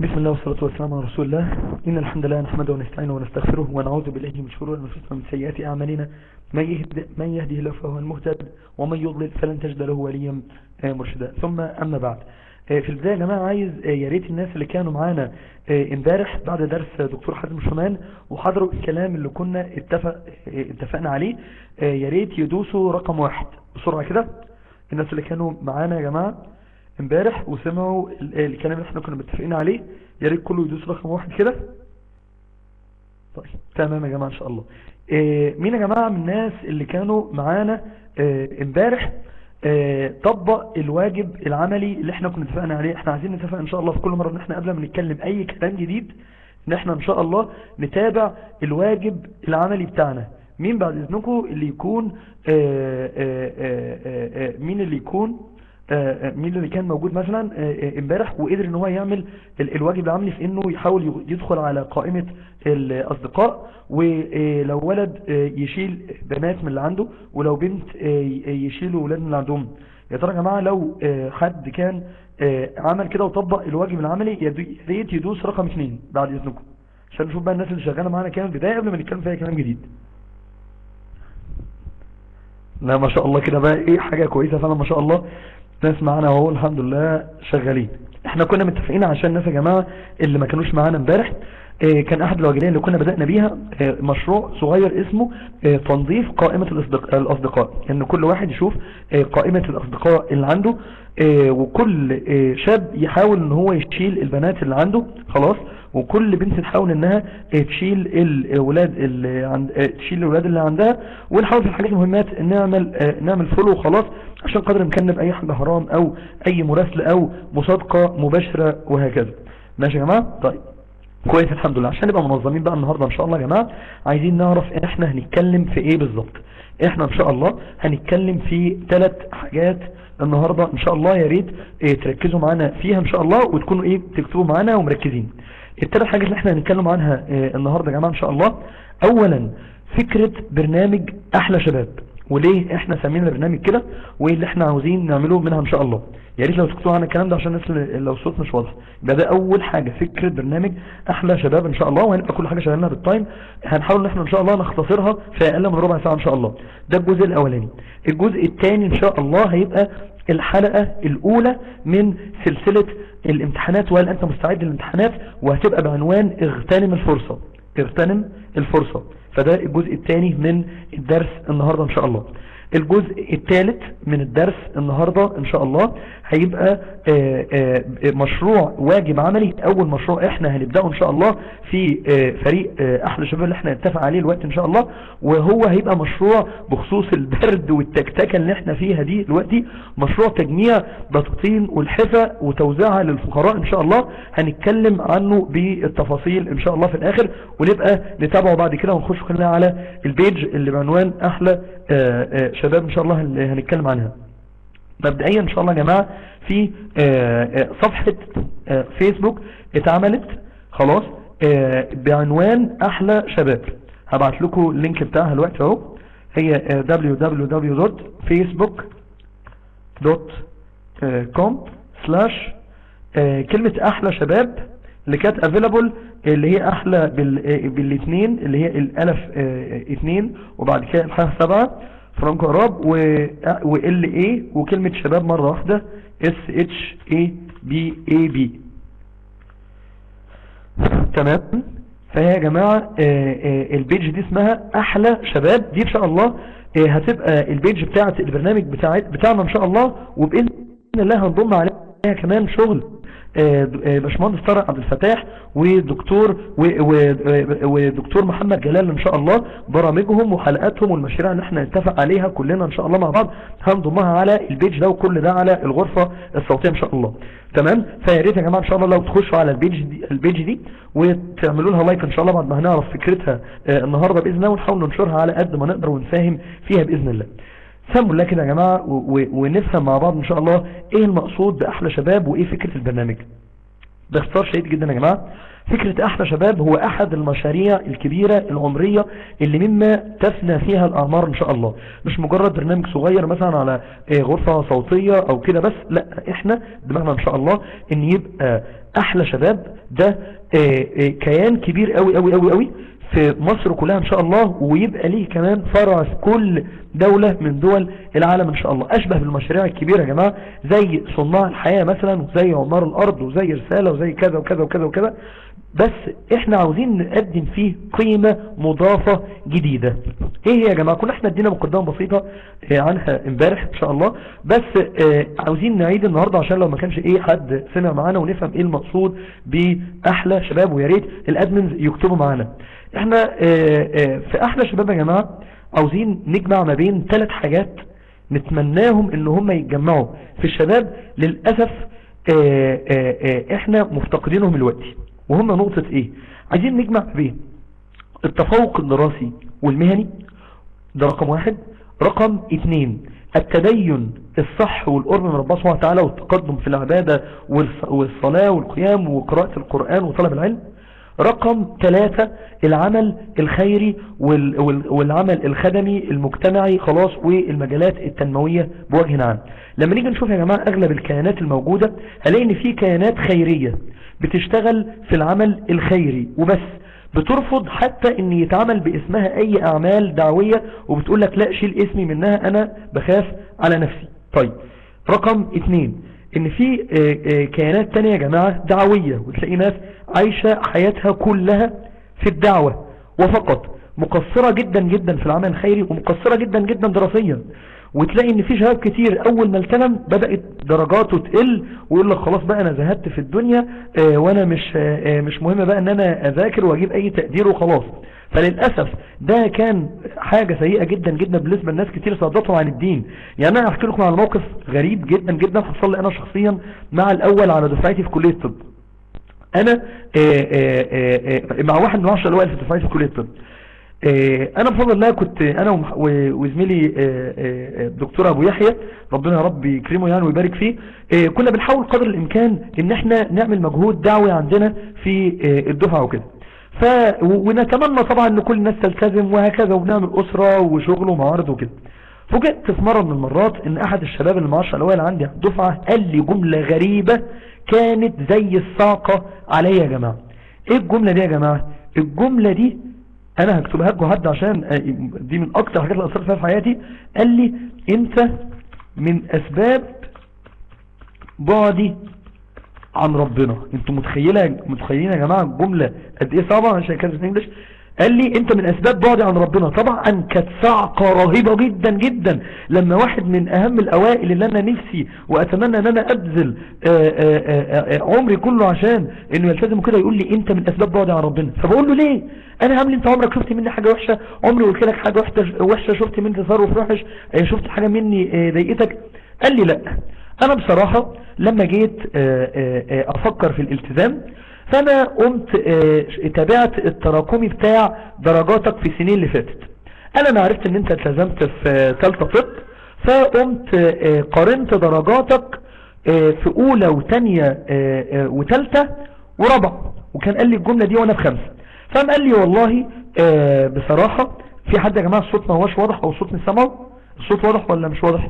بسم الله والصلاة والسلام على رسول الله إن الحمد لله نحمده ونستعينه ونستغفره ونعوذ بالله من شرور أنفسنا ومن سيئات أعمالنا من يهد من يهده الله فهو المهتد ومن يضلل فلن تجد له وليا آه، مرشدا ثم أما بعد آه، في البداية يا جماعة عايز آه، يا ريت الناس اللي كانوا معانا آه، امبارح بعد درس دكتور حازم شمان وحضروا الكلام اللي كنا اتفق آه، اتفقنا عليه آه، يا ريت يدوسوا رقم واحد بسرعة كده الناس اللي كانوا معانا يا جماعة امبارح وسمعوا ال- الكلام اللي احنا كنا متفقين عليه يا ريت كله يدوس رقم واحد كده طيب تمام يا جماعة ان شاء الله اه مين يا جماعة من الناس اللي كانوا معانا اه امبارح اه طبق الواجب العملي اللي احنا كنا اتفقنا عليه احنا عايزين نتفق ان شاء الله في كل مرة ان احنا قبل ما نتكلم اي كلام جديد ان احنا ان شاء الله نتابع الواجب العملي بتاعنا مين بعد اذنكم اللي يكون اه اه اه اه اه مين اللي يكون آه، آه، مين اللي كان موجود مثلا آه، آه، امبارح وقدر ان هو يعمل ال- الواجب العملي في انه يحاول يغ- يدخل على قائمة الاصدقاء ولو ولد آه، يشيل بنات من اللي عنده ولو بنت آه، ي- يشيلوا ولاد من اللي عندهم يا ترى يا جماعة لو آه، حد كان آه، عمل كده وطبق الواجب العملي يا دي- يا ريت يدوس رقم اثنين بعد اذنكم عشان نشوف بقى الناس اللي شغالة معانا كام بداية قبل ما نتكلم فيها كلام جديد لا ما شاء الله كده بقى ايه حاجة كويسة فعلا ما شاء الله ناس معانا اهو الحمد لله شغالين احنا كنا متفقين عشان الناس يا جماعة اللي ما كانوش معانا امبارح اه كان احد الواجبين اللي كنا بدأنا بيها اه مشروع صغير اسمه اه تنظيف قائمة الأصدق- الاصدقاء ان يعني كل واحد يشوف اه قائمة الاصدقاء اللي عنده اه وكل اه شاب يحاول ان هو يشيل البنات اللي عنده خلاص وكل بنت تحاول انها اه تشيل الولاد اللي عند اه تشيل الولاد اللي عندها ونحاول في الحاجات المهمات نعمل اه نعمل فولو وخلاص عشان قدر الامكان نبقى اي حاجة حرام او اي مراسلة او مصادقة مباشرة وهكذا ماشي يا جماعة طيب كويس الحمد لله عشان نبقى منظمين بقى النهاردة ان شاء الله يا جماعة عايزين نعرف احنا هنتكلم في ايه بالظبط احنا ان شاء الله هنتكلم في ثلاث حاجات النهاردة ان شاء الله يا ريت ايه تركزوا معانا فيها ان شاء الله وتكونوا ايه تكتبوا معانا ومركزين الثلاث حاجات اللي احنا هنتكلم عنها ايه النهاردة يا جماعة ان شاء الله اولا فكرة برنامج احلى شباب وليه احنا سمينا البرنامج كده وايه اللي احنا عاوزين نعمله منها ان شاء الله يا ريت لو تكتبوا عن الكلام ده عشان الناس اللي- لو الصوت مش واضح يبقى ده اول حاجة فكرة برنامج احلى شباب ان شاء الله وهنبقى كل حاجة شغالنا بالتايم هنحاول ان احنا ان شاء الله نختصرها في اقل من ربع ساعة ان شاء الله ده الجزء الاولاني الجزء الثاني ان شاء الله هيبقى الحلقة الاولى من سلسلة الامتحانات وهل انت مستعد للامتحانات وهتبقى بعنوان اغتنم الفرصة اغتنم الفرصة فده الجزء الثاني من الدرس النهاردة ان شاء الله الجزء الثالث من الدرس النهاردة ان شاء الله هيبقى آه، آه، مشروع واجب عملي اول مشروع احنا هنبدأه ان شاء الله في آه، فريق آه، احلى شباب اللي احنا نتفق عليه الوقت ان شاء الله وهو هيبقى مشروع بخصوص البرد والتكتكة اللي احنا فيها دي دلوقتي مشروع تجميع بطاطين والحفة وتوزيعها للفقراء ان شاء الله هنتكلم عنه بالتفاصيل ان شاء الله في الاخر ونبقى نتابعه بعد كده ونخش كلنا على البيج اللي بعنوان احلى آه، آه، شباب ان شاء الله اللي هنتكلم عنها مبدئيا ان شاء الله يا جماعة في آه، آه، صفحة آه، فيسبوك اتعملت خلاص آه، بعنوان احلى شباب هبعت لكم اللينك بتاعها الوقت اهو هي آه، www.facebook.com slash آه، كلمة احلى شباب اللي كانت افيلابل اللي هي احلى بال- آه، بالاثنين اللي هي الالف آه، اثنين وبعد كده الحاء سبعة فرانكو اراب و ال اي وكلمة شباب مرة واحدة اس اتش اي بي اي بي تمام فهي يا جماعة آه، آه، البيج دي اسمها احلى شباب دي ان شاء الله آه، هتبقى البيج بتاعت البرنامج بتاع بتاعنا ان شاء الله وباذن الله هنضم عليها كمان شغل آه، آه، باشمهندس طارق عبد الفتاح ودكتور و- و- ودكتور محمد جلال ان شاء الله برامجهم وحلقاتهم والمشاريع اللي احنا نتفق عليها كلنا ان شاء الله مع بعض هنضمها على البيج ده وكل ده على الغرفة الصوتية ان شاء الله تمام فيا ريت يا جماعه ان شاء الله لو تخشوا على البيج دي البيج دي وتعملوا لها لايك ان شاء الله بعد ما هنعرف فكرتها آه، النهارده باذن الله ونحاول ننشرها على قد ما نقدر ونساهم فيها باذن الله سموا الله كده يا جماعه و- و- ونفهم مع بعض ان شاء الله ايه المقصود باحلى شباب وايه فكره البرنامج باختصار شديد جدا يا جماعة فكرة احلى شباب هو احد المشاريع الكبيرة العمرية اللي مما تفنى فيها الاعمار ان شاء الله مش مجرد برنامج صغير مثلا على آه، غرفة صوتية او كده بس لا احنا دماغنا ان شاء الله ان يبقى احلى شباب ده آه، آه، كيان كبير قوي قوي قوي قوي في مصر كلها ان شاء الله ويبقى ليه كمان فرع في كل دولة من دول العالم ان شاء الله اشبه بالمشاريع الكبيرة يا جماعة زي صناع الحياة مثلا وزي عمار الارض وزي رسالة وزي كذا وكذا وكذا وكذا بس احنا عاوزين نقدم فيه قيمة مضافة جديدة ايه هي يا جماعة كنا احنا ادينا مقدمة بسيطة آه، عنها امبارح ان شاء الله بس آه، عاوزين نعيد النهاردة عشان لو ما كانش ايه حد سمع معانا ونفهم ايه المقصود باحلى شباب ويا ريت الادمنز يكتبوا معانا احنا آه، آه، في احلى شباب يا جماعة عاوزين نجمع ما بين ثلاث حاجات نتمناهم ان هم يتجمعوا في الشباب للأسف آه، آه، آه، احنا مفتقدينهم دلوقتي وهم نقطة ايه عايزين نجمع ما بين التفوق الدراسي والمهني ده رقم واحد رقم اتنين التدين الصح والقرب من ربنا سبحانه وتعالى والتقدم في العبادة والص- والصلاة والقيام وقراءة القرآن وطلب العلم رقم ثلاثة العمل الخيري وال- وال- والعمل الخدمي المجتمعي خلاص والمجالات التنموية بوجه عام لما نيجي نشوف يا جماعة اغلب الكيانات الموجودة هلاقي ان في كيانات خيرية بتشتغل في العمل الخيري وبس بترفض حتى ان يتعمل باسمها اي اعمال دعوية وبتقول لك لا شيل اسمي منها انا بخاف على نفسي طيب رقم اتنين ان في آه، آه، كيانات تانية يا جماعة دعوية وتلاقي ناس عايشة حياتها كلها في الدعوة وفقط مقصرة جدا جدا في العمل الخيري ومقصرة جدا جدا دراسيا وتلاقي ان في شباب كتير اول ما التزم بدأت درجاته تقل ويقول لك خلاص بقى انا زهدت في الدنيا آه، وانا مش آه، آه، مش مهم بقى ان انا اذاكر واجيب اي تقدير وخلاص فللأسف ده كان حاجة سيئة جدا جدا بالنسبة لناس كتير صدتهم عن الدين يعني انا احكي لكم على موقف غريب جدا جدا حصل لي انا شخصيا مع الاول على دفعتي في كلية الطب انا آه، آه، آه، آه، مع واحد من عشرة الاوائل في دفعتي في كلية الطب آه، انا بفضل الله كنت انا ومح- و- وزميلي آه، آه، الدكتور ابو يحيى ربنا يا رب يكرمه يعني ويبارك فيه آه، كنا بنحاول قدر الامكان ان احنا نعمل مجهود دعوي عندنا في آه، الدفعة وكده ف و- ونتمنى طبعا ان كل الناس تلتزم وهكذا وبنعمل اسرة وشغل ومعارض وكده فوجئت في مرة من المرات ان احد الشباب اللي معاش الاوائل عندي على الدفعة قال لي جملة غريبة كانت زي الصاقة عليا يا جماعة ايه الجملة دي يا جماعة الجملة دي انا هكتبها لكم حد عشان آه، دي من اكتر الحاجات اللي اثرت فيها في حياتي قال لي انت من اسباب بعدي عن ربنا انتوا متخيله متخيلين يا جماعه الجمله قد ايه صعبه عشان كانت في انجلش قال لي انت من اسباب بعدي عن ربنا طبعا كانت صعقه رهيبه جدا جدا لما واحد من اهم الاوائل اللي انا نفسي واتمنى ان انا ابذل آه، آه، آه، آه، عمري كله عشان انه يلتزم كده يقول لي انت من اسباب بعدي عن ربنا فبقول له ليه انا عامل انت عمرك شفت مني حاجه وحشه عمري قلت لك حاجه وحشه وحشه شفت مني تصرف وحش آه، شفت حاجه مني آه، ضايقتك قال لي لا انا بصراحة لما جيت آه، آه، آه، افكر في الالتزام فانا قمت آه، تابعت التراكمي بتاع درجاتك في السنين اللي فاتت انا ما عرفت ان انت التزمت في آه، ثالثه طب فقمت آه، قارنت درجاتك آه، في اولى وثانيه وثالثه ورابعه وكان قال لي الجملة دي وانا في خمسة فقام قال لي والله آه، بصراحة في حد يا جماعة الصوت ما هوش واضح او الصوت مش سامعه الصوت واضح ولا مش واضح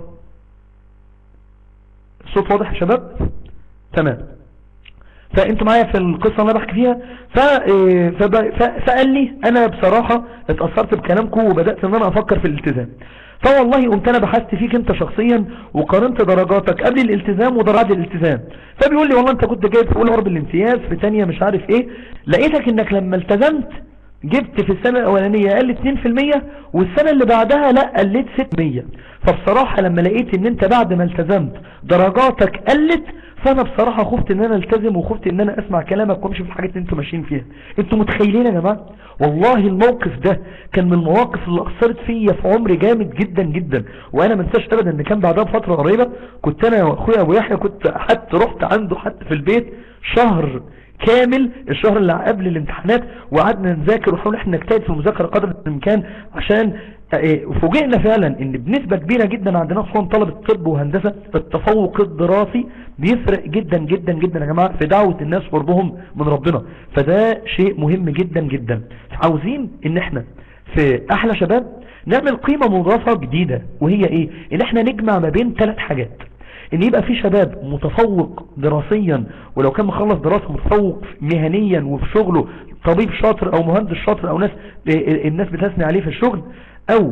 الصوت واضح يا شباب تمام فانتوا معايا في القصة اللي انا بحكي فيها ف... آه، فب... ف... فقال لي انا بصراحة اتأثرت بكلامكم وبدأت ان انا افكر في الالتزام فوالله قمت انا بحثت فيك انت شخصيا وقارنت درجاتك قبل الالتزام ودرجات الالتزام فبيقول لي والله انت كنت جايب في اولى قرب الامتياز في تانية مش عارف ايه لقيتك انك لما التزمت جبت في السنة الاولانية قل 2% والسنة اللي بعدها لا قلت 6% فبصراحة لما لقيت ان انت بعد ما التزمت درجاتك قلت فانا بصراحة خفت ان انا التزم وخفت ان انا اسمع كلامك وامشي في الحاجات اللي انتوا ماشيين فيها انتوا متخيلين يا جماعة والله الموقف ده كان من المواقف اللي اثرت فيا في عمري جامد جدا جدا وانا ما انساش ابدا ان كان بعدها بفترة قريبة كنت انا واخويا ابو يحيى كنت حتى رحت عنده حتى في البيت شهر كامل الشهر اللي قبل الامتحانات وقعدنا نذاكر ونحاول احنا نجتهد في المذاكره قدر الامكان عشان اه فوجئنا فعلا ان بنسبة كبيرة جدا عندنا خصوصا طلبة طب وهندسة التفوق الدراسي بيفرق جدا جدا جدا يا جماعة في دعوة الناس قربهم من ربنا فده شيء مهم جدا جدا عاوزين ان احنا في احلى شباب نعمل قيمة مضافة جديدة وهي ايه ان احنا نجمع ما بين ثلاث حاجات ان يبقى في شباب متفوق دراسيا ولو كان مخلص دراسة متفوق مهنيا وفي شغله طبيب شاطر او مهندس شاطر او ناس الناس بتثني عليه في الشغل او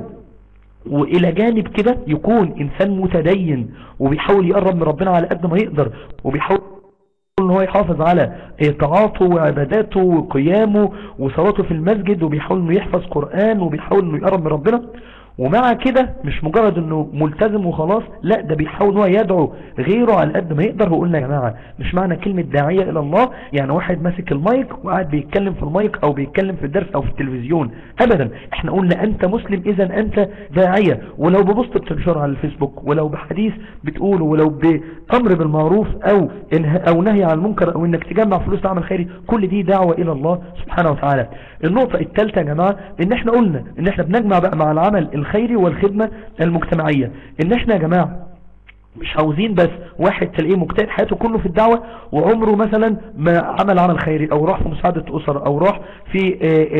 والى جانب كده يكون انسان متدين وبيحاول يقرب من ربنا على قد ما يقدر وبيحاول ان هو يحافظ على طاعاته وعباداته وقيامه وصلاته في المسجد وبيحاول انه يحفظ قرآن وبيحاول انه يقرب من ربنا ومع كده مش مجرد انه ملتزم وخلاص لا ده بيحاول هو يدعو غيره على قد ما يقدر وقلنا يا جماعة مش معنى كلمة داعية الى الله يعني واحد ماسك المايك وقاعد بيتكلم في المايك او بيتكلم في الدرس او في التلفزيون ابدا احنا قلنا انت مسلم اذا انت داعية ولو ببوست بتنشره على الفيسبوك ولو بحديث بتقوله ولو بامر بالمعروف او او نهي عن المنكر او انك تجمع فلوس تعمل خيري كل دي دعوة الى الله سبحانه وتعالى النقطة الثالثة يا جماعة ان احنا قلنا ان احنا بنجمع بقى مع العمل الخيري والخدمة المجتمعية ان احنا يا جماعة مش عاوزين بس واحد تلاقيه مجتهد حياته كله في الدعوة وعمره مثلا ما عمل عمل خيري او راح في مساعدة اسر او راح في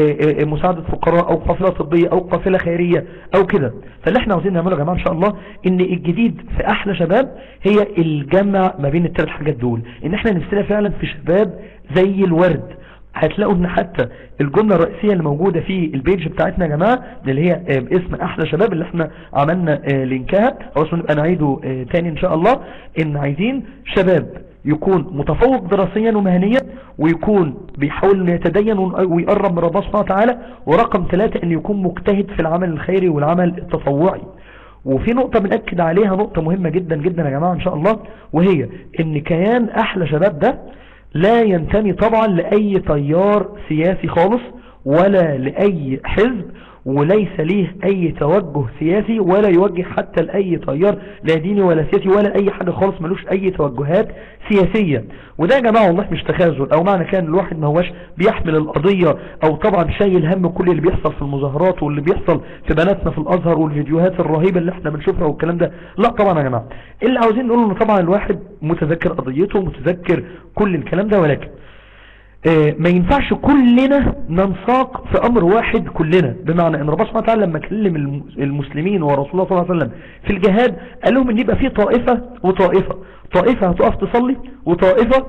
مساعدة فقراء او قافلة طبية او قافلة خيرية او كده فاللي احنا عاوزين نعمله يا جماعة ان شاء الله ان الجديد في احلى شباب هي الجمع ما بين الثلاث حاجات دول ان احنا نفسنا فعلا في شباب زي الورد هتلاقوا ان حتى الجملة الرئيسية اللي موجودة في البيج بتاعتنا يا جماعة اللي هي باسم احلى شباب اللي احنا عملنا لينكها او اسمه نبقى نعيده تاني ان شاء الله ان عايزين شباب يكون متفوق دراسيا ومهنيا ويكون بيحاول انه يتدين ويقرب من ربنا سبحانه وتعالى ورقم ثلاثة ان يكون مجتهد في العمل الخيري والعمل التطوعي وفي نقطة بنأكد عليها نقطة مهمة جدا جدا يا جماعة ان شاء الله وهي ان كيان احلى شباب ده لا ينتمي طبعا لأي تيار سياسي خالص ولا لأي حزب وليس ليه أي توجه سياسي ولا يوجه حتى لأي تيار لا ديني ولا سياسي ولا أي حاجة خالص ملوش أي توجهات سياسية وده يا جماعة والله مش تخاذل أو معنى كان الواحد ما هواش بيحمل القضية أو طبعا شايل هم كل اللي بيحصل في المظاهرات واللي بيحصل في بناتنا في الأزهر والفيديوهات الرهيبة اللي احنا بنشوفها والكلام ده لا طبعا يا جماعة اللي عاوزين نقول انه طبعا الواحد متذكر قضيته متذكر كل الكلام ده ولكن اه ما ينفعش كلنا ننساق في امر واحد كلنا بمعنى ان ربنا سبحانه وتعالى لما كلم المسلمين ورسول الله صلى الله عليه وسلم في الجهاد قال لهم ان يبقى في طائفة وطائفة طائفة هتقف تصلي وطائفة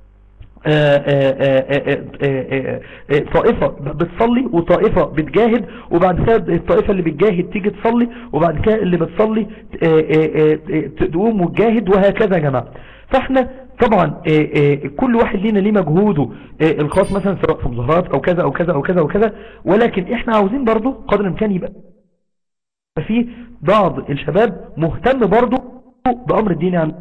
طائفة بتصلي وطائفة بتجاهد وبعد كده الطائفة اللي بتجاهد تيجي تصلي وبعد كده اللي بتصلي تقوم وتجاهد وهكذا يا جماعة فاحنا طبعا كل واحد لينا ليه مجهوده الخاص مثلا سواء في مظاهرات او كذا او كذا او كذا او كذا ولكن احنا عاوزين برضو قدر الامكان يبقى في بعض الشباب مهتم برضو بامر الدين عن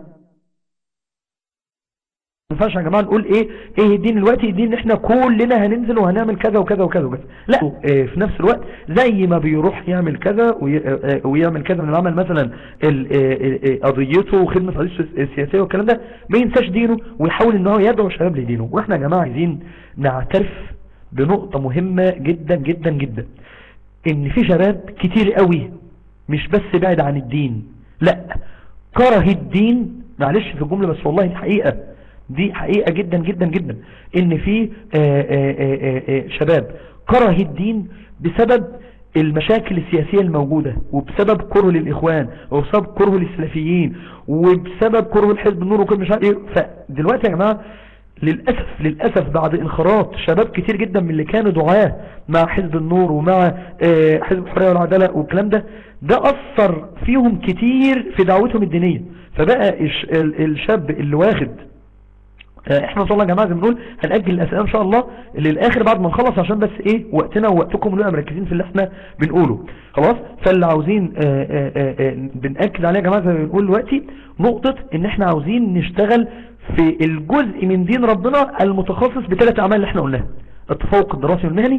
ما ينفعش يا جماعه نقول ايه ايه الدين دلوقتي الدين ان احنا كلنا هننزل وهنعمل كذا وكذا وكذا وكذا لا اه في نفس الوقت زي ما بيروح يعمل كذا ويعمل كذا من العمل مثلا قضيته وخدمه قضيته السياسيه والكلام ده ما ينساش دينه ويحاول ان هو يدعو الشباب لدينه واحنا يا جماعه عايزين نعترف بنقطه مهمه جدا جدا جدا ان في شباب كتير قوي مش بس بعد عن الدين لا كره الدين معلش في الجمله بس والله الحقيقه دي حقيقة جدا جدا جدا ان في آآ آآ آآ شباب كره الدين بسبب المشاكل السياسية الموجودة وبسبب كره للإخوان وبسبب كره للسلفيين وبسبب كره الحزب النور وكل مش عارف ايه فدلوقتي يا جماعة للأسف للأسف بعد انخراط شباب كتير جدا من اللي كانوا دعاة مع حزب النور ومع حزب الحرية والعدالة والكلام ده ده أثر فيهم كتير في دعوتهم الدينية فبقى الشاب اللي واخد احنا ان شاء الله يا جماعه زي ما بنقول هنأجل الاسئله ان شاء الله للاخر بعد ما نخلص عشان بس ايه وقتنا ووقتكم نبقى مركزين في اللي احنا بنقوله خلاص فاللي عاوزين آآ آآ بنأكد عليه يا جماعه زي ما بنقول دلوقتي نقطه ان احنا عاوزين نشتغل في الجزء من دين ربنا المتخصص بثلاث اعمال اللي احنا قلناها التفوق الدراسي والمهني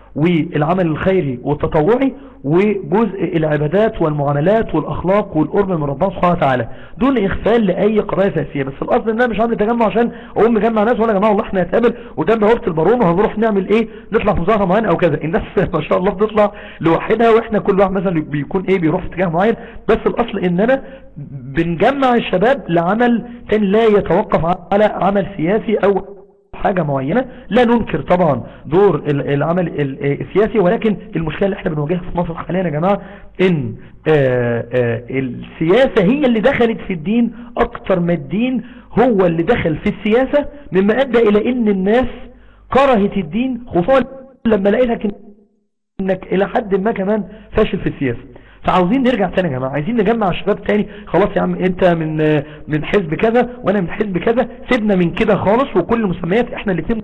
والعمل الخيري والتطوعي وجزء العبادات والمعاملات والاخلاق والقرب من ربنا سبحانه وتعالى دون اغفال لاي قضايا سياسيه بس الاصل ان انا مش عامل تجمع عشان اقوم مجمع ناس ولا يا جماعه والله احنا هنتقابل قدام هوبه البارون وهنروح نعمل ايه نطلع في مظاهره معينه او كذا الناس ما شاء الله بتطلع لوحدها واحنا كل واحد مثلا بيكون ايه بيروح في اتجاه معين بس الاصل اننا بنجمع الشباب لعمل تاني لا يتوقف على عمل سياسي او حاجة معينة لا ننكر طبعا دور العمل السياسي ولكن المشكلة اللي احنا بنواجهها في مصر حاليا يا جماعة ان آآ آآ السياسة هي اللي دخلت في الدين اكتر ما الدين هو اللي دخل في السياسة مما ادى الى ان الناس كرهت الدين خصوصا لما لقيتك انك الى حد ما كمان فاشل في السياسة فعاوزين نرجع تاني يا جماعة عايزين نجمع شباب تاني خلاص يا عم انت من من حزب كذا وانا من حزب كذا سيبنا من كده خالص وكل المسميات احنا الاثنين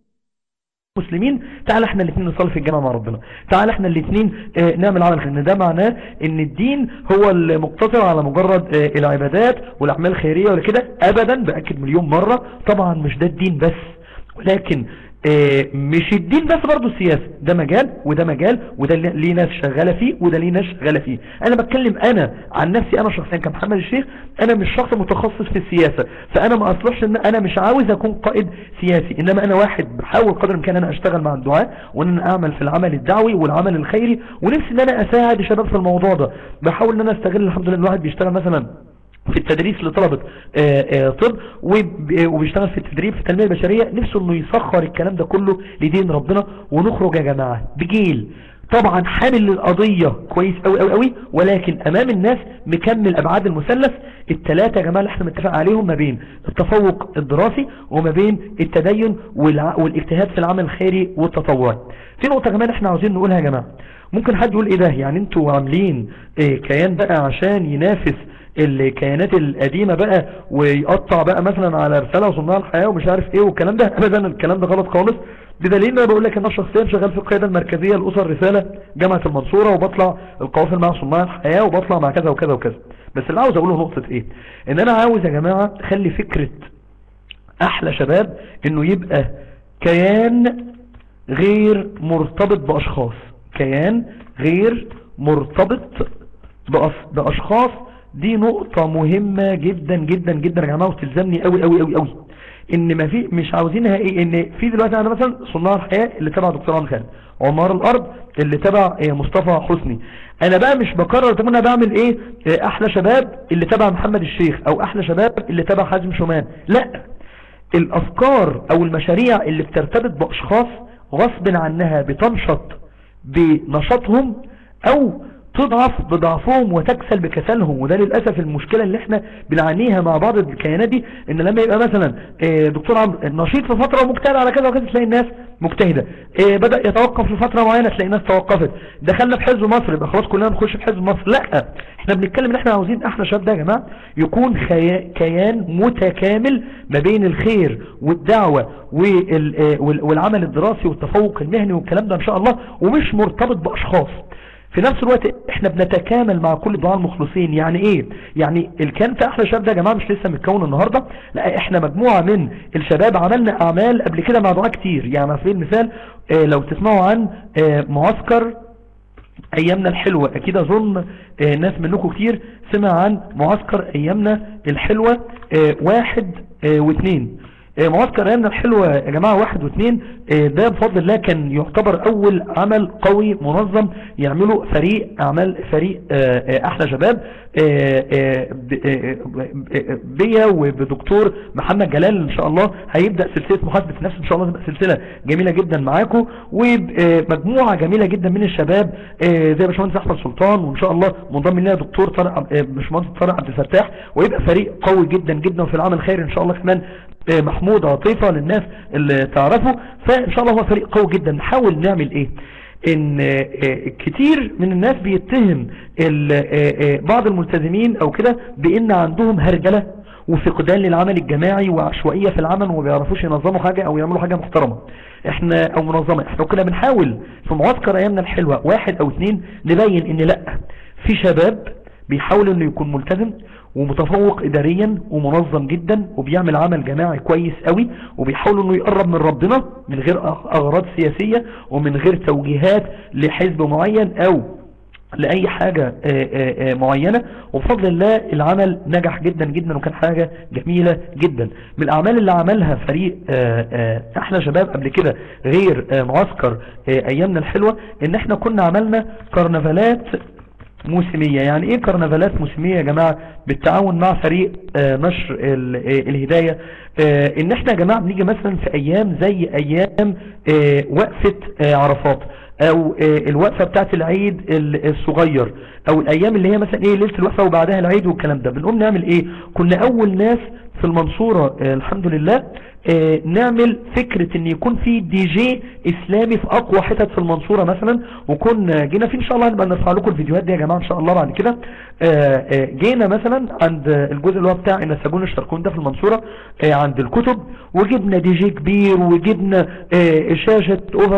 مسلمين تعال احنا الاثنين نصلي في الجامعة مع ربنا تعال احنا الاثنين اه نعمل عمل خير ده معناه ان الدين هو المقتصر على مجرد اه العبادات والاعمال الخيرية ولا كده ابدا باكد مليون مرة طبعا مش ده الدين بس ولكن اه مش الدين بس برضو السياسة ده مجال وده مجال وده ليه ناس شغالة فيه وده ليه ناس شغالة فيه انا بتكلم انا عن نفسي انا شخصيا كمحمد الشيخ انا مش شخص متخصص في السياسة فانا ما اصلحش ان انا مش عاوز اكون قائد سياسي انما انا واحد بحاول قدر الامكان انا اشتغل مع الدعاء وان انا اعمل في العمل الدعوي والعمل الخيري ونفسي ان انا اساعد الشباب في الموضوع ده بحاول ان انا استغل الحمد لله الواحد بيشتغل مثلا في التدريس لطلبة طب وبيشتغل في التدريب في التنمية البشرية نفسه انه يسخر الكلام ده كله لدين ربنا ونخرج يا جماعة بجيل طبعا حامل للقضية كويس قوي قوي قوي ولكن امام الناس مكمل ابعاد المثلث الثلاثة يا جماعة اللي احنا متفق عليهم ما بين التفوق الدراسي وما بين التدين والاجتهاد في العمل الخيري والتطوعي في نقطة كمان احنا عاوزين نقولها يا جماعة ممكن حد يقول ايه ده يعني انتوا عاملين إيه كيان بقى عشان ينافس الكيانات القديمة بقى ويقطع بقى مثلا على رسالة وصناع الحياة ومش عارف ايه والكلام ده ابدا الكلام ده غلط خالص بدليل انا بقول لك ان انا شخصيا شغال في القيادة المركزية لأسر رسالة جامعة المنصورة وبطلع القوافل مع صناع الحياة وبطلع مع كذا وكذا وكذا بس اللي عاوز اقوله نقطة ايه ان انا عاوز يا جماعة خلي فكرة احلى شباب انه يبقى كيان غير مرتبط باشخاص كيان غير مرتبط باشخاص دي نقطة مهمة جدا جدا جدا يا جماعة وتلزمني قوي قوي قوي قوي ان ما في مش عاوزينها ايه ان في دلوقتي انا مثلا صناع الحياة اللي تبع دكتور عمرو خالد عمار الارض اللي تبع إيه مصطفى حسني انا بقى مش بكرر طب انا بعمل ايه, إيه احلى شباب اللي تبع محمد الشيخ او احلى شباب اللي تبع حازم شومان لا الافكار او المشاريع اللي بترتبط باشخاص غصب عنها بتنشط بنشاطهم او تضعف بضعفهم وتكسل بكسلهم وده للأسف المشكلة اللي احنا بنعانيها مع بعض الكيانات دي ان لما يبقى مثلا دكتور عمرو نشيط في فترة ومجتهد على كذا وكذا تلاقي الناس مجتهدة بدأ يتوقف لفترة معينة تلاقي الناس توقفت دخلنا في حزب مصر يبقى خلاص كلنا نخش في حزب مصر لا احنا بنتكلم ان احنا عاوزين احنا شباب ده يا جماعة يكون كيان متكامل ما بين الخير والدعوة والعمل الدراسي والتفوق المهني والكلام ده ان شاء الله ومش مرتبط باشخاص في نفس الوقت احنا بنتكامل مع كل الدعاء المخلصين يعني ايه يعني الكان في احلى شباب ده يا جماعه مش لسه متكون النهارده لا احنا مجموعه من الشباب عملنا اعمال قبل كده مع دعاء كتير يعني على سبيل المثال اه لو تسمعوا عن اه معسكر ايامنا الحلوة اكيد اظن اه ناس منكم كتير سمع عن معسكر ايامنا الحلوة واحد واثنين معسكر ايامنا الحلوة يا جماعة واحد واثنين ده بفضل الله كان يعتبر اول عمل قوي منظم يعملوا فريق اعمال فريق احلى شباب بيا وبدكتور محمد جلال ان شاء الله هيبدأ سلسلة محاسبة نفس ان شاء الله تبقى سلسلة جميلة جدا معاكم ومجموعة جميلة جدا من الشباب زي باشمهندس احمد سلطان وان شاء الله منضم لنا دكتور طارق باشمهندس طارق عبد الفتاح ويبقى فريق قوي جدا جدا في العمل الخيري ان شاء الله كمان محمود عطيفة للناس اللي تعرفه فان شاء الله هو فريق قوي جدا نحاول نعمل ايه ان كتير من الناس بيتهم بعض الملتزمين او كده بان عندهم هرجلة وفقدان للعمل الجماعي وعشوائية في العمل وما بيعرفوش ينظموا حاجة او يعملوا حاجة محترمة احنا او منظمة احنا كنا بنحاول في معسكر ايامنا الحلوة واحد او اتنين نبين ان لا في شباب بيحاول انه يكون ملتزم ومتفوق اداريا ومنظم جدا وبيعمل عمل جماعي كويس قوي وبيحاول انه يقرب من ربنا من غير اغراض سياسية ومن غير توجيهات لحزب معين او لأي حاجة معينة وبفضل الله العمل نجح جدا جدا وكان حاجة جميلة جدا من الأعمال اللي عملها فريق احنا شباب قبل كده غير معسكر ايامنا الحلوة ان احنا كنا عملنا كرنفالات موسمية يعني ايه كرنفالات موسمية يا جماعة بالتعاون مع فريق نشر الهداية ان احنا يا جماعة بنيجي مثلا في ايام زي ايام وقفة عرفات او الوقفة بتاعت العيد الصغير او الايام اللي هي مثلا ايه ليلة الوقفة وبعدها العيد والكلام ده بنقوم نعمل ايه كنا اول ناس في المنصورة الحمد لله نعمل فكرة ان يكون في دي جي اسلامي في اقوى حتت في المنصورة مثلا وكنا جينا في ان شاء الله هنبقى نرفع لكم الفيديوهات دي يا جماعة ان شاء الله بعد كده جينا مثلا عند الجزء اللي هو بتاع النساجون الشركون ده في المنصورة عند الكتب وجبنا دي جي كبير وجبنا شاشة اوفر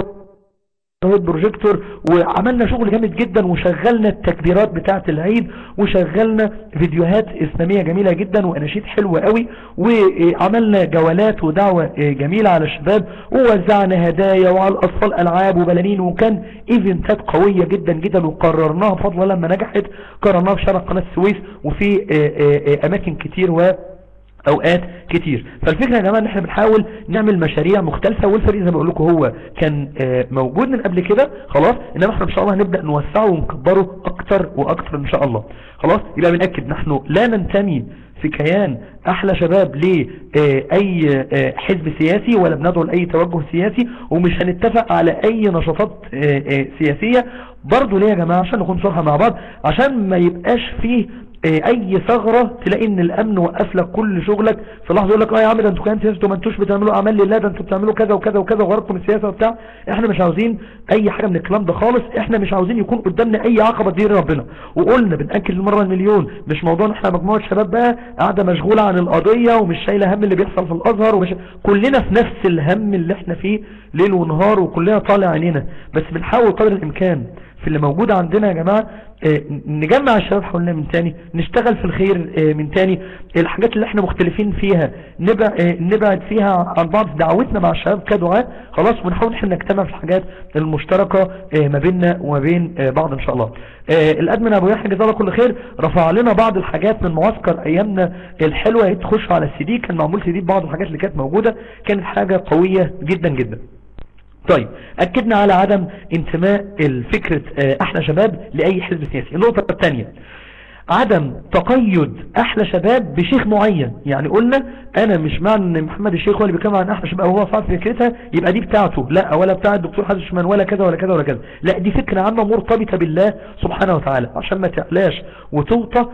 بروجيكتور وعملنا شغل جامد جدا وشغلنا التكبيرات بتاعة العيد وشغلنا فيديوهات اسلامية جميلة جدا واناشيد حلوة قوي وعملنا جولات ودعوة جميلة على الشباب ووزعنا هدايا وعلى الاطفال العاب وبلانين وكان ايفنتات قوية جدا جدا وقررناها بفضل لما نجحت قررناها في شارع قناة السويس وفي اماكن كتير و اوقات كتير فالفكرة يا جماعة ان احنا بنحاول نعمل مشاريع مختلفة والفريق زي ما بقول لكم هو كان موجود من قبل كده خلاص انما احنا ان شاء الله هنبدأ نوسعه ونكبره اكتر واكتر ان شاء الله خلاص يبقى بنأكد نحن لا ننتمي في كيان احلى شباب لاي حزب سياسي ولا بندعو لاي توجه سياسي ومش هنتفق على اي نشاطات سياسية برضو ليه يا جماعة عشان نكون صراحة مع بعض عشان ما يبقاش فيه اي ثغرة تلاقي ان الامن وقف لك كل شغلك في لحظة يقول لك اه يا عم ده انتوا كان سياسة ما انتوش بتعملوا اعمال لله ده انتوا بتعملوا كذا وكذا وكذا وغرضكم السياسة وبتاع احنا مش عاوزين اي حاجة من الكلام ده خالص احنا مش عاوزين يكون قدامنا اي عقبة دين ربنا وقلنا بنأكد المرة المليون مش موضوع احنا مجموعة شباب بقى قاعدة مشغولة عن القضية ومش شايلة هم اللي بيحصل في الازهر ومش كلنا في نفس الهم اللي احنا فيه ليل ونهار وكلنا طالع عينينا بس بنحاول قدر الامكان في اللي موجود عندنا يا جماعة اه نجمع الشباب حولنا من تاني نشتغل في الخير اه من تاني الحاجات اللي احنا مختلفين فيها نبع اه نبعد فيها عن بعض دعوتنا مع الشباب كدعاء خلاص ونحاول احنا نجتمع في الحاجات المشتركة ما بيننا وما بين بعض ان شاء الله الادمن ابو يحيى جزاه الله كل خير رفع لنا بعض الحاجات من معسكر ايامنا الحلوة تخش على السي دي كان معمول سي دي بعض الحاجات اللي كانت موجودة كانت حاجة قوية جدا جدا طيب أكدنا على عدم انتماء الفكرة احلى شباب لأي حزب سياسي النقطة الثانية عدم تقيد احلى شباب بشيخ معين يعني قلنا انا مش معنى ان محمد الشيخ هو اللي بيتكلم عن احلى شباب وهو صعب فكرتها يبقى دي بتاعته لا ولا بتاع الدكتور حازم شمان ولا كذا ولا كذا ولا كذا لا دي فكرة عامة مرتبطة بالله سبحانه وتعالى عشان ما تعلاش وتوطى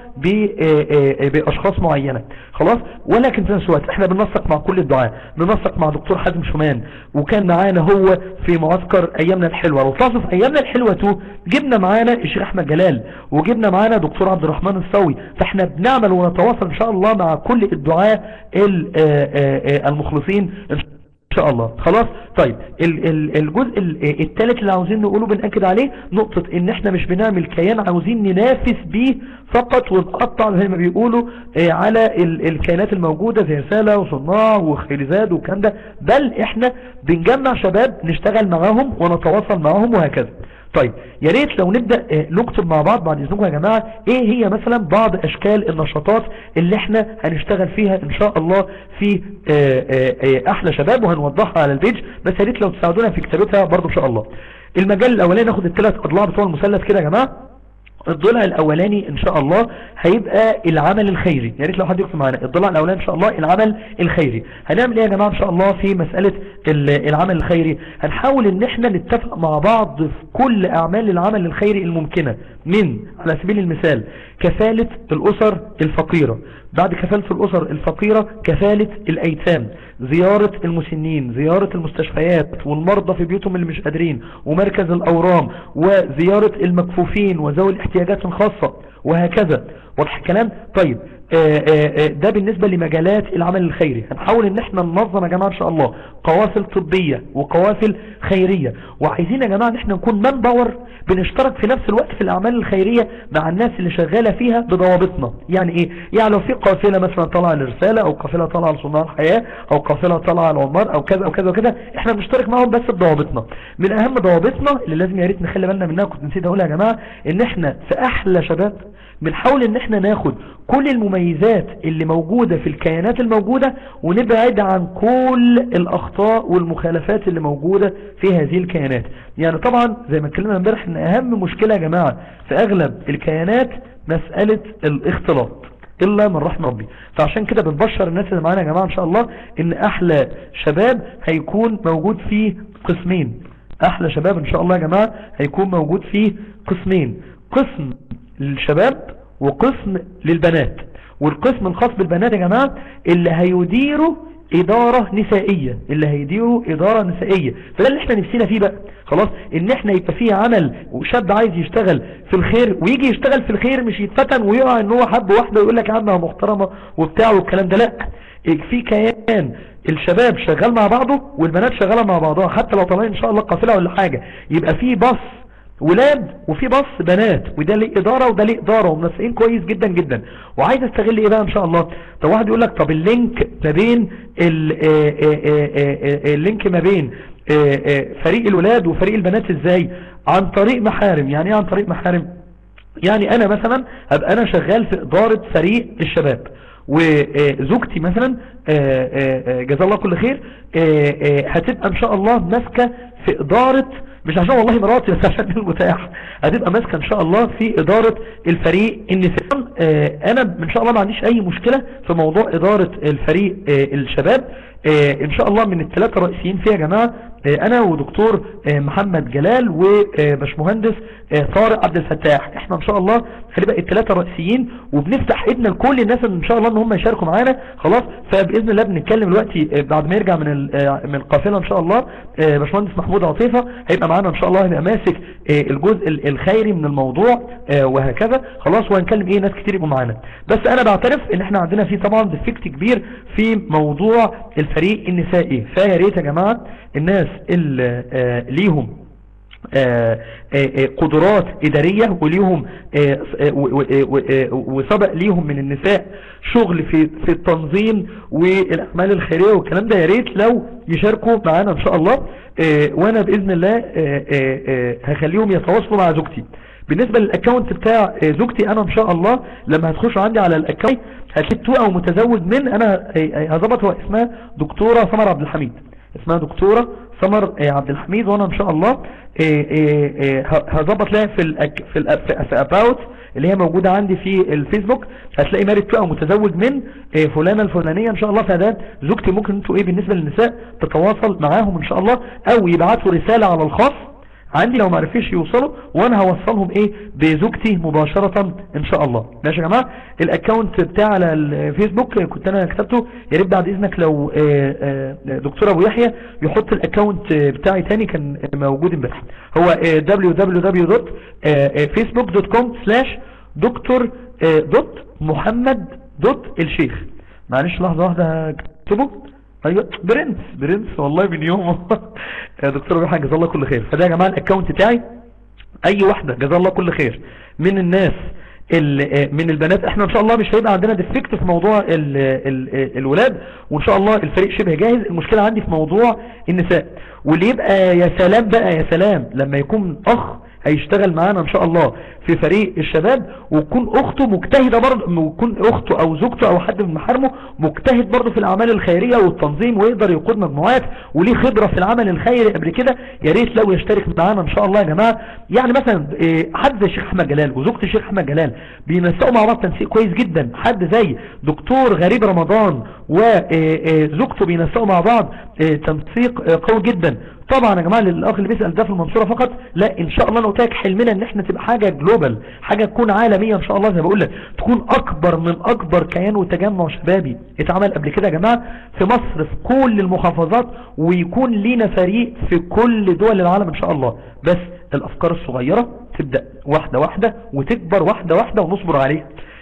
باشخاص معينة خلاص ولكن في نفس الوقت احنا بننسق مع كل الدعاء بننسق مع دكتور حازم شمان وكان معانا هو في معسكر ايامنا الحلوة لو تلاحظوا في ايامنا الحلوة تو جبنا معانا الشيخ احمد جلال وجبنا معانا دكتور عبد الرحمن الرحمن الصوي فاحنا بنعمل ونتواصل ان شاء الله مع كل الدعاء المخلصين ان شاء الله خلاص طيب الجزء الثالث اللي عاوزين نقوله بنأكد عليه نقطة ان احنا مش بنعمل كيان عاوزين ننافس بيه فقط ونقطع زي ما بيقولوا على الكيانات الموجودة زي رسالة وصناع وخيرزاد والكلام ده بل احنا بنجمع شباب نشتغل معاهم ونتواصل معاهم وهكذا طيب يا ريت لو نبدأ نكتب مع بعض بعد اذنكم يا جماعة ايه هي مثلا بعض اشكال النشاطات اللي احنا هنشتغل فيها ان شاء الله في احلى شباب وهنوضحها على البيج بس يا ريت لو تساعدونا في كتابتها برضو ان شاء الله المجال الاولاني ناخد الثلاث اضلاع بتوع المثلث كده يا جماعة الضلع الاولاني ان شاء الله هيبقى العمل الخيري يا ريت لو حد يكتب معانا الضلع الاولاني ان شاء الله العمل الخيري هنعمل ايه يا جماعه ان شاء الله في مساله العمل الخيري هنحاول ان احنا نتفق مع بعض في كل اعمال العمل الخيري الممكنه من على سبيل المثال كفاله الاسر الفقيره بعد كفالة الأسر الفقيرة كفالة الأيتام زيارة المسنين زيارة المستشفيات والمرضى في بيوتهم اللي مش قادرين ومركز الأورام وزيارة المكفوفين وذوي الاحتياجات الخاصة وهكذا واضح الكلام طيب ده بالنسبة لمجالات العمل الخيري هنحاول ان احنا ننظم يا جماعة ان شاء الله قوافل طبية وقوافل خيرية وعايزين يا جماعة ان احنا نكون مان باور بنشترك في نفس الوقت في الاعمال الخيرية مع الناس اللي شغالة فيها بضوابطنا يعني ايه يعني لو في قافلة مثلا طالعة لرسالة او قافلة طالعة لصناع الحياة او قافلة طالعة لعمار او كذا او كذا وكذا احنا بنشترك معهم بس بضوابطنا من اهم ضوابطنا اللي لازم يا ريت نخلي بالنا منها كنت نسيت اقولها يا جماعة ان احنا في احلى شباب بنحاول ان احنا ناخد كل المميزات اللي موجودة في الكيانات الموجودة ونبعد عن كل الاخطاء والمخالفات اللي موجودة في هذه الكيانات يعني طبعا زي ما اتكلمنا امبارح ان اهم مشكلة يا جماعة في اغلب الكيانات مسألة الاختلاط الا من رحم ربي فعشان كده بنبشر الناس اللي معانا يا جماعة ان شاء الله ان احلى شباب هيكون موجود فيه قسمين احلى شباب ان شاء الله يا جماعة هيكون موجود فيه قسمين قسم للشباب وقسم للبنات والقسم الخاص بالبنات يا جماعة اللي هيديروا إدارة نسائية اللي هيديروا إدارة نسائية فده اللي احنا نفسينا فيه بقى خلاص ان احنا يبقى فيه عمل وشاب عايز يشتغل في الخير ويجي يشتغل في الخير مش يتفتن ويقع ان هو حب واحدة ويقول لك يا عم محترمة وبتاع والكلام ده لا في كيان الشباب شغال مع بعضه والبنات شغالة مع بعضها حتى لو طالعين ان شاء الله قافلة ولا حاجة يبقى فيه بص ولاد وفي بص بنات وده ليه ادارة وده ليه ادارة ومنسقين كويس جدا جدا وعايز استغل ايه بقى ان شاء الله طب واحد يقول لك طب اللينك ما بين اللينك ما بين فريق الولاد وفريق البنات ازاي عن طريق محارم يعني ايه عن طريق محارم يعني انا مثلا ابقى انا شغال في ادارة فريق الشباب وزوجتي مثلا جزا الله كل خير هتبقى ان شاء الله ماسكة في ادارة مش عشان والله مراتي بس عشان المتاح هتبقى ماسكه ان شاء الله في ادارة الفريق النساء انا ان شاء الله ما عنديش اي مشكلة في موضوع ادارة الفريق الشباب ان شاء الله من الثلاثة الرئيسيين فيها يا جماعة انا ودكتور محمد جلال وباشمهندس طارق عبد الفتاح احنا ان شاء الله هنبقى الثلاثة الرئيسيين وبنفتح ايدنا لكل الناس ان شاء الله ان هم يشاركوا معانا خلاص فباذن الله بنتكلم دلوقتي بعد ما يرجع من من القافله ان شاء الله باشمهندس محمود عطيفه هيبقى معانا ان شاء الله هيبقى ماسك الجزء الخيري من الموضوع وهكذا خلاص وهنكلم ايه ناس كتير يبقوا معانا بس انا بعترف ان احنا عندنا فيه طبعا ديفكت كبير في موضوع الفريق النسائي فيا ريت يا جماعه الناس اللي ليهم آآ آآ قدرات إدارية وليهم وسبق ليهم من النساء شغل في في التنظيم والأعمال الخيرية والكلام ده يا ريت لو يشاركوا معانا إن شاء الله وأنا بإذن الله هخليهم يتواصلوا مع زوجتي بالنسبة للأكاونت بتاع زوجتي أنا إن شاء الله لما هتخشوا عندي على الأكاونت هتلاقي تو أو متزوج من أنا هظبط هو اسمها دكتورة سمر عبد الحميد اسمها دكتورة سمر عبد الحميد وانا ان شاء الله هظبط لها في ال في ال في اباوت اللي هي موجودة عندي في الفيسبوك هتلاقي مارد فئة متزوج من فلانة الفلانية ان شاء الله فده زوجتي ممكن انتوا ايه بالنسبة للنساء تتواصل معاهم ان شاء الله او يبعتوا رسالة على الخاص عندي لو ما عرفش يوصلوا وانا هوصلهم ايه بزوجتي مباشرة ان شاء الله ماشي يا جماعة الاكونت بتاع على الفيسبوك كنت انا كتبته يا ريت بعد اذنك لو دكتور ابو يحيى يحط الاكونت بتاعي تاني كان موجود امبارح هو www.facebook.com slash دكتور دوت محمد دوت الشيخ معلش لحظة واحدة اكتبه ايوه برنس برنس والله من يوم يا دكتور ابو جزاه الله كل خير فده يا جماعه الاكونت بتاعي اي واحده جزاه الله كل خير من الناس من البنات احنا ان شاء الله مش هيبقى عندنا ديفكت في موضوع ال ال الولاد وان شاء الله الفريق شبه جاهز المشكله عندي في موضوع النساء واللي يبقى يا سلام بقى يا سلام لما يكون اخ هيشتغل معانا ان شاء الله في فريق الشباب ويكون اخته مجتهدة برضه ويكون اخته او زوجته او حد من محارمه مجتهد برضه في الاعمال الخيرية والتنظيم ويقدر يقود مجموعات وليه خبرة في العمل الخيري قبل كده يا ريت لو يشترك معانا ان شاء الله يا جماعة يعني مثلا حد زي الشيخ احمد جلال وزوجة الشيخ احمد جلال بينسقوا مع بعض تنسيق كويس جدا حد زي دكتور غريب رمضان وزوجته بينسقوا مع بعض تنسيق قوي جدا طبعا يا جماعة للأخ اللي بيسأل ده في المنصورة فقط لا إن شاء الله أنا قلت لك حلمنا إن إحنا تبقى حاجة جلوبال حاجة تكون عالمية إن شاء الله زي ما بقول لك تكون أكبر من أكبر كيان وتجمع شبابي اتعمل قبل كده يا جماعة في مصر في كل المحافظات ويكون لينا فريق في كل دول العالم إن شاء الله بس الأفكار الصغيرة تبدأ واحدة واحدة وتكبر واحدة واحدة ونصبر عليها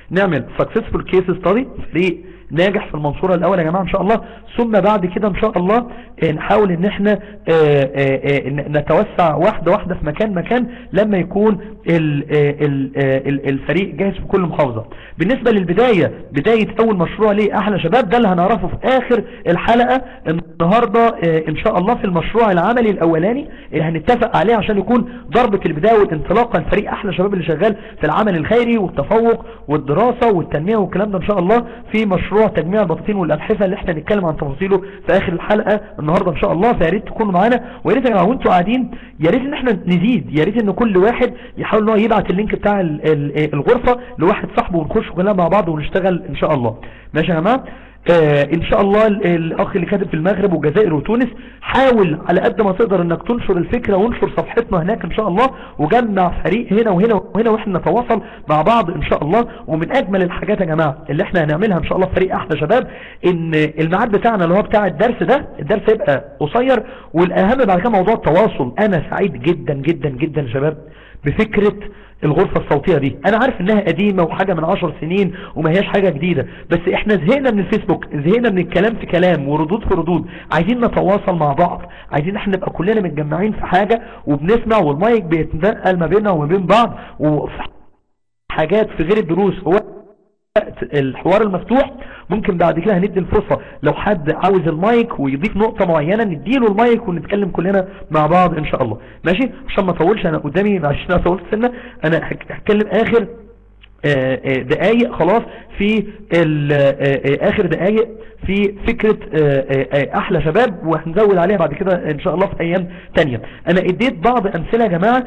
نعمل successful case study فريق ناجح في المنصورة الاول يا جماعة ان شاء الله ثم بعد كده ان شاء الله آه، نحاول ان احنا آه، آه، آه، ن- نتوسع واحدة واحدة في مكان مكان لما يكون ال- آه، ال- آه، ال- الفريق جاهز في كل محافظة بالنسبة للبداية بداية اول مشروع ليه احلى شباب ده اللي هنعرفه في اخر الحلقة النهاردة آه، ان شاء الله في المشروع العملي الاولاني اللي هنتفق عليه عشان يكون ضربة البداية والانطلاقة لفريق احلى شباب اللي شغال في العمل الخيري والتفوق والدراسة والتنمية والكلام ده ان شاء الله في مشروع تجميع البطاطين والابحثة اللي احنا هنتكلم عن تفاصيله في اخر الحلقة النهاردة ان شاء الله فيا ريت تكونوا معانا ويا ريت يا جماعه وانتوا قاعدين يا ريت ان احنا نزيد يا ريت ان كل واحد يحاول ان هو يبعت اللينك بتاع ال- ال- الغرفة لواحد صاحبه ونخش كلنا مع بعض ونشتغل ان شاء الله ماشي يا جماعه آه ان شاء الله ال- الاخ اللي كاتب في المغرب والجزائر وتونس حاول على قد ما تقدر انك تنشر الفكرة وانشر صفحتنا هناك ان شاء الله وجمع فريق هنا وهنا وهنا واحنا نتواصل مع بعض ان شاء الله ومن اجمل الحاجات يا جماعة اللي احنا هنعملها ان شاء الله في فريق احلى شباب ان الميعاد بتاعنا اللي هو بتاع الدرس ده الدرس هيبقى قصير والاهم بعد كده موضوع التواصل انا سعيد جدا جدا جدا يا شباب بفكرة الغرفة الصوتية دي انا عارف انها قديمة وحاجة من عشر سنين وما هياش حاجة جديدة بس احنا زهقنا من الفيسبوك زهقنا من الكلام في كلام وردود في ردود عايزين نتواصل مع بعض عايزين احنا نبقى كلنا متجمعين في حاجة وبنسمع والمايك بيتنقل ما بيننا وما بين بعض وفي حاجات في غير الدروس هو الحوار المفتوح ممكن بعد كده هندي الفرصة لو حد عاوز المايك ويضيف نقطة معينة نديله المايك ونتكلم كلنا مع بعض ان شاء الله ماشي عشان ما اطولش انا قدامي عشان انا طولت سنة انا هك- هتكلم اخر آه، آه، دقايق خلاص في ال- آه، آه، اخر دقايق في فكرة آه، آه، آه، احلى شباب وهنزود عليها بعد كده ان شاء الله في ايام تانية انا اديت بعض امثلة يا جماعة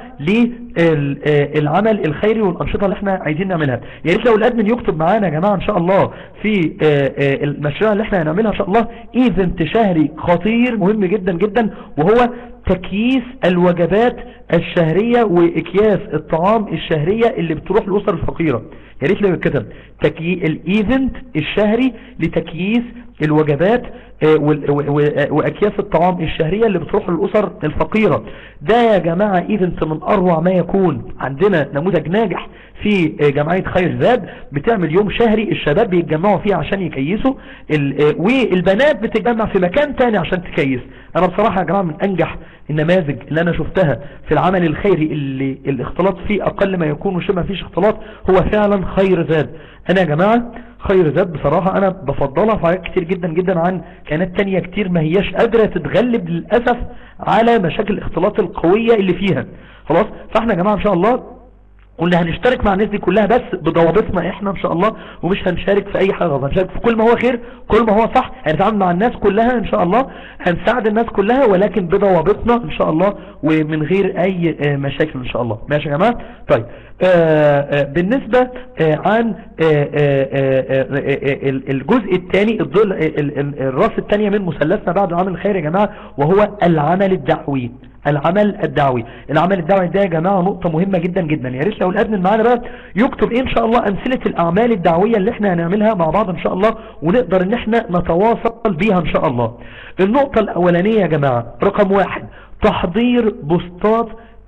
للعمل الخيري والانشطة اللي احنا عايزين نعملها يا ريت لو الادمن يكتب معانا يا جماعة ان شاء الله في آه، آه، المشروع اللي احنا هنعملها ان شاء الله ايفنت شهري خطير مهم جدا جدا وهو تكييس الوجبات الشهرية واكياس الطعام الشهرية اللي بتروح للأسر الفقيرة يا ريت لو يتكتب تكيي الايفنت الشهري لتكييس الوجبات آه، وال- و- و- واكياس الطعام الشهرية اللي بتروح للأسر الفقيرة ده يا جماعة ايفنت من اروع ما يكون عندنا نموذج ناجح في آه، جمعية خير زاد بتعمل يوم شهري الشباب بيتجمعوا فيه عشان يكيسوا ال- آه، والبنات بتتجمع في مكان تاني عشان تكيس انا بصراحة يا جماعة من انجح النماذج اللي انا شفتها في العمل الخيري اللي الاختلاط فيه اقل ما يكون وشبه ما فيش اختلاط هو فعلا خير زاد انا يا جماعة خير زاد بصراحة انا بفضلها في حاجات كتير جدا جدا عن كيانات تانية كتير ما هياش قادرة تتغلب للأسف على مشاكل الاختلاط القوية اللي فيها خلاص فاحنا يا جماعة ان شاء الله قلنا هنشترك مع الناس دي كلها بس بضوابطنا احنا ان شاء الله ومش هنشارك في اي حاجة غلط هنشارك في كل ما هو خير كل ما هو صح هنتعامل مع الناس كلها ان شاء الله هنساعد الناس كلها ولكن بضوابطنا ان شاء الله ومن غير اي آه، مشاكل ان شاء الله ماشي يا جماعة طيب آه، آه، بالنسبة آه، عن آه، آه، آه، آه، آه، ال- الجزء الثاني الضل ال- ال- الراس الثانية من مثلثنا بعد العمل الخيري يا جماعة وهو العمل الدعوي العمل الدعوي العمل الدعوي ده يا جماعة نقطة مهمة جدا جدا يا ريت لو الادمن معانا بقى يكتب ايه ان شاء الله امثلة الاعمال الدعوية اللي احنا هنعملها مع بعض ان شاء الله ونقدر ان احنا نتواصل بيها ان شاء الله النقطة الاولانية يا جماعة رقم واحد تحضير بوستات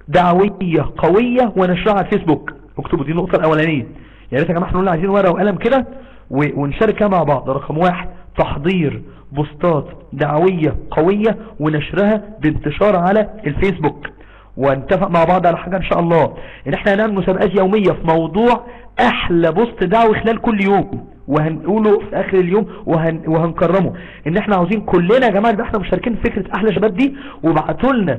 دعوية قوية ونشرها على الفيسبوك اكتبوا دي النقطة الاولانية يا ريت يا جماعة احنا نقول عايزين ورقة وقلم كده و- ونشاركها مع بعض رقم واحد تحضير بوستات دعوية قوية ونشرها بانتشار على الفيسبوك ونتفق مع بعض على حاجة ان شاء الله ان احنا هنعمل مسابقات يومية في موضوع احلى بوست دعوي خلال كل يوم وهنقوله في اخر اليوم وهن وهنكرمه ان احنا عاوزين كلنا يا جماعه يبقى احنا مشاركين في فكره احلى شباب دي وابعتوا لنا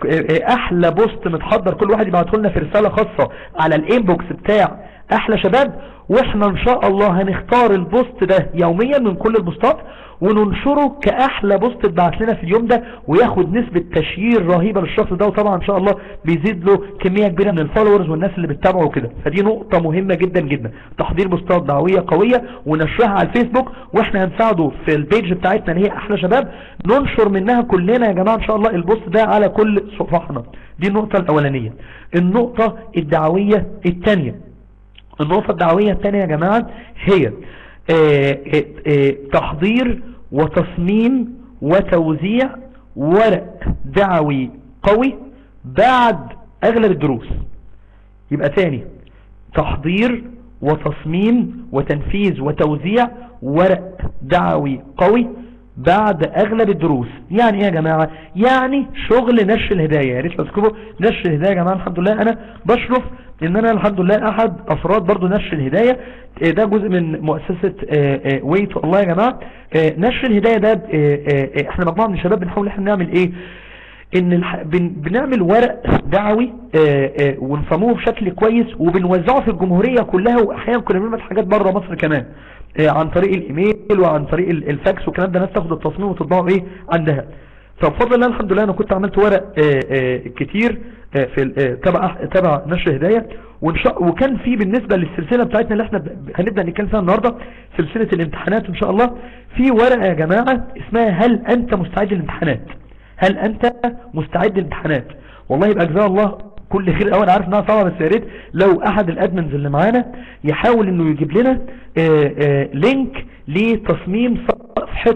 احلى بوست متحضر كل واحد يبعته لنا في رساله خاصه على الانبوكس بتاع احلى شباب واحنا ان شاء الله هنختار البوست ده يوميا من كل البوستات وننشره كاحلى بوست اتبعت لنا في اليوم ده وياخد نسبة تشيير رهيبة للشخص ده وطبعا ان شاء الله بيزيد له كمية كبيرة من الفولورز والناس اللي بتتابعه وكده فدي نقطة مهمة جدا جدا تحضير بوستات دعوية قوية ونشرها على الفيسبوك واحنا هنساعده في البيج بتاعتنا اللي هي احلى شباب ننشر منها كلنا يا جماعة ان شاء الله البوست ده على كل صفحنا دي النقطة الاولانية النقطة الدعوية الثانية النقطة الدعوية الثانية يا جماعة هي آه، آه، آه، تحضير وتصميم وتوزيع ورق دعوي قوي بعد اغلب الدروس يبقى تاني تحضير وتصميم وتنفيذ وتوزيع ورق دعوي قوي بعد اغلب الدروس يعني ايه يا جماعة يعني شغل نشر الهداية يا ريت لو تكتبوا نشر الهداية يا جماعة الحمد لله انا بشرف ان انا الحمد لله احد افراد برضو نشر الهداية آه، ده جزء من مؤسسة ويت الله يا جماعة آه، نشر الهداية ده آه، احنا مجموعة من الشباب بنحاول احنا نعمل ايه ان الح... بن... بنعمل ورق دعوي ونفهموه بشكل كويس وبنوزعه في الجمهورية كلها واحيانا كنا بنعمل حاجات بره مصر كمان عن طريق الايميل وعن طريق الفاكس والكلام ده ناس تاخد التصميم وتطبعه ايه عندها فبفضل الله الحمد لله انا كنت عملت ورق كتير في تبع تبع نشر هداية وكان في بالنسبة للسلسلة بتاعتنا اللي احنا هنبدأ نتكلم فيها النهاردة سلسلة الامتحانات ان شاء الله في ورقة يا جماعة اسمها هل انت مستعد للامتحانات هل انت مستعد للامتحانات والله يبقى جزاه الله كل خير قوي انا عارف انها صعبه بس يا ريت لو احد الادمنز اللي معانا يحاول انه يجيب لنا آآ آآ لينك لتصميم صفحه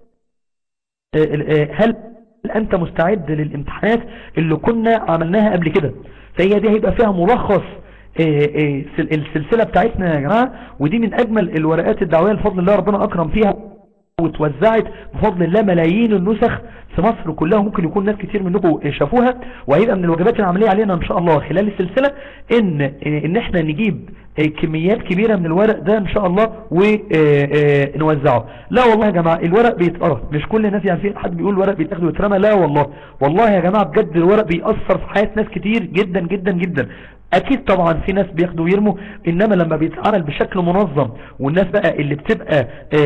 هل انت مستعد للامتحانات اللي كنا عملناها قبل كده فهي دي هيبقى فيها ملخص السلسلة بتاعتنا يا جماعة ودي من اجمل الورقات الدعوية الفضل الله ربنا اكرم فيها وتوزعت بفضل الله ملايين النسخ في مصر كلها ممكن يكون ناس كتير منكم شافوها وهيبقى من الواجبات العملية علينا ان شاء الله خلال السلسلة ان ان احنا نجيب كميات كبيرة من الورق ده ان شاء الله ونوزعه لا والله يا جماعة الورق بيتقرا مش كل الناس يعني في حد بيقول الورق بيتاخد ويترمى لا والله والله يا جماعة بجد الورق بيأثر في حياة ناس كتير جدا جدا جدا اكيد طبعا في ناس بياخدوا ويرموا انما لما بيتعمل بشكل منظم والناس بقى اللي بتبقى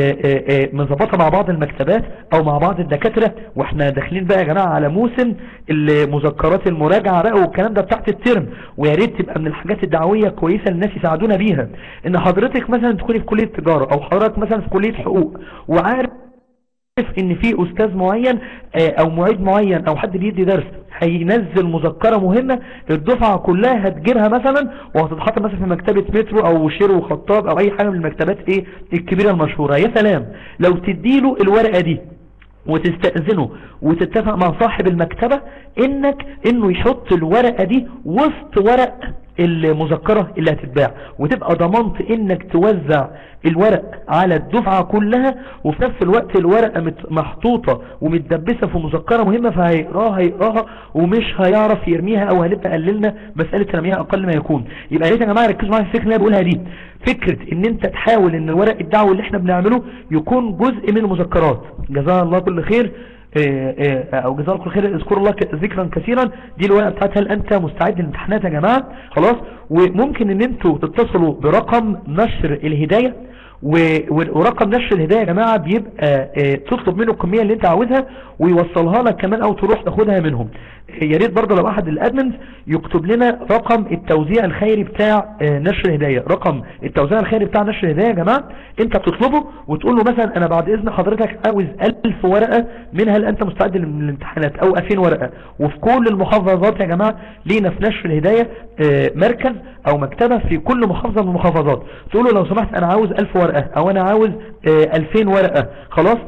مظبطه مع بعض المكتبات او مع بعض الدكاترة واحنا داخلين بقى يا جماعة على موسم المذكرات المراجعة بقى والكلام ده بتاعت الترم ويا ريت تبقى من الحاجات الدعوية كويسة الناس يساعدونا بيها ان حضرتك مثلا تكوني في كلية تجارة او حضرتك مثلا في كلية حقوق وعارف ان في استاذ معين او معيد معين او حد بيدي درس هينزل مذكرة مهمة الدفعة كلها هتجيبها مثلا وهتتحط مثلا في مكتبة مترو او شير وخطاب او اي حاجة من المكتبات ايه الكبيرة المشهورة يا سلام لو تديله الورقة دي وتستأذنه وتتفق مع صاحب المكتبة انك انه يحط الورقة دي وسط ورق المذكرة اللي هتتباع وتبقى ضمنت انك توزع الورق على الدفعة كلها وفي نفس الوقت الورقة محطوطة ومتدبسة في مذكرة مهمة فهيقراها هيقراها ومش هيعرف يرميها او هنبقى قللنا مسألة رميها اقل ما يكون يبقى يا جماعة ركزوا معايا في الفكرة اللي انا بقولها دي فكرة ان انت تحاول ان الورق الدعوي اللي احنا بنعمله يكون جزء من المذكرات جزاها الله كل خير او جزاه الله كل خير اذكر الله ذكرا كثيرا دي الورقه بتاعت هل انت مستعد للامتحانات يا جماعه خلاص وممكن ان انتوا تتصلوا برقم نشر الهدايه ورقم نشر الهداية يا جماعة بيبقى تطلب منه الكمية اللي انت عاوزها ويوصلها لك كمان او تروح تاخدها منهم يا ريت برضه لو احد الادمنز يكتب لنا رقم التوزيع الخيري بتاع نشر الهداية رقم التوزيع الخيري بتاع نشر الهداية يا جماعة انت بتطلبه وتقول له مثلا انا بعد اذن حضرتك عاوز 1000 ورقة من هل انت مستعد للامتحانات او 2000 ورقة وفي كل المحافظات يا جماعة لينا في نشر الهداية مركز او مكتبة في كل محافظة من المحافظات تقول له لو سمحت انا عاوز 1000 ورقة او انا عاوز 2000 ورقة خلاص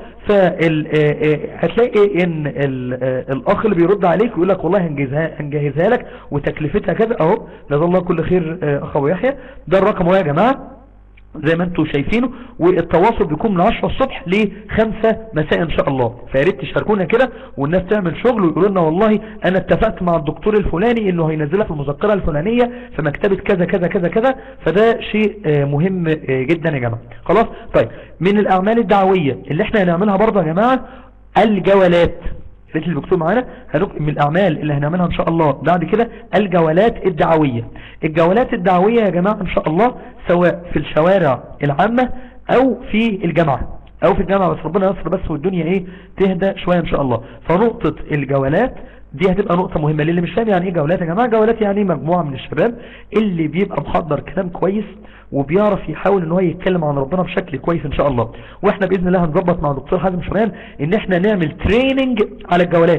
هتلاقي ان الاخ اللي بيرد عليك يقول لك والله هنجهزها, هنجهزها لك وتكلفتها كذا اهو جزا الله كل خير اخ ابو يحيى ده الرقم اهو يا جماعه زي ما انتم شايفينه والتواصل بيكون من 10 الصبح ل 5 مساء ان شاء الله فياريت تشاركونا كده والناس تعمل شغل ويقولوا لنا والله انا اتفقت مع الدكتور الفلاني انه هينزلها في المذكره الفلانيه في مكتبه كذا كذا كذا كذا فده شيء مهم جدا يا جماعه خلاص طيب من الاعمال الدعويه اللي احنا هنعملها برضه يا جماعه الجولات ريت اللي مكتوب معانا هنكتب من الاعمال اللي هنعملها ان شاء الله بعد كده الجولات الدعوية الجولات الدعوية يا جماعة ان شاء الله سواء في الشوارع العامة او في الجامعة او في الجامعة بس ربنا يصر بس والدنيا ايه تهدى شوية ان شاء الله فنقطة الجولات دي هتبقى نقطة مهمة للي مش فاهم يعني ايه جولات يا جماعة جولات يعني مجموعة من الشباب اللي بيبقى محضر كلام كويس وبيعرف يحاول ان هو يتكلم عن ربنا بشكل كويس ان شاء الله واحنا باذن الله هنظبط مع دكتور حازم شمال ان احنا نعمل تريننج على الجولات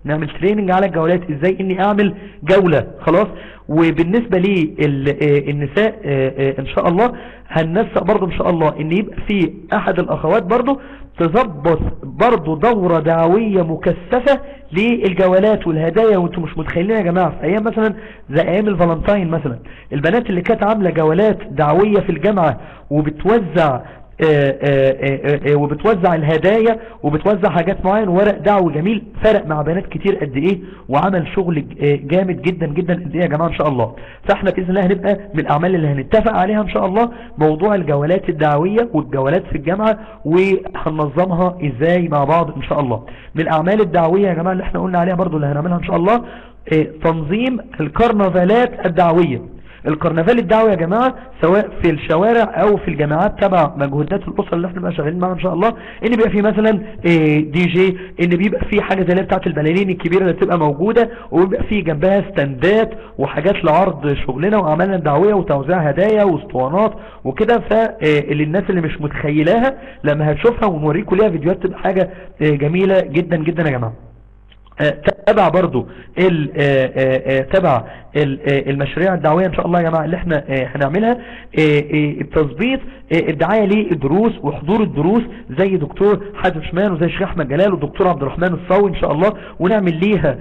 نعمل تريننج على الجولات ازاي اني اعمل جولة خلاص وبالنسبة للنساء ان شاء الله هننسق برضو ان شاء الله ان يبقى في احد الاخوات برضو تظبط برضو دورة دعوية مكثفة للجولات والهدايا وانتم مش متخيلين يا جماعة في ايام مثلا زي ايام الفالنتاين مثلا البنات اللي كانت عاملة جولات دعوية في الجامعة وبتوزع آه، آه، آه، وبتوزع الهدايا وبتوزع حاجات معينة ورق دعوي جميل فرق مع بنات كتير قد ايه وعمل شغل جامد جدا جدا قد ايه يا جماعة ان شاء الله فاحنا باذن الله هنبقى من الاعمال اللي هنتفق عليها ان شاء الله موضوع الجولات الدعوية والجولات في الجامعة وهننظمها ازاي مع بعض ان شاء الله من الاعمال الدعوية يا جماعة اللي احنا قلنا عليها برضو اللي هنعملها ان شاء الله تنظيم الكرنفالات الدعوية الكرنفال الدعوي يا جماعة سواء في الشوارع او في الجامعات تبع مجهودات الاسر اللي احنا بقى شغالين معاها ان شاء الله ان بيبقى في مثلا إيه، دي جي ان بيبقى في حاجة زي اللي بتاعت البلالين الكبيرة اللي بتبقى موجودة وبيبقى في جنبها ستاندات وحاجات لعرض شغلنا واعمالنا الدعوية وتوزيع هدايا واسطوانات وكده فللناس اللي مش متخيلاها لما هتشوفها ونوريكم ليها فيديوهات تبقى حاجة إيه، جميلة جدا جدا يا جماعة تبع برضو تبع المشاريع الدعوية ان شاء الله يا جماعة اللي احنا هنعملها التظبيط الدعاية للدروس وحضور الدروس زي دكتور حازم شمان وزي شيخ احمد جلال والدكتور عبد الرحمن الصاوي ان شاء الله ونعمل ليها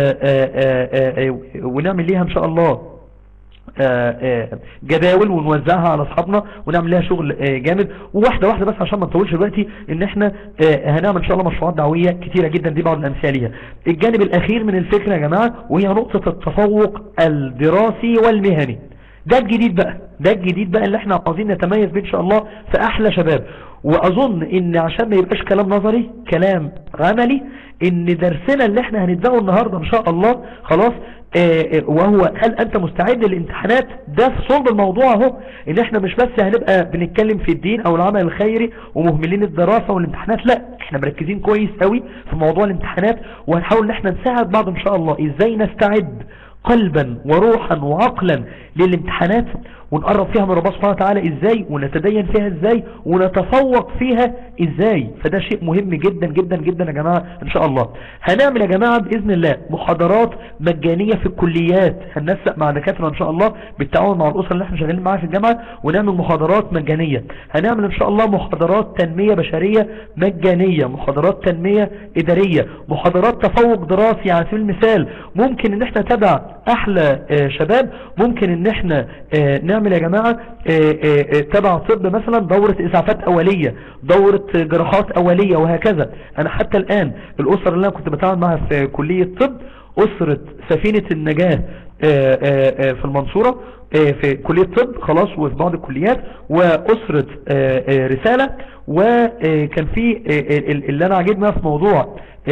ونعمل ليها ان شاء الله آه، آه، جداول ونوزعها على اصحابنا ونعمل لها شغل آه، جامد وواحدة واحدة بس عشان ما نطولش دلوقتي ان احنا هنعمل ان شاء الله مشروعات دعوية كتيرة جدا دي بعض الامثال ليها الجانب الاخير من الفكرة يا جماعة وهي نقطة التفوق الدراسي والمهني ده الجديد بقى ده الجديد بقى اللي احنا عاوزين نتميز بيه ان شاء الله في احلى شباب واظن ان عشان ما يبقاش كلام نظري كلام عملي ان درسنا اللي احنا هنبداه النهاردة ان شاء الله خلاص آه، آه، وهو هل انت مستعد للامتحانات ده في صلب الموضوع اهو ان احنا مش بس هنبقى بنتكلم في الدين او العمل الخيري ومهملين الدراسة والامتحانات لا احنا مركزين كويس قوي في موضوع الامتحانات وهنحاول ان احنا نساعد بعض ان شاء الله ازاي نستعد قلبا وروحا وعقلا للامتحانات ونقرب فيها من ربنا سبحانه وتعالى ازاي ونتدين فيها ازاي ونتفوق فيها ازاي فده شيء مهم جدا جدا جدا يا جماعة ان شاء الله هنعمل يا جماعة باذن الله محاضرات مجانية في الكليات هننسق مع دكاترة ان شاء الله بالتعاون مع الاسرة اللي احنا شغالين معاها في الجامعة ونعمل محاضرات مجانية هنعمل ان شاء الله محاضرات تنمية بشرية مجانية محاضرات تنمية ادارية محاضرات تفوق دراسي على سبيل المثال ممكن ان احنا تبع احلى آه، شباب ممكن ان احنا آه، نعمل يا جماعة آه، تبع طب مثلا دورة اسعافات اولية دورة جراحات اولية وهكذا انا حتى الان الاسر اللي انا كنت بتعامل معها في كلية طب اسرة سفينة النجاة في المنصورة في كلية طب خلاص وفي بعض الكليات واسرة رسالة وكان في اللي انا عجبنا في موضوع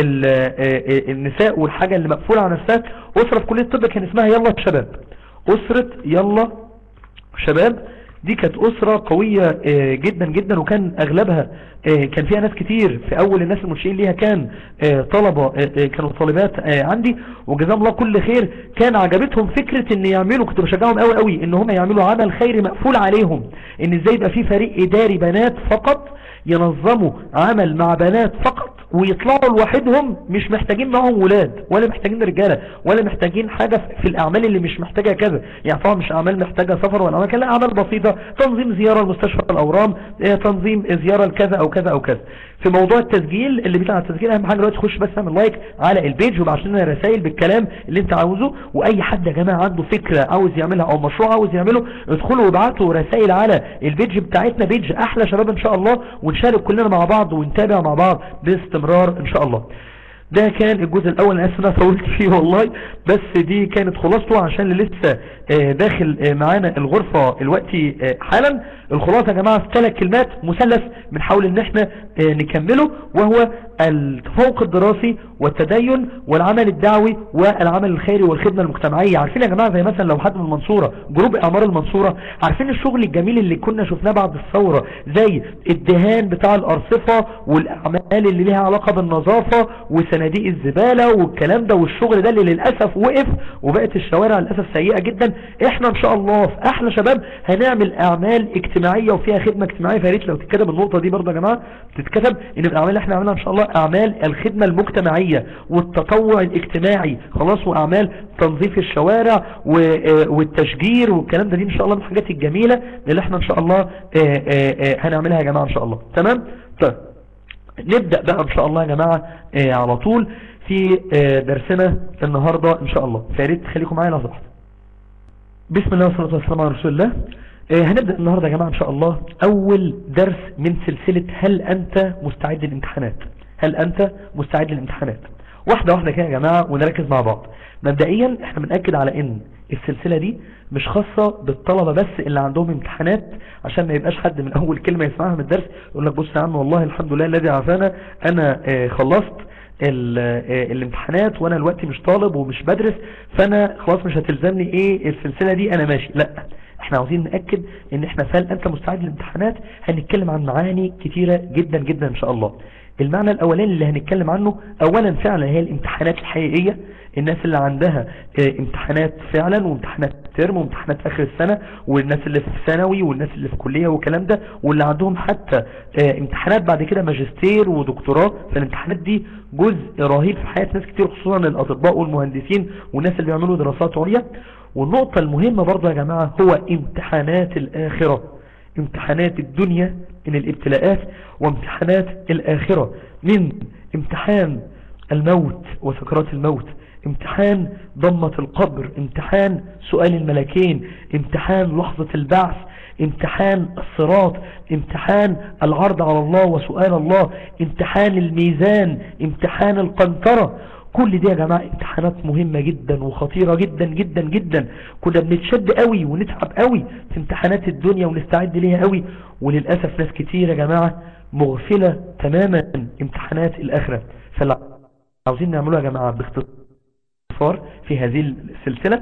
النساء والحاجة اللي مقفولة على نفسها أسرة في كلية الطب كان اسمها يلا شباب أسرة يلا شباب دي كانت أسرة قوية آه، جدا جدا وكان أغلبها آه، كان فيها ناس كتير في أول الناس المنشئين ليها كان آه، طلبة كانوا طالبات عندي وجزاهم الله كل خير كان عجبتهم فكرة ان يعملوا كنت بشجعهم قوي قوي ان هم يعملوا عمل خيري مقفول عليهم ان ازاي يبقى في فريق إداري بنات فقط ينظموا عمل مع بنات فقط ويطلعوا لوحدهم مش محتاجين معهم ولاد ولا محتاجين رجالة ولا محتاجين حاجة في الأعمال اللي مش محتاجة كذا يعني طبعا مش أعمال محتاجة سفر ولا أعمال لا أعمال بسيطة تنظيم زيارة لمستشفى الأورام آه، تنظيم زيارة لكذا أو كذا أو كذا في موضوع التسجيل اللي بيطلع التسجيل أهم حاجة دلوقتي تخش بس تعمل لايك على البيج وبعت لنا رسائل بالكلام اللي أنت عاوزه وأي حد يا جماعة عنده فكرة عاوز يعملها أو مشروع عاوز يعمله ادخلوا وابعتوا رسائل على البيج بتاعتنا بيج أحلى شباب إن شاء الله ونشارك كلنا مع بعض ونتابع مع بعض باستمرار إن شاء الله ده كان الجزء الاول انا اسف انا طولت فيه والله بس دي كانت خلاصته عشان اللي لسه آه، داخل آه، معانا الغرفة الوقتي آه، حالا الخلاصة يا جماعة في ثلاث كلمات مثلث بنحاول ان احنا نكمله وهو التفوق الدراسي والتدين والعمل الدعوي والعمل الخيري والخدمة المجتمعية عارفين يا جماعة زي مثلا لو حد من المنصورة جروب اعمار المنصورة عارفين الشغل الجميل اللي كنا شفناه بعد الثورة زي الدهان بتاع الارصفة والاعمال اللي ليها علاقة بالنظافة وصناديق الزبالة والكلام ده والشغل ده اللي للأسف وقف وبقت الشوارع للأسف سيئة جدا احنا ان شاء الله في احلى شباب هنعمل اعمال اجتماعية وفيها خدمة اجتماعية فياريت لو تتكتب النقطة دي برضه يا جماعة تتكتب ان الاعمال اللي احنا عملها ان شاء الله الله اعمال الخدمة المجتمعية والتطوع الاجتماعي خلاص واعمال تنظيف الشوارع والتشجير والكلام ده دي ان شاء الله من الحاجات الجميلة اللي احنا ان شاء الله هنعملها يا جماعة ان شاء الله تمام طيب نبدأ بقى ان شاء الله يا جماعة على طول في درسنا النهاردة ان شاء الله فياريت تخليكم معايا لحظة بسم الله والصلاة والسلام على رسول الله هنبدأ النهاردة يا جماعة ان شاء الله اول درس من سلسلة هل انت مستعد للامتحانات هل انت مستعد للامتحانات واحدة واحدة كده يا جماعة ونركز مع بعض مبدئيا احنا بنأكد على ان السلسلة دي مش خاصة بالطلبة بس اللي عندهم امتحانات عشان ما يبقاش حد من اول كلمة يسمعها من الدرس يقول لك بص يا عم والله الحمد لله الذي عافانا انا خلصت الامتحانات وانا دلوقتي مش طالب ومش بدرس فانا خلاص مش هتلزمني ايه السلسلة دي انا ماشي لا احنا عاوزين نأكد ان احنا فعلا انت مستعد للامتحانات هنتكلم عن معاني كتيرة جدا جدا ان شاء الله المعنى الاولاني اللي هنتكلم عنه اولا فعلا هي الامتحانات الحقيقية الناس اللي عندها امتحانات فعلا وامتحانات ترم وامتحانات اخر السنة والناس اللي في ثانوي والناس اللي في كلية والكلام ده واللي عندهم حتى امتحانات بعد كده ماجستير ودكتوراه فالامتحانات دي جزء رهيب في حياة ناس كتير خصوصا الاطباء والمهندسين والناس اللي بيعملوا دراسات عليا والنقطة المهمة برضه يا جماعة هو امتحانات الآخرة امتحانات الدنيا من الابتلاءات وامتحانات الآخرة من امتحان الموت وسكرات الموت امتحان ضمة القبر امتحان سؤال الملكين امتحان لحظة البعث امتحان الصراط امتحان العرض على الله وسؤال الله امتحان الميزان امتحان القنطرة كل دي يا جماعة امتحانات مهمة جدا وخطيرة جدا جدا جدا كنا بنتشد قوي ونتعب قوي في امتحانات الدنيا ونستعد ليها قوي وللأسف ناس كتير يا جماعة مغفلة تماما امتحانات الآخرة فاللي عاوزين نعمله يا جماعة باختصار في هذه السلسلة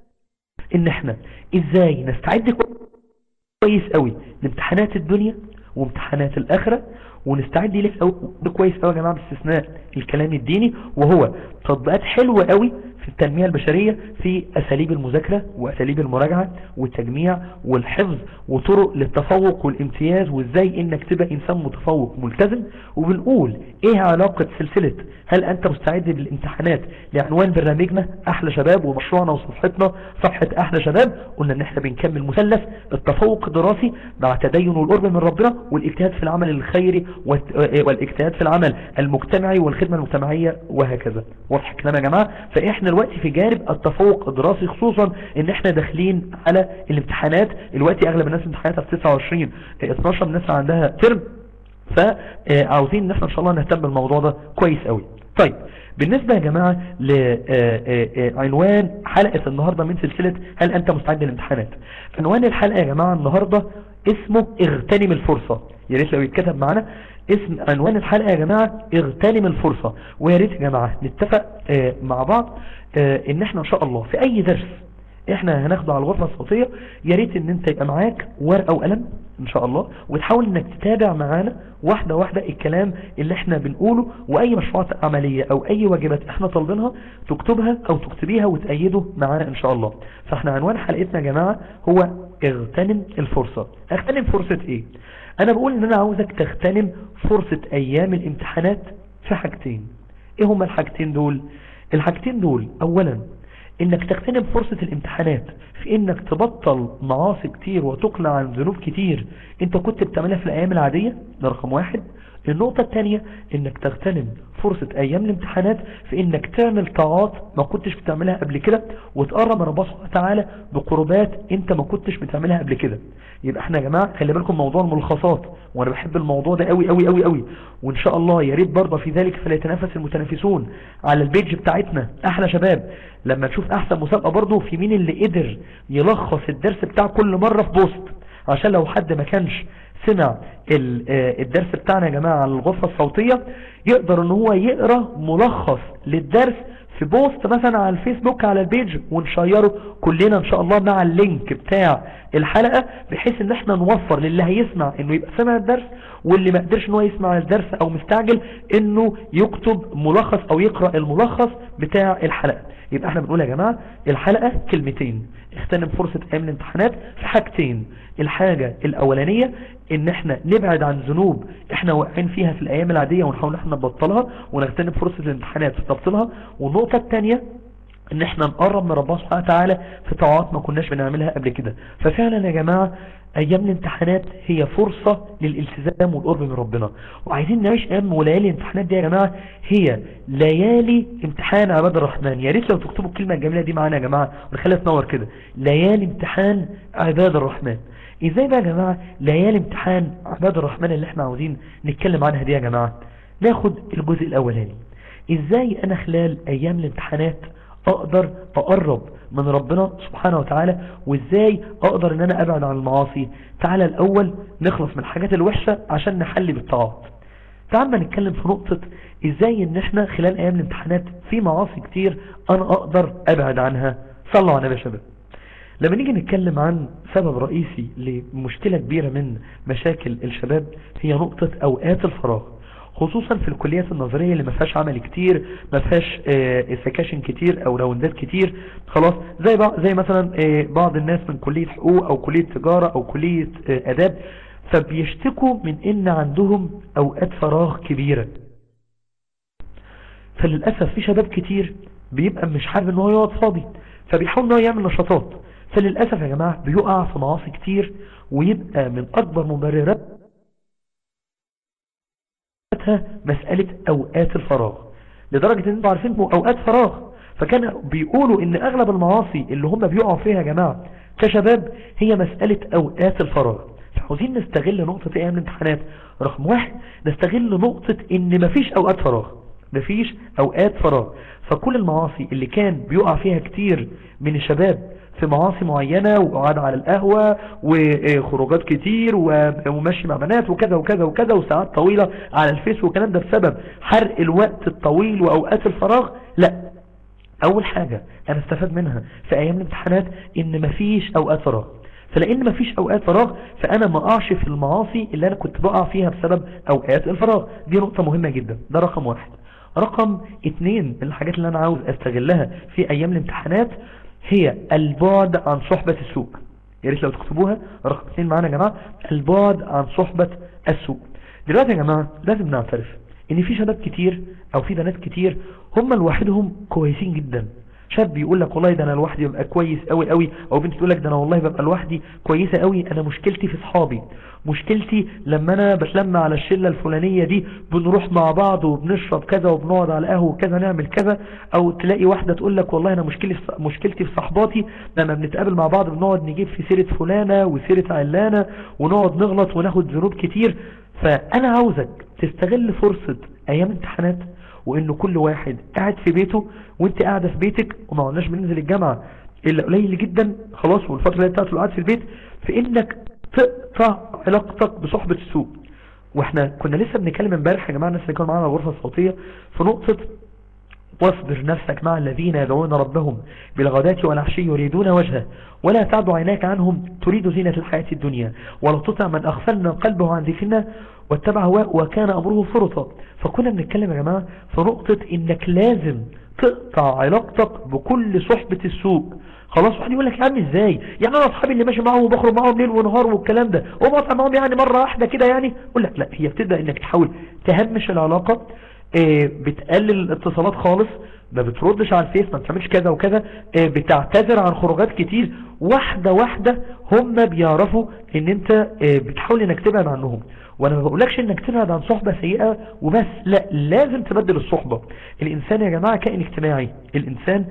ان احنا ازاي نستعد كويس قوي لامتحانات الدنيا وامتحانات الآخرة ونستعد ليه كويس قوي يا جماعة باستثناء الكلام الديني وهو تطبيقات حلوة قوي في التنمية البشرية في أساليب المذاكرة وأساليب المراجعة والتجميع والحفظ وطرق للتفوق والامتياز وازاي انك تبقى انسان متفوق ملتزم وبنقول ايه علاقة سلسلة هل انت مستعد للامتحانات لعنوان برنامجنا احلى شباب ومشروعنا وصفحتنا صفحة احلى شباب قلنا ان احنا بنكمل مثلث التفوق الدراسي مع تدين والقرب من ربنا والاجتهاد في العمل الخيري والاجتهاد في العمل المجتمعي والخدمة المجتمعية وهكذا واضح الكلام يا جماعة فاحنا دلوقتي في جانب التفوق الدراسي خصوصا ان احنا داخلين على الامتحانات دلوقتي اغلب الناس امتحاناتها في 29 12 الناس عندها ترم فعاوزين ان احنا ان شاء الله نهتم بالموضوع ده كويس قوي طيب بالنسبة يا جماعة لعنوان حلقة النهاردة من سلسلة هل انت مستعد للامتحانات عنوان الحلقة يا جماعة النهاردة اسمه اغتنم الفرصة يا ريت لو يتكتب معنا اسم عنوان الحلقة يا جماعة اغتنم الفرصة ويا ريت يا جماعة نتفق اه مع بعض اه ان احنا ان شاء الله في اي درس احنا هناخده على الغرفة الصوتية يا ريت ان انت يبقى معاك ورقة وقلم ان شاء الله وتحاول انك تتابع معانا واحدة واحدة الكلام اللي احنا بنقوله واي مشروعات عملية او اي واجبات احنا طالبينها تكتبها او تكتبيها وتأيده معانا ان شاء الله فاحنا عنوان حلقتنا يا جماعة هو اغتنم الفرصة اغتنم فرصة ايه انا بقول ان انا عاوزك تغتنم فرصة ايام الامتحانات في حاجتين ايه هما الحاجتين دول الحاجتين دول اولا انك تغتنم فرصة الامتحانات في انك تبطل معاصي كتير وتقلع عن ذنوب كتير انت كنت بتعملها في الايام العادية ده رقم واحد النقطة الثانية انك تغتنم فرصة ايام الامتحانات في انك تعمل طاعات ما كنتش بتعملها قبل كده وتقرب من ربنا سبحانه وتعالى بقربات انت ما كنتش بتعملها قبل كده يبقى احنا يا جماعة خلي بالكم موضوع الملخصات وانا بحب الموضوع ده قوي قوي قوي قوي وان شاء الله يا ريت برضه في ذلك فليتنافس المتنافسون على البيج بتاعتنا احلى شباب لما تشوف احسن مسابقة برضه في مين اللي قدر يلخص الدرس بتاع كل مرة في بوست عشان لو حد ما كانش سمع الدرس بتاعنا يا جماعة على الغرفة الصوتية يقدر ان هو يقرأ ملخص للدرس في بوست مثلا على الفيسبوك على البيج ونشيره كلنا ان شاء الله مع اللينك بتاع الحلقة بحيث ان احنا نوفر للي هيسمع انه يبقى سمع الدرس واللي ما قدرش ان هو يسمع الدرس او مستعجل انه يكتب ملخص او يقرأ الملخص بتاع الحلقة يبقى احنا بنقول يا جماعة الحلقة كلمتين اغتنم فرصة ايام الامتحانات في حاجتين الحاجة الاولانية ان احنا نبعد عن ذنوب احنا واقعين فيها في الايام العادية ونحاول احنا نبطلها ونغتنم فرصة الامتحانات في تبطلها والنقطة الثانية ان احنا نقرب من ربنا سبحانه وتعالى في طاعات ما كناش بنعملها قبل كده ففعلا يا جماعة ايام الامتحانات هي فرصة للالتزام والقرب من ربنا وعايزين نعيش ايام وليالي الامتحانات دي يا جماعة هي ليالي امتحان عباد الرحمن يا ريت لو تكتبوا الكلمة الجميلة دي معانا يا جماعة ونخليها تنور كده ليالي امتحان عباد الرحمن ازاي بقى يا جماعة ليالي امتحان عباد الرحمن اللي احنا عاوزين نتكلم عنها دي يا جماعة ناخد الجزء الاولاني ازاي انا خلال ايام الامتحانات اقدر اقرب من ربنا سبحانه وتعالى وازاي اقدر ان انا ابعد عن المعاصي تعالى الاول نخلص من الحاجات الوحشة عشان نحل بالطاعات تعال نتكلم في نقطة ازاي ان احنا خلال ايام الامتحانات في معاصي كتير انا اقدر ابعد عنها صلوا على النبي يا شباب لما نيجي نتكلم عن سبب رئيسي لمشكلة كبيرة من مشاكل الشباب هي نقطة اوقات الفراغ خصوصا في الكليات النظرية اللي ما فيهاش عمل كتير ما فيهاش سكاشن كتير او راوندات كتير خلاص زي زي مثلا بعض الناس من كلية حقوق او كلية تجارة او كلية اداب فبيشتكوا من ان عندهم اوقات فراغ كبيرة فللأسف في شباب كتير بيبقى مش حابب ان هو يقعد فاضي فبيحاول ان هو يعمل نشاطات فللأسف يا جماعة بيقع في معاصي كتير ويبقى من اكبر مبررات مسألة اوقات الفراغ لدرجة ان انتوا عارفين اوقات فراغ فكان بيقولوا ان اغلب المعاصي اللي هم بيقعوا فيها يا جماعة كشباب هي مسألة اوقات الفراغ فعاوزين نستغل نقطة ايام الامتحانات رقم واحد نستغل نقطة ان مفيش اوقات فراغ مفيش اوقات فراغ فكل المعاصي اللي كان بيقع فيها كتير من الشباب في معاصي معينة وقعد على القهوة وخروجات كتير ومشي مع بنات وكذا وكذا وكذا وساعات طويلة على الفيس والكلام ده بسبب حرق الوقت الطويل وأوقات الفراغ لا أول حاجة أنا استفاد منها في أيام الامتحانات إن مفيش أوقات فراغ فلأن مفيش أوقات فراغ فأنا ما أقعش في المعاصي اللي أنا كنت بقع فيها بسبب أوقات الفراغ دي نقطة مهمة جدا ده رقم واحد رقم اتنين من الحاجات اللي أنا عاوز أستغلها في أيام الامتحانات هي البعد عن صحبة السوء يا ريت لو تكتبوها رقم اثنين معانا يا جماعة البعد عن صحبة السوء دلوقتي يا جماعة لازم نعترف ان في شباب كتير او في بنات كتير هم لوحدهم كويسين جدا شاب يقول لك والله ده انا لوحدي ببقى كويس قوي قوي او بنت تقول لك ده انا والله ببقى لوحدي كويسه قوي انا مشكلتي في اصحابي مشكلتي لما انا بتلم على الشله الفلانيه دي بنروح مع بعض وبنشرب كذا وبنقعد على قهوه وكذا نعمل كذا او تلاقي واحده تقول لك والله انا مشكلتي مشكلتي في صحباتي لما بنتقابل مع بعض بنقعد نجيب في سيره فلانه وسيره علانه ونقعد نغلط وناخد ذنوب كتير فانا عاوزك تستغل فرصه ايام امتحانات وانه كل واحد قاعد في بيته وانت قاعده في بيتك وما قلناش بننزل الجامعه الا قليل جدا خلاص والفتره اللي بتاعته قاعد في البيت في انك تقطع علاقتك بصحبه السوء واحنا كنا لسه بنتكلم امبارح يا جماعه الناس اللي كانوا معانا الغرفه الصوتيه في نقطه واصبر نفسك مع الذين يدعون ربهم بالغداة والعشي يريدون وجهه ولا تعد عيناك عنهم تريد زينة الحياة الدنيا ولا تطع من أغفلنا قلبه عن ذكرنا واتبع هواء وكان أمره فرطا فكنا بنتكلم يا جماعة في نقطة إنك لازم تقطع علاقتك بكل صحبة السوء خلاص واحد يقول لك يا عم ازاي يعني انا اصحابي اللي ماشي معاهم وبخرج معاهم ليل ونهار والكلام ده وبقطع معاهم يعني مره واحده كده يعني اقول لك لا هي بتبدا انك تحاول تهمش العلاقه اه بتقلل الاتصالات خالص ما بتردش على الفيس ما بتعملش كذا وكذا اه بتعتذر عن خروجات كتير واحدة واحدة هم بيعرفوا ان انت اه بتحاول انك تبعد عنهم وانا ما بقولكش انك تبعد عن صحبة سيئة وبس لا لازم تبدل الصحبة الانسان يا جماعة كائن اجتماعي الانسان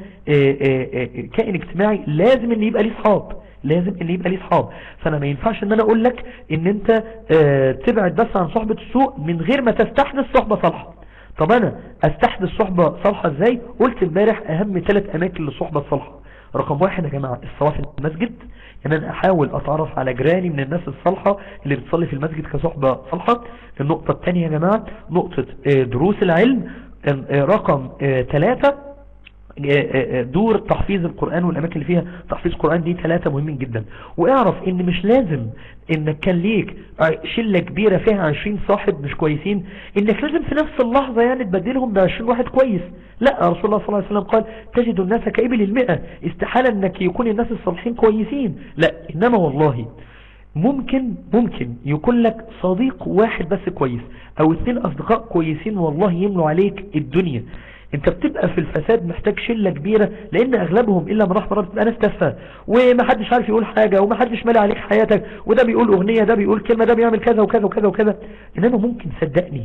كائن اجتماعي لازم ان يبقى ليه صحاب لازم ان يبقى ليه صحاب فانا ما ينفعش ان انا اقول لك ان انت تبعد بس عن صحبة السوء من غير ما تستحدث صحبة صالحة طب انا استحدث صحبة صالحة ازاي قلت امبارح اهم ثلاث اماكن للصحبة الصالحة رقم واحد يا جماعة الصلاة في المسجد ان انا احاول اتعرف على جيراني من الناس الصالحة اللي بتصلي في المسجد كصحبة صالحة النقطة الثانية يا جماعة نقطة دروس العلم رقم ثلاثة دور تحفيظ القرآن والأماكن اللي فيها تحفيظ القرآن دي ثلاثة مهمين جدا واعرف ان مش لازم انك كان ليك شلة كبيرة فيها 20 صاحب مش كويسين انك لازم في نفس اللحظة يعني تبدلهم ب 20 واحد كويس لا رسول الله صلى الله عليه وسلم قال تجد الناس كإبل المئة استحالة انك يكون الناس الصالحين كويسين لا انما والله ممكن ممكن يكون لك صديق واحد بس كويس او اثنين اصدقاء كويسين والله يملوا عليك الدنيا انت بتبقى في الفساد محتاج شلة كبيرة لان اغلبهم الا من رحمة ربك بتبقى ناس تافهه ومحدش عارف يقول حاجة ومحدش مالي عليك حياتك وده بيقول اغنية ده بيقول كلمة ده بيعمل كذا وكذا وكذا وكذا انما ممكن صدقني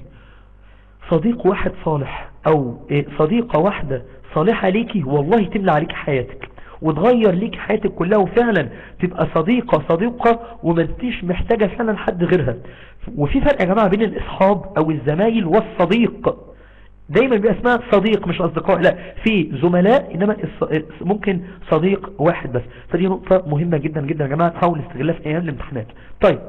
صديق واحد صالح او صديقة واحدة صالحة ليكي والله تملى عليك حياتك وتغير ليك حياتك كلها وفعلا تبقى صديقة صديقة وما انتيش محتاجة فعلا حد غيرها وفي فرق يا جماعة بين الاصحاب او الزمايل والصديق دايما بيبقى اسمها صديق مش اصدقاء لا في زملاء انما ممكن صديق واحد بس فدي نقطة مهمة جدا جدا يا جماعة نحاول نستغلها في ايام الامتحانات طيب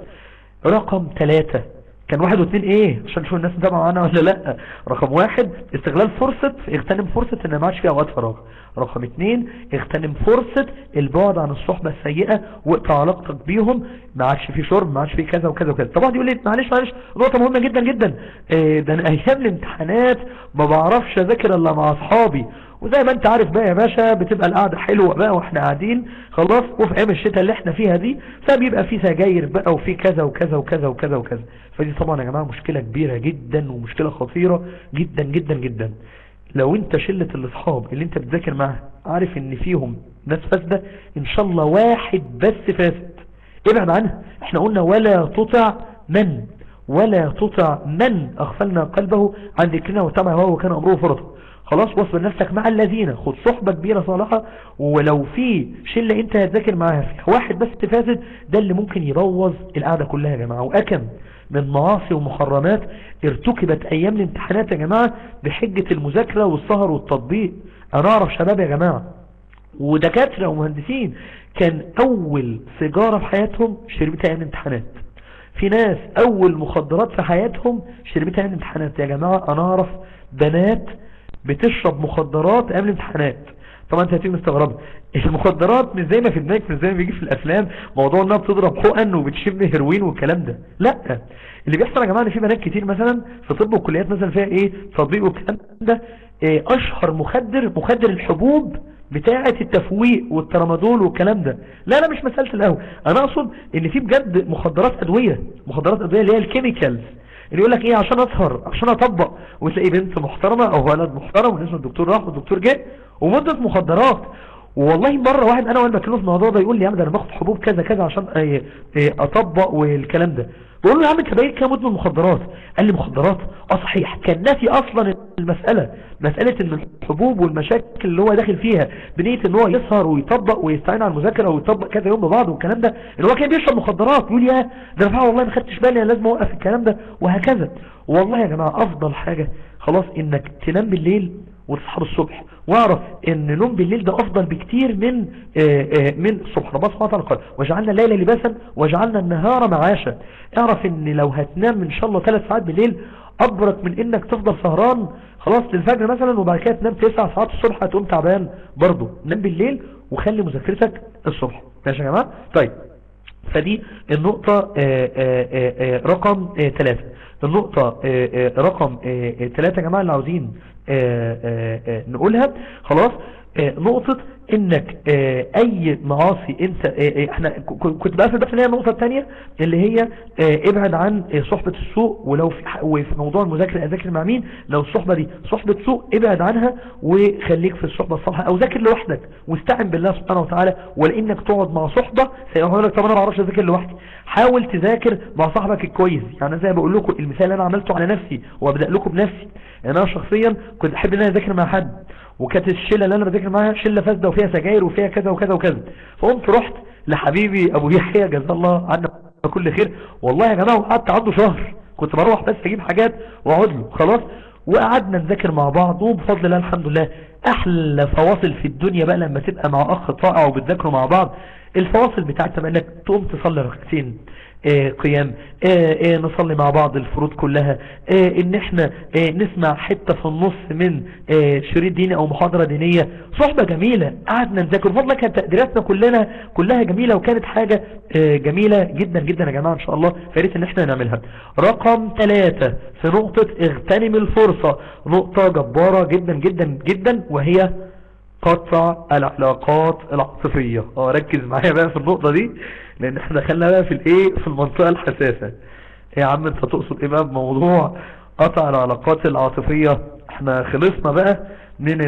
رقم ثلاثة كان واحد واثنين ايه عشان نشوف الناس متابعه معانا ولا لا رقم واحد استغلال فرصة اغتنم فرصة ان ما عادش فيها اوقات فراغ رقم اثنين اغتنم فرصة البعد عن الصحبة السيئة واقطع علاقتك بيهم ما عادش في شرب ما عادش في كذا وكذا وكذا طبعا يقول لي معلش معلش نقطة مهمة جدا جدا إيه ده انا ايام الامتحانات ما بعرفش اذاكر الا مع اصحابي وزي ما انت عارف بقى يا باشا بتبقى القعدة حلوة بقى واحنا قاعدين خلاص وفي ايام الشتاء اللي احنا فيها دي فبيبقى في سجاير بقى وفي كذا وكذا وكذا وكذا وكذا فدي طبعا يا جماعة مشكلة كبيرة جدا ومشكلة خطيرة جدا جدا جدا لو انت شلة الاصحاب اللي انت بتذاكر معاها عارف ان فيهم ناس فاسدة ان شاء الله واحد بس فاسد ابعد عنها احنا قلنا ولا تطع من ولا تطع من اغفلنا قلبه عن ذكرنا وتبع هو وكان امره فرطا خلاص واصبر نفسك مع الذين خد صحبة كبيرة صالحة ولو في شلة انت هتذاكر معاها فيها واحد بس فاسد ده اللي ممكن يبوظ القعدة كلها يا جماعة واكم من معاصي ومحرمات ارتكبت ايام الامتحانات يا جماعة بحجة المذاكرة والسهر والتطبيق انا اعرف شباب يا جماعة ودكاترة ومهندسين كان اول سيجارة في حياتهم شربتها ايام الامتحانات في ناس اول مخدرات في حياتهم شربتها ايام الامتحانات يا جماعة انا اعرف بنات بتشرب مخدرات قبل الامتحانات طبعا انت هتيجي مستغرب المخدرات مش زي ما في دماغك مش زي ما بيجي في الافلام موضوع انها بتضرب حقن وبتشم هيروين والكلام ده لا اللي بيحصل يا جماعه ان في بنات كتير مثلا في طب وكليات مثلا فيها ايه تطبيق والكلام ده إيه اشهر مخدر مخدر الحبوب بتاعة التفويق والترامادول والكلام ده لا لا مش مسألة القهوة انا اقصد ان في بجد مخدرات ادوية مخدرات ادوية اللي هي الكيميكالز اللي يقول لك ايه عشان اسهر عشان اطبق وتلاقي بنت محترمة او ولد محترم ونسمع الدكتور راح والدكتور جه ومدة مخدرات والله مرة واحد انا وانا بكلمه في الموضوع ده يقول لي يا عم ده انا باخد حبوب كذا كذا عشان اطبق والكلام ده بقول له يا عم انت باين كام مدمن مخدرات قال لي مخدرات اه صحيح كان ناسي اصلا المسألة مسألة ان الحبوب والمشاكل اللي هو داخل فيها بنية ان هو يسهر ويطبق ويستعين على المذاكرة ويطبق كذا يوم ببعض والكلام ده ان هو كان بيشرب مخدرات يقول يا ده انا والله ما خدتش بالي انا لازم اوقف الكلام ده وهكذا والله يا جماعة افضل حاجة خلاص انك تنام بالليل وتصحى الصبح واعرف ان نوم بالليل ده افضل بكتير من آآ آآ من الصبح ربنا سبحانه وتعالى قال وجعلنا الليل لباسا وجعلنا النهار معاشا اعرف ان لو هتنام ان شاء الله ثلاث ساعات بالليل ابرك من انك تفضل سهران خلاص للفجر مثلا وبعد كده تنام تسع ساعات الصبح هتقوم تعبان برضه نام بالليل وخلي مذاكرتك الصبح ماشي يا جماعه طيب فدي النقطة آآ رقم ثلاثة النقطة رقم ثلاثة يا جماعة اللي عاوزين نقولها خلاص نقطة انك اي معاصي انت احنا كنت بقى في البحث اللي هي النقطة الثانية اللي هي ابعد عن صحبة السوء ولو في موضوع المذاكرة اذاكر مع مين لو الصحبة دي صحبة سوء ابعد عنها وخليك في الصحبة الصالحة او ذاكر لوحدك واستعن بالله سبحانه وتعالى ولانك تقعد مع صحبة سيقول لك طب انا ما اعرفش اذاكر لوحدي حاول تذاكر مع صاحبك الكويس يعني زي ما بقول لكم المثال اللي انا عملته على نفسي وابدا لكم بنفسي يعني انا شخصيا كنت احب ان انا اذاكر مع حد وكانت الشله اللي انا بذاكر معاها شله فاسده وفيها سجاير وفيها كذا وكذا وكذا فقمت رحت لحبيبي ابو يحيى جزاه الله عنا كل خير والله يا جماعه قعدت عنده شهر كنت بروح بس اجيب حاجات واقعد له خلاص وقعدنا نذاكر مع بعض وبفضل الله الحمد لله احلى فواصل في الدنيا بقى لما تبقى مع اخ طائع وبتذاكروا مع بعض الفواصل بتاعتها بقى انك تقوم تصلي ركعتين آه قيام آه آه نصلي مع بعض الفروض كلها آه ان احنا آه نسمع حتة في النص من آه شريط ديني او محاضرة دينية صحبة جميلة قعدنا نذاكر فضلا كانت تقديراتنا كلنا كلها جميلة وكانت حاجة آه جميلة جدا جدا يا جماعة ان شاء الله فاريت ان احنا نعملها رقم ثلاثة في نقطة اغتنم الفرصة نقطة جبارة جدا جدا جدا وهي قطع العلاقات العاطفية اه ركز معايا بقى في النقطة دي لان احنا دخلنا بقى في الايه في المنطقة الحساسة ايه يا عم انت تقصد ايه بقى بموضوع قطع العلاقات العاطفية احنا خلصنا بقى من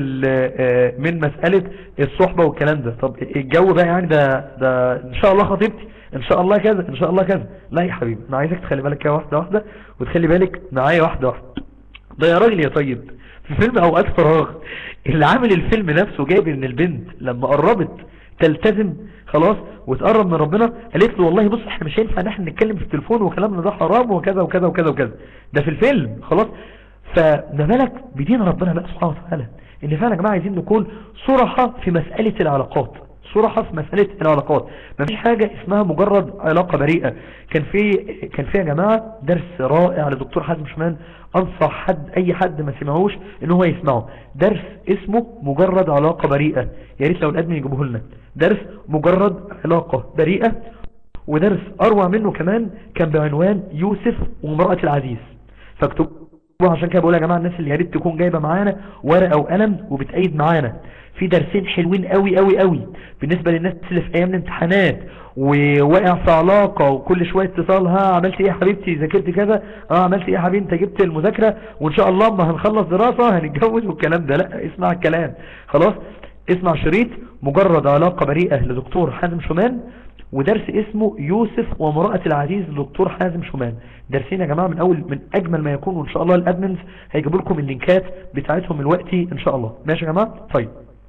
من مسألة الصحبة والكلام ده طب الجو بقى يعني ده ده ان شاء الله خطيبتي ان شاء الله كذا ان شاء الله كذا لا يا حبيبي انا عايزك تخلي بالك كده واحدة واحدة وتخلي بالك معايا واحدة واحدة ده يا راجل يا طيب في فيلم اوقات فراغ اللي عامل الفيلم نفسه جايب ان البنت لما قربت تلتزم خلاص وتقرب من ربنا قالت له والله بص احنا مش هينفع ان احنا نتكلم في التليفون وكلامنا ده حرام وكذا وكذا وكذا وكذا ده في الفيلم خلاص فما بالك بدين ربنا بقى سبحانه وتعالى ان فعلا يا جماعه عايزين نكون صراحه في مساله العلاقات صراحة في مسألة العلاقات ما فيش حاجة اسمها مجرد علاقة بريئة كان في كان في يا جماعة درس رائع لدكتور حازم شمان انصح حد اي حد ما سمعوش ان هو يسمعه درس اسمه مجرد علاقة بريئة يا ريت لو الادمن يجيبوه لنا درس مجرد علاقة بريئة ودرس اروع منه كمان كان بعنوان يوسف وامرأة العزيز فاكتبوا عشان كده بقول يا جماعة الناس اللي يا ريت تكون جايبة معانا ورقة وقلم وبتأيد معانا في درسين حلوين قوي قوي قوي بالنسبة للناس اللي في ايام الامتحانات وواقع في علاقة وكل شوية اتصال ها عملت ايه يا حبيبتي ذاكرت كذا اه عملت ايه يا حبيبي انت جبت المذاكرة وان شاء الله ما هنخلص دراسة هنتجوز والكلام ده لا اسمع الكلام خلاص اسمع شريط مجرد علاقة بريئة لدكتور حازم شومان ودرس اسمه يوسف ومرأة العزيز لدكتور حازم شومان درسين يا جماعة من اول من اجمل ما يكون وان شاء الله الادمنز هيجيبوا لكم اللينكات بتاعتهم الوقتي ان شاء الله ماشي يا جماعة طيب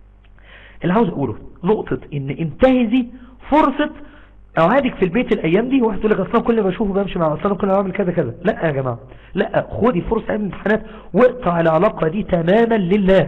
اللي عاوز اقوله نقطة ان انتهزي فرصة اوعادك في البيت الايام دي واحد يقول لك اصلا كل ما اشوفه بمشي مع اصلا كل ما بعمل كذا كذا لا يا جماعة لا خدي فرصة قبل الامتحانات واقطع العلاقة دي تماما لله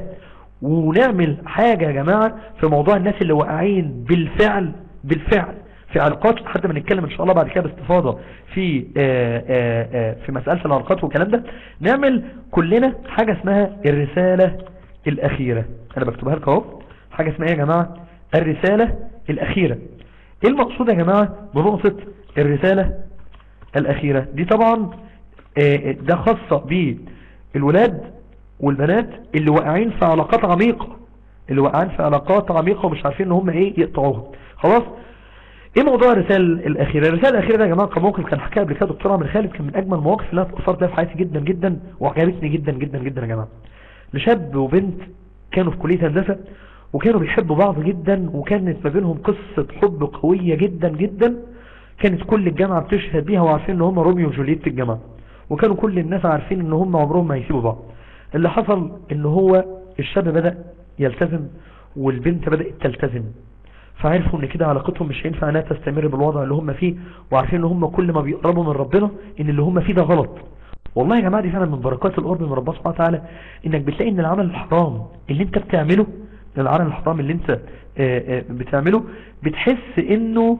ونعمل حاجة يا جماعة في موضوع الناس اللي واقعين بالفعل بالفعل في علاقات حتى ما نتكلم ان شاء الله بعد كده باستفاضة في آآ آآ في مسألة العلاقات والكلام ده نعمل كلنا حاجة اسمها الرسالة الاخيرة انا بكتبها لك اهو حاجة اسمها ايه يا جماعة الرسالة الاخيرة ايه المقصود يا جماعة بنقطة الرسالة الاخيرة دي طبعا ده خاصة بالولاد والبنات اللي واقعين في علاقات عميقة اللي واقعين في علاقات عميقة ومش عارفين ان هم ايه يقطعوها خلاص ايه موضوع الرسالة الاخيرة الرسالة الاخيرة ده يا جماعة كان موقف كان حكاها قبل كده دكتور عمرو خالد كان من اجمل المواقف اللي انا اتأثرت بيها في حياتي جدا جدا وعجبتني جدا جدا جدا يا جماعة لشاب وبنت كانوا في كلية هندسة وكانوا بيحبوا بعض جدا وكانت ما بينهم قصة حب قوية جدا جدا كانت كل الجامعة بتشهد بيها وعارفين ان هم روميو وجوليت في الجامعة وكانوا كل الناس عارفين ان هم عمرهم ما هيسيبوا بعض اللي حصل ان هو الشاب بدأ يلتزم والبنت بدأت تلتزم فعرفوا ان كده علاقتهم مش هينفع انها تستمر بالوضع اللي هم فيه وعارفين ان هم كل ما بيقربوا من ربنا ان اللي هم فيه ده غلط والله يا جماعة دي فعلا من بركات القرب من ربنا سبحانه وتعالى انك بتلاقي ان العمل الحرام اللي انت بتعمله العمل الحرام اللي انت بتعمله بتحس انه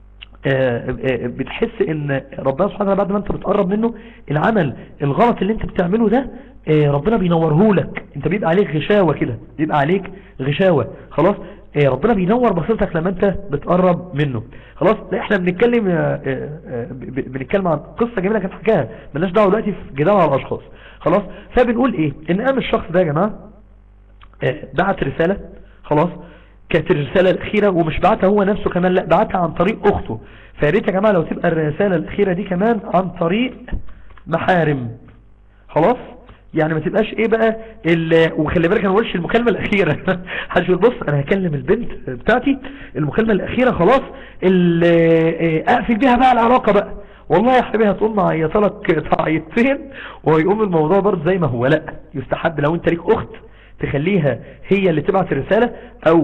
بتحس ان ربنا سبحانه وتعالى بعد ما انت بتقرب منه العمل الغلط اللي انت بتعمله ده ربنا بينوره لك انت بيبقى عليك غشاوة كده بيبقى عليك غشاوة خلاص ربنا بينور بصيرتك لما انت بتقرب منه خلاص لا احنا بنتكلم بنتكلم عن قصة جميلة كانت حكاها ملناش دعوه دلوقتي في جدال على الاشخاص خلاص فبنقول ايه ان قام الشخص ده يا جماعه بعت رسالة خلاص كانت الرسالة الأخيرة ومش بعتها هو نفسه كمان لا بعتها عن طريق أخته فياريت يا جماعة لو تبقى الرسالة الأخيرة دي كمان عن طريق محارم خلاص يعني ما تبقاش ايه بقى وخلي بالك انا ما المكالمة الأخيرة حاجة بص انا هكلم البنت بتاعتي المكالمة الأخيرة خلاص اقفل بيها بقى العلاقة بقى والله يا حبيبي هتقوم معيطلك تعيطتين ويقوم الموضوع برضه زي ما هو لا يستحب لو انت ليك اخت تخليها هي اللي تبعت الرسالة او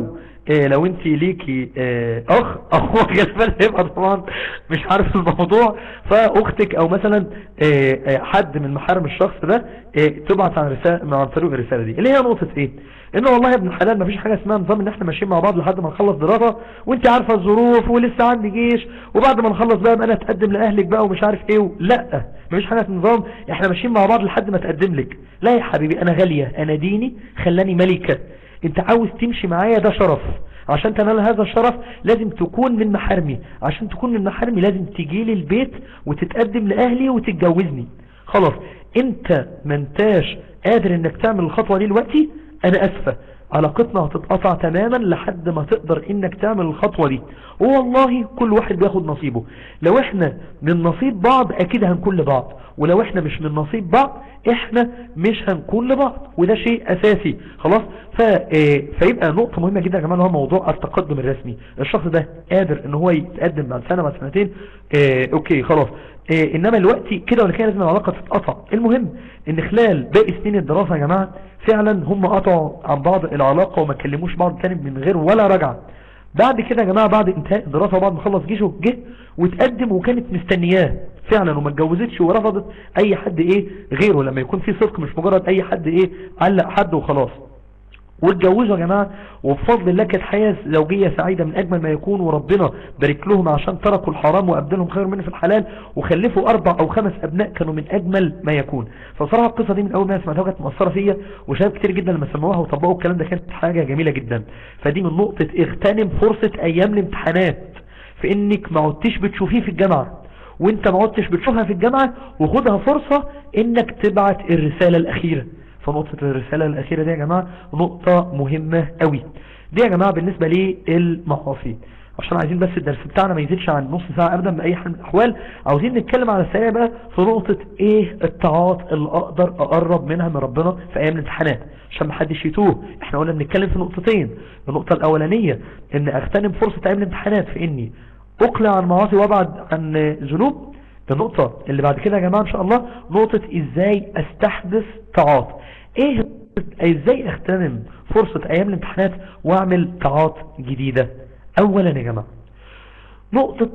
اه لو انت ليكي اه اخ اخوك غالبا هيبقى طبعا مش عارف الموضوع فاختك او مثلا اه حد من محارم الشخص ده اه تبعت عن رسالة عن طريق الرسالة دي اللي هي نقطة ايه انه والله يا ابن الحلال مفيش حاجة اسمها نظام ان احنا ماشيين مع بعض لحد ما نخلص دراسة وانت عارفة الظروف ولسه عندي جيش وبعد ما نخلص بقى انا اتقدم لاهلك بقى ومش عارف ايه لا مفيش حاجة نظام احنا ماشيين مع بعض لحد ما تقدم لك لا يا حبيبي انا غالية انا ديني خلاني ملكة انت عاوز تمشي معايا ده شرف عشان تنال هذا الشرف لازم تكون من محارمي عشان تكون من محارمي لازم تجي لي البيت وتتقدم لأهلي وتتجوزني خلاص انت منتاش قادر انك تعمل الخطوة دي دلوقتي انا اسفة علاقتنا هتتقطع تماما لحد ما تقدر انك تعمل الخطوة دي والله كل واحد بياخد نصيبه لو احنا من نصيب بعض اكيد هنكون لبعض ولو احنا مش من نصيب بعض احنا مش هنكون لبعض وده شيء اساسي خلاص ف... اه فيبقى نقطة مهمة جدا يا جماعة هو موضوع التقدم الرسمي الشخص ده قادر ان هو يتقدم بعد سنة بعد سنتين اه اوكي خلاص اه انما الوقت كده ولا كده لازم العلاقة تتقطع المهم ان خلال باقي سنين الدراسة يا جماعة فعلا هم قطعوا عن بعض العلاقة وما كلموش بعض تاني من غير ولا رجعة بعد كده يا جماعة بعد انتهاء الدراسة وبعد ما خلص جيشه جه وتقدم وكانت مستنياه فعلا وما اتجوزتش ورفضت اي حد ايه غيره لما يكون في صدق مش مجرد اي حد ايه علق حد وخلاص واتجوزوا يا جماعة وبفضل الله كانت حياة زوجية سعيدة من أجمل ما يكون وربنا بارك لهم عشان تركوا الحرام وأبدلهم خير منه في الحلال وخلفوا أربع أو خمس أبناء كانوا من أجمل ما يكون فصراحة القصة دي من أول ما سمعتها كانت مؤثرة فيا وشباب كتير جدا لما سمعوها وطبقوا الكلام ده كانت حاجة جميلة جدا فدي من نقطة اغتنم فرصة أيام الامتحانات في إنك ما عدتش بتشوفيه في الجامعة وانت ما عدتش بتشوفها في الجامعة وخدها فرصة انك تبعت الرسالة الاخيرة فنقطة الرسالة الاخيرة دي يا جماعة نقطة مهمة قوي دي يا جماعة بالنسبة للمعاصي عشان عايزين بس الدرس بتاعنا ما يزيدش عن نص ساعة ابدا بأي حال من الاحوال عاوزين نتكلم على السريع بقى في نقطة ايه الطاعات اللي اقدر اقرب منها من ربنا في ايام الامتحانات عشان محدش يتوه احنا قلنا بنتكلم في نقطتين النقطة الاولانية ان اغتنم فرصة ايام الامتحانات في اني اقلع عن معاصي وابعد عن ذنوب النقطة اللي بعد كده يا جماعة ان شاء الله نقطة ازاي استحدث طاعات ايه ازاي اغتنم فرصة ايام الامتحانات واعمل طاعات جديدة اولا يا جماعة نقطة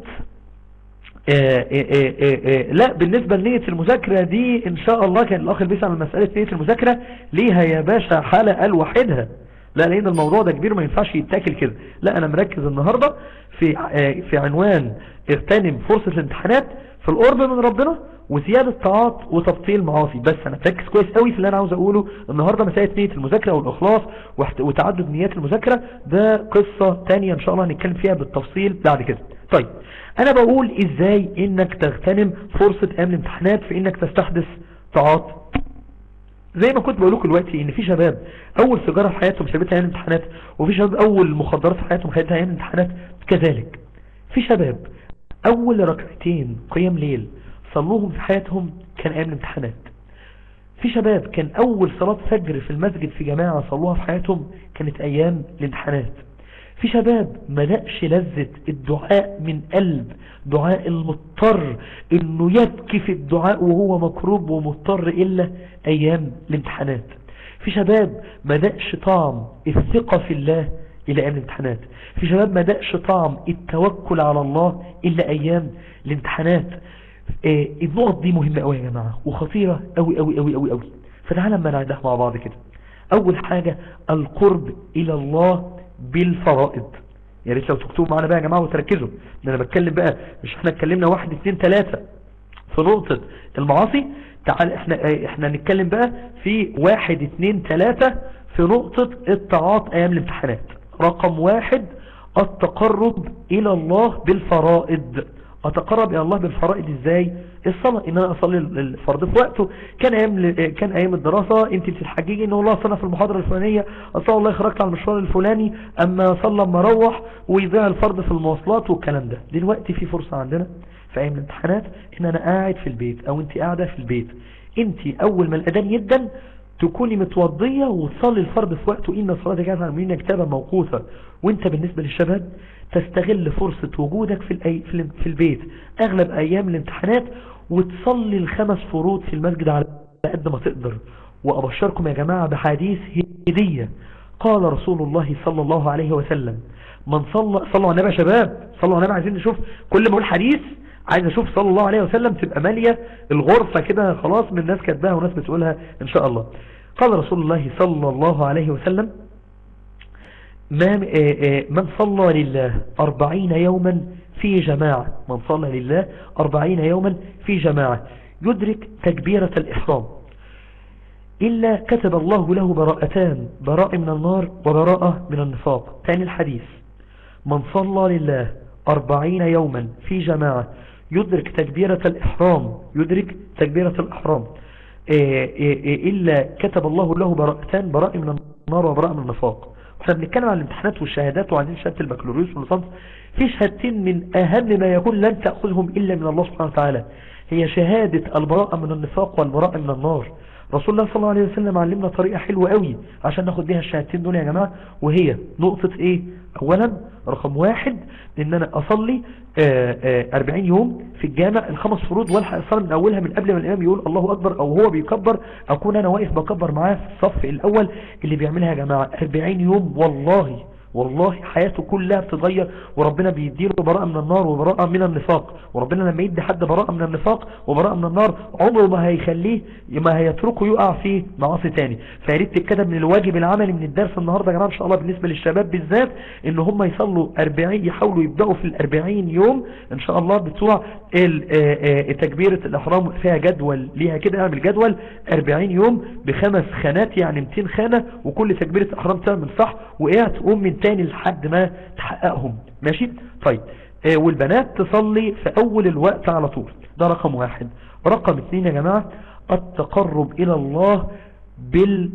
آآ آآ آآ لا بالنسبة لنية المذاكرة دي ان شاء الله كان الاخ اللي بيسأل مسألة نية المذاكرة ليها يا باشا حلقة لوحدها لا لان الموضوع ده كبير ما ينفعش يتاكل كده لا انا مركز النهاردة في في عنوان اغتنم فرصة الامتحانات في القرب من ربنا وزيادة طاعات وتبطيل معاصي بس انا تركز كويس قوي في اللي انا عاوز اقوله النهاردة مسألة نية المذاكرة والاخلاص وتعدد نيات المذاكرة ده قصة تانية ان شاء الله هنتكلم فيها بالتفصيل بعد كده طيب انا بقول ازاي انك تغتنم فرصة ايام الامتحانات في انك تستحدث طاعات زي ما كنت بقول لكم دلوقتي ان في شباب اول سيجاره في حياتهم شربتها ايام الامتحانات وفي شباب اول مخدرات في حياتهم خدتها ايام الامتحانات كذلك في شباب اول ركعتين قيام ليل صلوهم في حياتهم كان ايام الامتحانات في شباب كان اول صلاة فجر في المسجد في جماعة صلوها في حياتهم كانت ايام الامتحانات في شباب ملقش لذة الدعاء من قلب دعاء المضطر انه يبكي في الدعاء وهو مكروب ومضطر الا ايام الامتحانات في شباب مدقش طعم الثقة في الله الى ايام الامتحانات في شباب مدقش طعم التوكل على الله الا ايام الامتحانات آه النقط دي مهمة قوي يا جماعة وخطيرة قوي قوي قوي قوي قوي فتعالى لما نعدها مع بعض كده اول حاجة القرب الى الله بالفرائض يا ريت لو تكتبوا معانا بقى يا جماعة وتركزوا انا بتكلم بقى مش احنا اتكلمنا واحد اتنين تلاتة في نقطة المعاصي تعال احنا احنا نتكلم بقى في واحد اتنين تلاتة في نقطة الطاعات ايام الامتحانات رقم واحد التقرب الى الله بالفرائض اتقرب الى الله بالفرائض ازاي الصلاة ان انا اصلي الفرض في وقته كان ايام كان ايام الدراسة انت بتتحججي ان الله صلى في المحاضرة الفلانية اصلا والله خرجت على المشوار الفلاني اما صلى اما اروح ويضيع الفرض في المواصلات والكلام ده دلوقتي في فرصة عندنا في ايام الامتحانات ان انا قاعد في البيت او انت قاعدة في البيت انت اول ما الاذان يدن تكوني متوضية وتصلي الفرض في وقته إن الصلاة كانت على المؤمنين كتابة موقوفة وانت بالنسبة للشباب تستغل فرصة وجودك في, الأي... في البيت أغلب أيام الامتحانات وتصلي الخمس فروض في المسجد على قد ما تقدر وأبشركم يا جماعة بحديث هدية قال رسول الله صلى الله عليه وسلم من صلى صلوا على النبي يا شباب صلوا على النبي عايزين نشوف كل ما اقول حديث عايز اشوف صلى الله عليه وسلم تبقى مالية الغرفة كده خلاص من الناس كاتباها وناس بتقولها ان شاء الله قال رسول الله صلى الله عليه وسلم ما من صلى لله أربعين يوما في جماعة من صلى لله أربعين يوما في جماعة يدرك تكبيرة الإحرام إلا كتب الله له براءتان براء من النار وبراءة من النفاق ثاني الحديث من صلى لله أربعين يوما في جماعة يدرك تكبيرة الإحرام يدرك تكبيرة الإحرام إلا كتب الله له براءتان براء من النار وبراء من النفاق احنا بنتكلم عن الامتحانات والشهادات وعن شهادة البكالوريوس والليسانس في شهادتين من أهم ما يكون لن تأخذهم إلا من الله سبحانه وتعالى هي شهادة البراءة من النفاق والبراءة من النار رسول الله صلى الله عليه وسلم علمنا طريقة حلوة قوي عشان ناخد بيها الشهادتين دول يا جماعة وهي نقطة ايه اولا رقم واحد ان انا اصلي آآ آآ 40 يوم في الجامع الخمس فروض والحق الصلاة من اولها من قبل ما الامام يقول الله اكبر او هو بيكبر اكون انا واقف بكبر معاه في الصف الاول اللي بيعملها يا جماعة 40 يوم والله والله حياته كلها بتتغير وربنا بيديله براءة من النار وبراءة من النفاق وربنا لما يدي حد براءة من النفاق وبراءة من النار عمره ما هيخليه ما هيتركه يقع في معاصي تاني فياريت تتكتب من الواجب العملي من الدرس النهاردة يا جماعة ان شاء الله بالنسبة للشباب بالذات ان هم يصلوا 40 يحاولوا يبدأوا في ال 40 يوم ان شاء الله بتوع تكبيرة الاحرام فيها جدول ليها كده اعمل جدول 40 يوم بخمس خانات يعني 200 خانة وكل تكبيرة احرام تعمل صح وقعت تقوم من تاني لحد ما تحققهم ماشي طيب آه والبنات تصلي في اول الوقت على طول ده رقم واحد رقم اثنين يا جماعة التقرب الى الله بال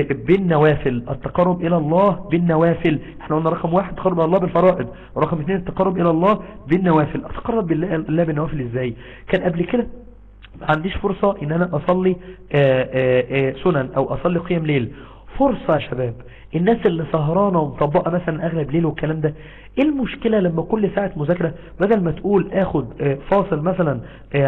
بالنوافل التقرب الى الله بالنوافل احنا قلنا رقم واحد التقرب الى الله بالفرائض ورقم اثنين التقرب الى الله بالنوافل اتقرب بالله بالنوافل ازاي كان قبل كده ما عنديش فرصة ان انا اصلي آآ آآ سنن او اصلي قيام ليل فرصة يا شباب الناس اللي سهرانة ومطبقة مثلا اغلب ليل والكلام ده ايه المشكلة لما كل ساعة مذاكرة بدل ما تقول اخد فاصل مثلا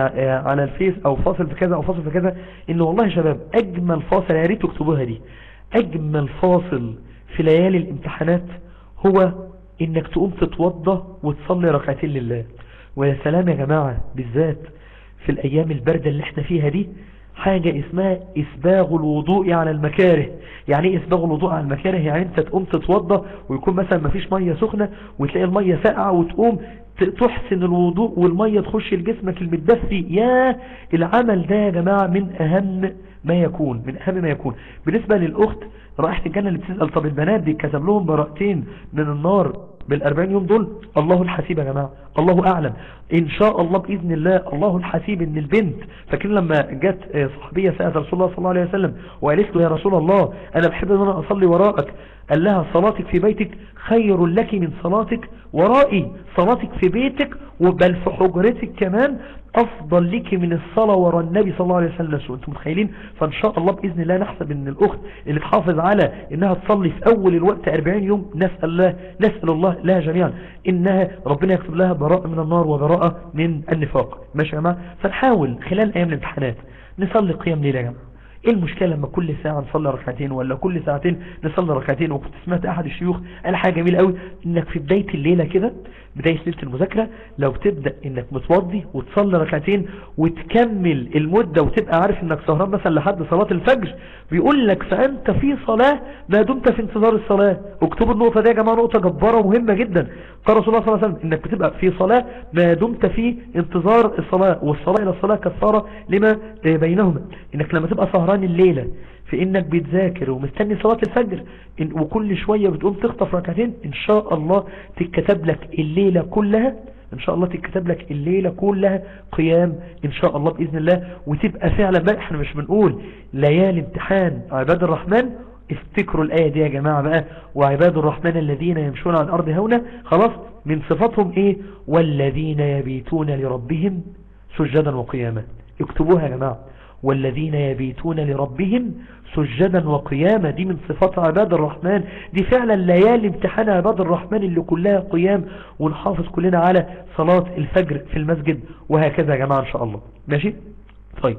على الفيس او فاصل في كذا او فاصل في كذا ان والله يا شباب اجمل فاصل يا ريت تكتبوها دي اجمل فاصل في ليالي الامتحانات هو انك تقوم تتوضى وتصلي ركعتين لله ويا سلام يا جماعة بالذات في الايام الباردة اللي احنا فيها دي حاجة اسمها اسباغ الوضوء على المكاره يعني ايه اسباغ الوضوء على المكاره يعني انت تقوم تتوضى ويكون مثلا مفيش مية سخنة وتلاقي المية ساقعة وتقوم تحسن الوضوء والمية تخش لجسمك المتدفي يا العمل ده يا جماعة من اهم ما يكون من اهم ما يكون بالنسبة للاخت رائحة الجنة اللي بتسأل طب البنات دي كتب لهم براءتين من النار بالأربعين يوم دول الله الحسيب يا جماعة الله أعلم إن شاء الله بإذن الله الله الحسيب إن البنت فاكرين لما جت صحبية سألت رسول الله صلى الله عليه وسلم وقالت له يا رسول الله أنا بحب أن أنا أصلي وراءك قال لها صلاتك في بيتك خير لك من صلاتك ورائي صلاتك في بيتك وبل في حجرتك كمان افضل لك من الصلاة وراء النبي صلى الله عليه وسلم انتم متخيلين فان شاء الله باذن الله نحسب ان الاخت اللي تحافظ على انها تصلي في اول الوقت 40 يوم نسال الله نسال الله لها جميعا انها ربنا يكتب لها براءه من النار وبراءه من النفاق ماشي يا جماعه فنحاول خلال ايام الامتحانات نصلي قيام ليله يا جماعه ايه المشكلة لما كل ساعة نصلي ركعتين ولا كل ساعتين نصلي ركعتين وكنت سمعت احد الشيوخ قال حاجة جميلة قوي انك في بداية الليلة كده بداية ليلة المذاكرة لو تبدأ انك متوضي وتصلي ركعتين وتكمل المدة وتبقى عارف انك سهران مثلا لحد صلاة الفجر بيقول لك فانت في صلاة ما دمت في انتظار الصلاة اكتبوا النقطة دي يا جماعة نقطة جبارة ومهمة جدا قال رسول الله صلى الله عليه وسلم انك بتبقى في صلاة ما دمت في انتظار الصلاة والصلاة الى الصلاة كفارة لما بينهما انك لما تبقى سهران الليلة في انك بتذاكر ومستني صلاة الفجر إن وكل شوية بتقوم تخطف ركعتين ان شاء الله تتكتب لك الليلة كلها ان شاء الله تتكتب لك الليلة كلها قيام ان شاء الله بإذن الله وتبقى فعلا بقى احنا مش بنقول ليالي امتحان عباد الرحمن افتكروا الآية دي يا جماعة بقى وعباد الرحمن الذين يمشون على الأرض هونا خلاص من صفاتهم ايه والذين يبيتون لربهم سجدا وقياما اكتبوها يا جماعة والذين يبيتون لربهم سجدا وقياما دي من صفات عباد الرحمن دي فعلا ليالي امتحان عباد الرحمن اللي كلها قيام ونحافظ كلنا على صلاة الفجر في المسجد وهكذا يا جماعة ان شاء الله ماشي طيب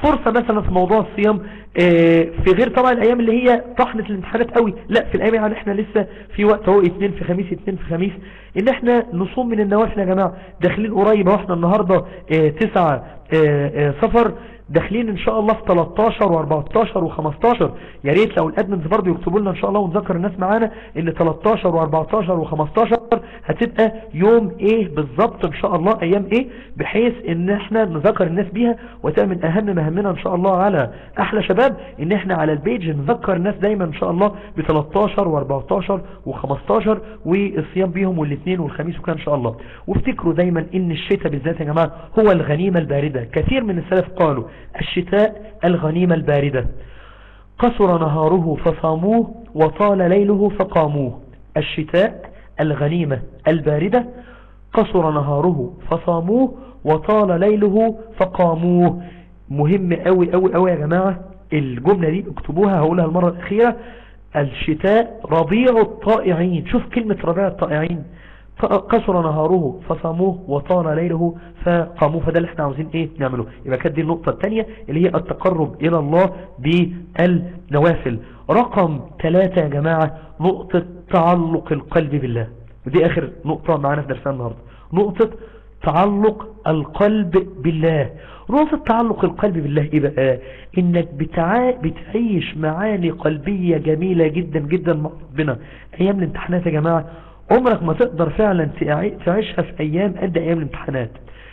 فرصة مثلا في موضوع الصيام اه في غير طبعا الايام اللي هي طحنة الامتحانات قوي لا في الايام يعني احنا لسه في وقت اهو اتنين في خميس اتنين في خميس ان احنا نصوم من النوافل يا جماعة داخلين قريب اهو احنا النهاردة اه تسعة اه صفر داخلين ان شاء الله في 13 و14 و15 يا ريت لو الادمنز برضه يكتبوا لنا ان شاء الله ونذكر الناس معانا ان 13 و14 و15 هتبقى يوم ايه بالظبط ان شاء الله ايام ايه بحيث ان احنا نذكر الناس بيها وتبقى من اهم مهمنا ان شاء الله على احلى شباب ان احنا على البيج نذكر الناس دايما ان شاء الله ب 13 و14 و15 والصيام بيهم والاثنين والخميس وكان ان شاء الله وافتكروا دايما ان الشتاء بالذات يا جماعه هو الغنيمه البارده كثير من السلف قالوا الشتاء الغنيمة الباردة قصر نهاره فصاموه وطال ليله فقاموه الشتاء الغنيمة الباردة قصر نهاره فصاموه وطال ليله فقاموه مهم قوي قوي قوي يا جماعة الجملة دي اكتبوها هقولها المرة الأخيرة الشتاء ربيع الطائعين شوف كلمة ربيع الطائعين قصر نهاره فصاموه وطال ليله فقاموه فده اللي احنا عاوزين ايه نعمله يبقى كانت دي النقطة الثانية اللي هي التقرب الى الله بالنوافل رقم ثلاثة يا جماعة نقطة تعلق القلب بالله ودي اخر نقطة معانا في درسنا النهاردة نقطة تعلق القلب بالله نقطة تعلق القلب بالله ايه بقى انك بتع... بتعيش معاني قلبية جميلة جدا جدا مع ربنا ايام الامتحانات يا جماعة عمرك ما تقدر فعلا تعيشها في ايام قد ايام الامتحانات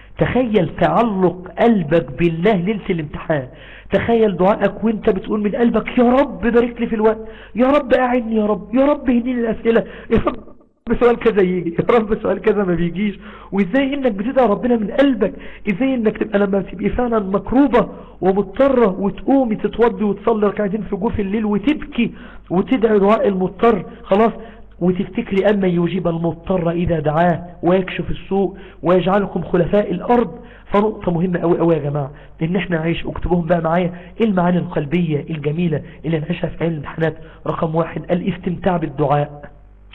تخيل تعلق قلبك بالله ليلة الامتحان تخيل دعائك وانت بتقول من قلبك يا رب بارك لي في الوقت يا رب اعني يا رب يا رب هديني الاسئلة يا رب سؤال كذا يجي يا رب سؤال كذا ما بيجيش وازاي انك بتدعي ربنا من قلبك ازاي انك تبقى لما تبقى فعلا مكروبة ومضطرة وتقومي تتوضي وتصلي ركعتين في جوف الليل وتبكي وتدعي دعاء المضطر خلاص وتفتكري أما يجيب المضطر إذا دعاه ويكشف السوء ويجعلكم خلفاء الأرض فنقطة مهمة أوي أوي يا جماعة إن احنا نعيش اكتبوهم بقى معايا إيه المعاني القلبية الجميلة اللي نعيشها في عين الامتحانات رقم واحد الاستمتاع بالدعاء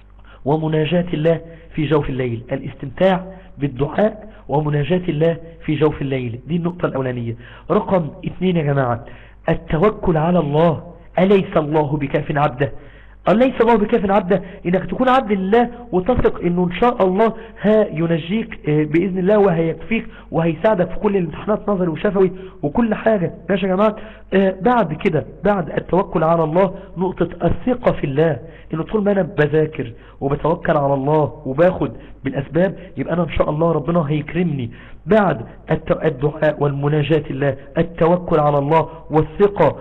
ومناجاة الله في جوف الليل الاستمتاع بالدعاء ومناجاة الله في جوف الليل دي النقطة الأولانية رقم اثنين يا جماعة التوكل على الله أليس الله بكاف عبده ليس الله بكاف عبده انك تكون عبد لله وتثق انه ان شاء الله ها ينجيك باذن الله وهيكفيك وهيساعدك في كل الامتحانات نظري وشفوي وكل حاجة ماشي يا جماعة بعد كده بعد التوكل على الله نقطة الثقة في الله انه طول ما انا بذاكر وبتوكل على الله وباخد بالاسباب يبقى انا ان شاء الله ربنا هيكرمني بعد الدعاء والمناجاة الله التوكل على الله والثقة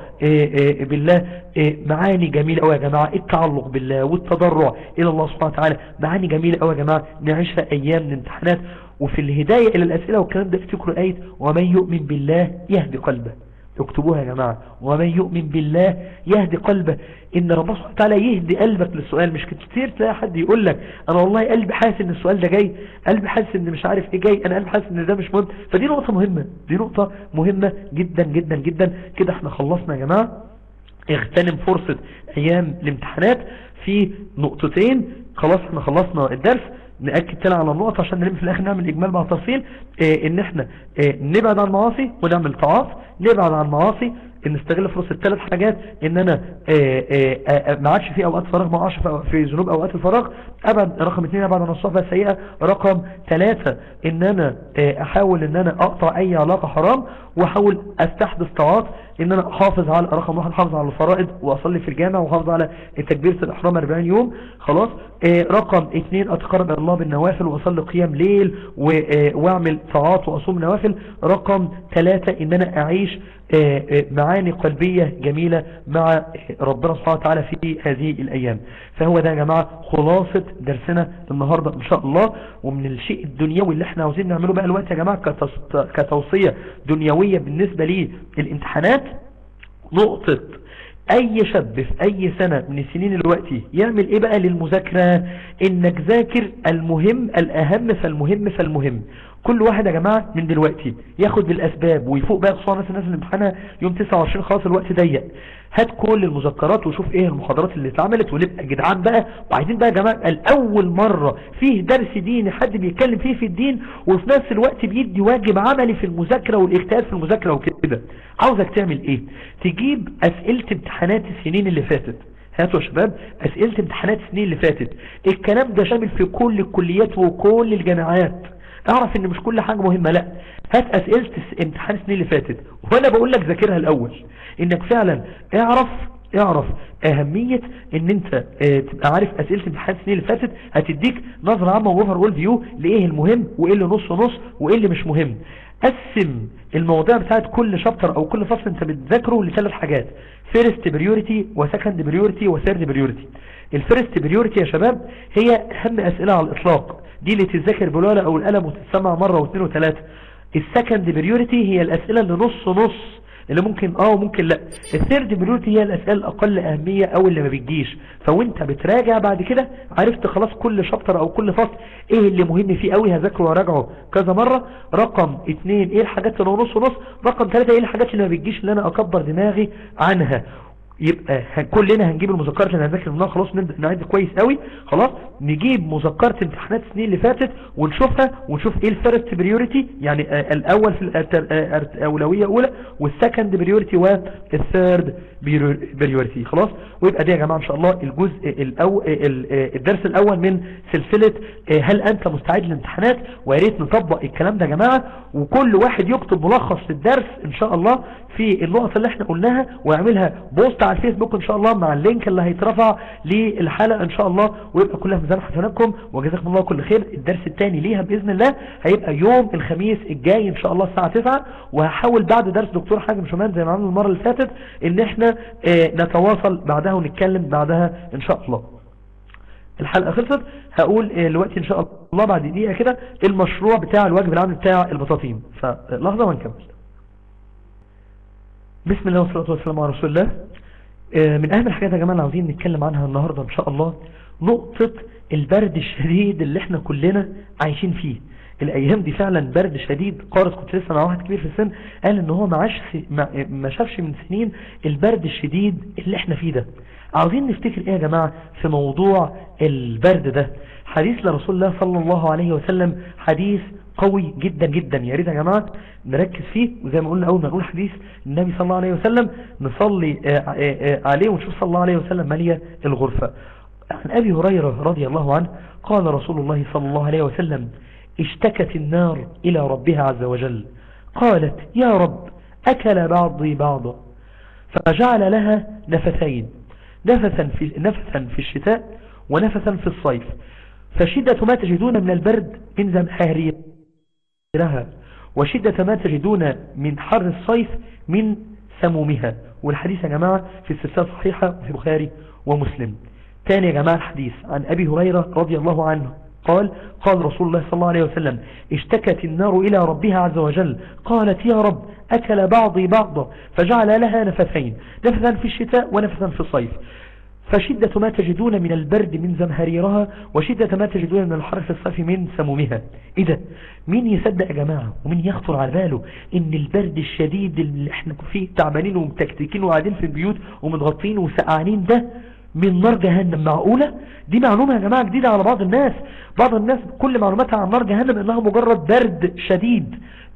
بالله معاني جميلة قوي يا جماعة التعلق بالله والتضرع الى الله سبحانه وتعالى معاني جميلة قوي يا جماعة نعيشها ايام الامتحانات وفي الهداية الى الاسئلة والكلام ده افتكروا الايه ومن يؤمن بالله يهدي قلبه اكتبوها يا جماعة ومن يؤمن بالله يهدي قلبه ان ربنا سبحانه وتعالى يهدي قلبك للسؤال مش كتير تلاقي حد يقول لك انا والله قلبي حاسس ان السؤال ده جاي قلبي حاسس ان مش عارف ايه جاي انا قلبي حاسس ان ده مش مهم فدي نقطة مهمة دي نقطة مهمة جدا جدا جدا كده احنا خلصنا يا جماعة اغتنم فرصة ايام الامتحانات في نقطتين خلاص احنا خلصنا الدرس نأكد تاني على النقطة عشان نلم في الاخر نعمل اجمال مع تفصيل اه ان احنا اه نبعد عن المعاصي ونعمل طاعات نبعد عن المعاصي ان نستغل فرصة الثلاث حاجات ان انا اه ما عادش في اوقات فراغ ما اقعش في ذنوب اوقات الفراغ ابعد رقم اثنين ابعد عن الصحبة السيئة رقم ثلاثة ان انا احاول ان انا اقطع اي علاقة حرام واحاول استحدث طاعات ان انا احافظ على رقم واحد احافظ على الفرائض واصلي في الجامع واحافظ على تكبيرة الاحرام 40 يوم خلاص اه رقم اثنين اتقرب الى الله بالنوافل واصلي قيام ليل واعمل طاعات واصوم نوافل رقم ثلاثة ان انا اعيش اه اه معاني قلبية جميلة مع ربنا سبحانه وتعالى في هذه الايام فهو ده يا جماعة خلاصة درسنا النهاردة ان شاء الله ومن الشيء الدنيوي اللي احنا عاوزين نعمله بقى الوقت يا جماعة كتوصية دنيوية بالنسبة للامتحانات نقطة اي شاب في اي سنة من السنين الوقتي يعمل ايه بقى للمذاكرة انك ذاكر المهم الاهم فالمهم فالمهم كل واحد يا جماعة من دلوقتي ياخد بالاسباب ويفوق بقى خصوصا الناس الناس اللي امتحانها يوم 29 خلاص الوقت ضيق هات كل المذكرات وشوف ايه المحاضرات اللي اتعملت ونبقى جدعان بقى وعايزين بقى يا جماعة الاول مرة فيه درس ديني حد بيتكلم فيه في الدين وفي نفس الوقت بيدي واجب عملي في المذاكرة والاجتهاد في المذاكرة وكده عاوزك تعمل ايه تجيب اسئلة امتحانات السنين اللي فاتت هاتوا يا شباب اسئلة امتحانات السنين اللي فاتت الكلام ده شامل في كل الكليات وكل الجامعات اعرف ان مش كل حاجة مهمة لا هات اسئلة امتحان السنين اللي فاتت وانا بقول لك ذاكرها الاول انك فعلا اعرف اعرف اهمية ان انت اه تبقى عارف اسئلة امتحان السنين اللي فاتت هتديك نظرة عامة ووفر وول فيو لايه المهم وايه اللي نص نص وايه اللي مش مهم قسم المواضيع بتاعت كل شابتر او كل فصل انت بتذاكره لثلاث حاجات فيرست بريوريتي وسكند بريوريتي وثيرد بريوريتي الفيرست بريوريتي يا شباب هي اهم اسئلة على الاطلاق دي اللي تتذاكر بالورقه او القلم وتتسمع مرة واثنين وثلاثة السكند بريوريتي هي الاسئلة اللي نص نص اللي ممكن اه وممكن لا الثيرد بريورتي هي الاسئله الاقل اهميه او اللي ما بتجيش فوانت بتراجع بعد كده عرفت خلاص كل شابتر او كل فصل ايه اللي مهم فيه قوي هذاكره وراجعه كذا مره رقم اتنين ايه الحاجات اللي نص نص رقم ثلاثة ايه الحاجات اللي ما بتجيش اللي انا اكبر دماغي عنها يبقى كلنا هنجيب المذكرات اللي هنذاكر منها خلاص نبدا نعد كويس قوي خلاص نجيب مذكره امتحانات السنين اللي فاتت ونشوفها ونشوف ايه الفيرست بريوريتي يعني آه الاول في الاولويه اولى والسكند بريوريتي والثيرد بريوريتي خلاص ويبقى دي يا جماعه ان شاء الله الجزء الأو الدرس الاول من سلسله هل انت مستعد للامتحانات ويا ريت نطبق الكلام ده يا جماعه وكل واحد يكتب ملخص للدرس ان شاء الله في النقط اللي احنا قلناها ويعملها بوست على الفيسبوك ان شاء الله مع اللينك اللي هيترفع للحلقة ان شاء الله ويبقى كلها ميزان حسناتكم وجزاكم الله كل خير الدرس الثاني ليها باذن الله هيبقى يوم الخميس الجاي ان شاء الله الساعة 9 وهحاول بعد درس دكتور حاجم شمال زي ما عملنا المرة اللي فاتت ان احنا اه نتواصل بعدها ونتكلم بعدها ان شاء الله الحلقة خلصت هقول دلوقتي ان شاء الله بعد دقيقة كده المشروع بتاع الواجب العام بتاع البطاطين فلحظة ونكمل بسم الله والصلاة والسلام على رسول الله من اهم الحاجات يا جماعة اللي عاوزين نتكلم عنها النهاردة ان شاء الله نقطة البرد الشديد اللي احنا كلنا عايشين فيه الايام دي فعلا برد شديد قارس كنت لسه مع واحد كبير في السن قال ان هو ما عاش ما شافش من سنين البرد الشديد اللي احنا فيه ده عاوزين نفتكر ايه يا جماعة في موضوع البرد ده حديث لرسول الله صلى الله عليه وسلم حديث قوي جدا جدا يا ريت يا جماعه نركز فيه وزي ما قلنا اول ما نقول حديث النبي صلى الله عليه وسلم نصلي عليه ونشوف صلى الله عليه وسلم ماليه الغرفه عن ابي هريره رضي الله عنه قال رسول الله صلى الله عليه وسلم اشتكت النار الى ربها عز وجل قالت يا رب اكل بعضي بعضا فجعل لها نفثين نفثا في نفثا في الشتاء ونفثا في الصيف فشدة ما تجدون من البرد من زمهرية لها وشدة ما تجدون من حر الصيف من سمومها والحديث يا جماعة في السلسلة الصحيحة في البخاري ومسلم تاني يا جماعة الحديث عن أبي هريرة رضي الله عنه قال قال رسول الله صلى الله عليه وسلم اشتكت النار إلى ربها عز وجل قالت يا رب أكل بعضي بعضا فجعل لها نفثين نفثا في الشتاء ونفثا في الصيف فشدة ما تجدون من البرد من زمهريرها وشدة ما تجدون من الحر في الصيف من سمومها ايه ده مين يصدق يا جماعة ومين يخطر على باله ان البرد الشديد اللي احنا فيه تعبانين ومتكتكين وقاعدين في البيوت ومتغطين وسقعانين ده من نار جهنم معقولة دي معلومة يا جماعة جديدة على بعض الناس بعض الناس كل معلوماتها عن نار جهنم انها مجرد برد شديد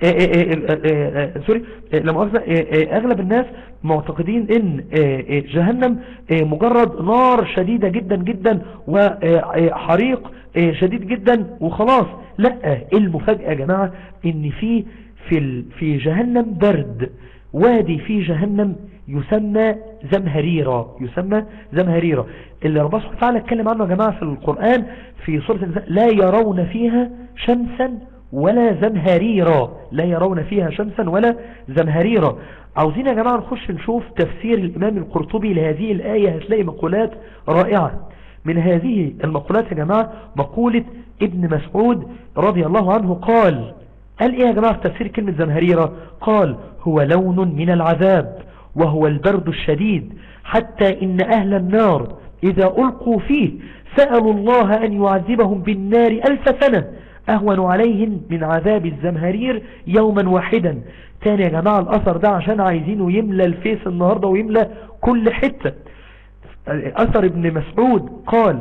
سوري لا مؤاخذة اغلب الناس معتقدين ان جهنم مجرد نار شديدة جدا جدا وحريق شديد جدا وخلاص لا المفاجأة يا جماعة ان في في في جهنم برد وادي في جهنم يسمى زمهريرة يسمى زمهريرة اللي ربنا سبحانه وتعالى اتكلم عنه يا جماعة في القرآن في سورة النساء لا يرون فيها شمسا ولا زمهريرا لا يرون فيها شمسا ولا زمهريرا عاوزين يا جماعة نخش نشوف تفسير الإمام القرطبي لهذه الآية هتلاقي مقولات رائعة من هذه المقولات يا جماعة مقولة ابن مسعود رضي الله عنه قال قال ايه يا جماعة في تفسير كلمة زمهريرة قال هو لون من العذاب وهو البرد الشديد حتى إن أهل النار إذا ألقوا فيه سألوا الله أن يعذبهم بالنار ألف سنة اهون عليهم من عذاب الزمهرير يوما واحدا تاني يا جماعة الاثر ده عشان عايزينه يملى الفيس النهاردة ويملى كل حتة اثر ابن مسعود قال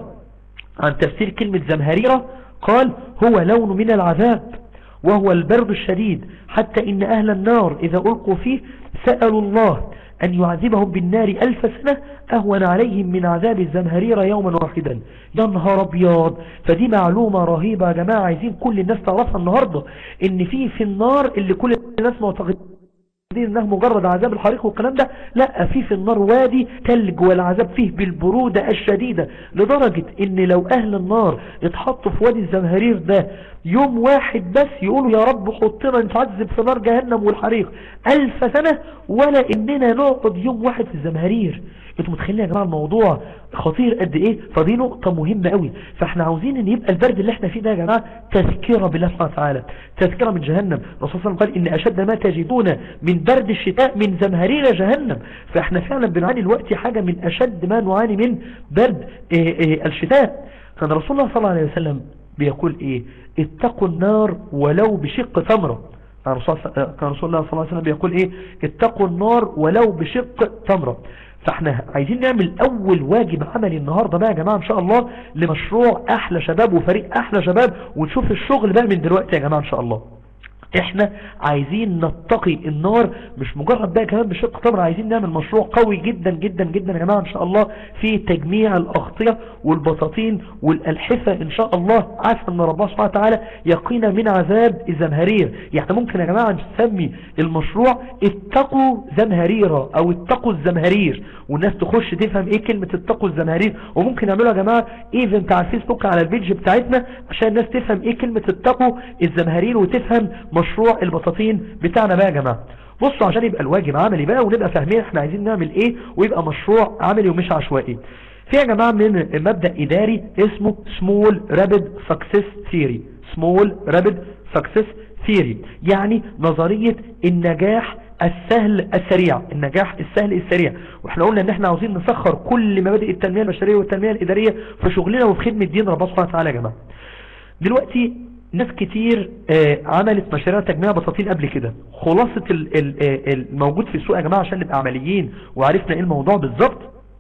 عن تفسير كلمة زمهريرة قال هو لون من العذاب وهو البرد الشديد حتى إن أهل النار إذا ألقوا فيه سألوا الله أن يعذبهم بالنار ألف سنة أهون عليهم من عذاب الزمهرير يوما واحدا يا نهار أبيض فدي معلومة رهيبة يا جماعة عايزين كل الناس تعرفها النهاردة إن في في النار اللي كل الناس معتقدين انها مجرد عذاب الحريق والكلام ده لا في في النار وادي تلج والعذاب فيه بالبرودة الشديدة لدرجة ان لو اهل النار اتحطوا في وادي الزمهرير ده يوم واحد بس يقولوا يا رب حطنا نتعذب في نار جهنم والحريق الف سنة ولا اننا نقعد يوم واحد في الزمهرير انتوا متخيلين يا جماعة الموضوع خطير قد ايه فدي نقطة مهمة قوي فاحنا عاوزين ان يبقى البرد اللي احنا فيه ده يا جماعة تذكرة بالله سبحانه وتعالى تذكرة من جهنم الرسول صلى الله عليه وسلم قال ان اشد ما تجدون من برد الشتاء من زمهرير جهنم فاحنا فعلا بنعاني الوقت حاجة من اشد ما نعاني من برد إيه إيه الشتاء كان رسول الله صلى الله عليه وسلم بيقول ايه اتقوا النار ولو بشق تمرة كان رسول الله صلى الله عليه وسلم بيقول ايه اتقوا النار ولو بشق تمرة فاحنا عايزين نعمل اول واجب عملي النهاردة بقى يا جماعة ان شاء الله لمشروع احلى شباب وفريق احلى شباب ونشوف الشغل بقى من دلوقتي يا جماعة ان شاء الله احنا عايزين نتقي النار مش مجرد بقى كمان بشق تمر عايزين نعمل مشروع قوي جدا جدا جدا يا جماعة ان شاء الله في تجميع الاغطية والبساطين والالحفة ان شاء الله عسى ان ربنا سبحانه وتعالى يقينا من عذاب الزمهرير يعني ممكن يا جماعة نسمي المشروع اتقوا زمهريرة او اتقوا الزمهرير والناس تخش تفهم ايه كلمة اتقوا الزمهرير وممكن يعملوا يا جماعة ايفنت على الفيسبوك على البيج بتاعتنا عشان الناس تفهم ايه كلمة اتقوا الزمهرير وتفهم مشروع البطاطين بتاعنا بقى يا جماعة بصوا عشان يبقى الواجب عملي بقى ونبقى فاهمين احنا عايزين نعمل ايه ويبقى مشروع عملي ومش عشوائي في يا جماعة من مبدأ اداري اسمه small rapid success theory small rapid success theory يعني نظرية النجاح السهل السريع النجاح السهل السريع واحنا قلنا ان احنا عاوزين نسخر كل مبادئ التنمية البشرية والتنمية الادارية في شغلنا وفي خدمة دين ربنا سبحانه وتعالى يا جماعة دلوقتي ناس كتير آه عملت مشاريع تجميع بساطين قبل كده خلاصة الموجود في السوق يا جماعة عشان نبقى عمليين وعرفنا ايه الموضوع بالظبط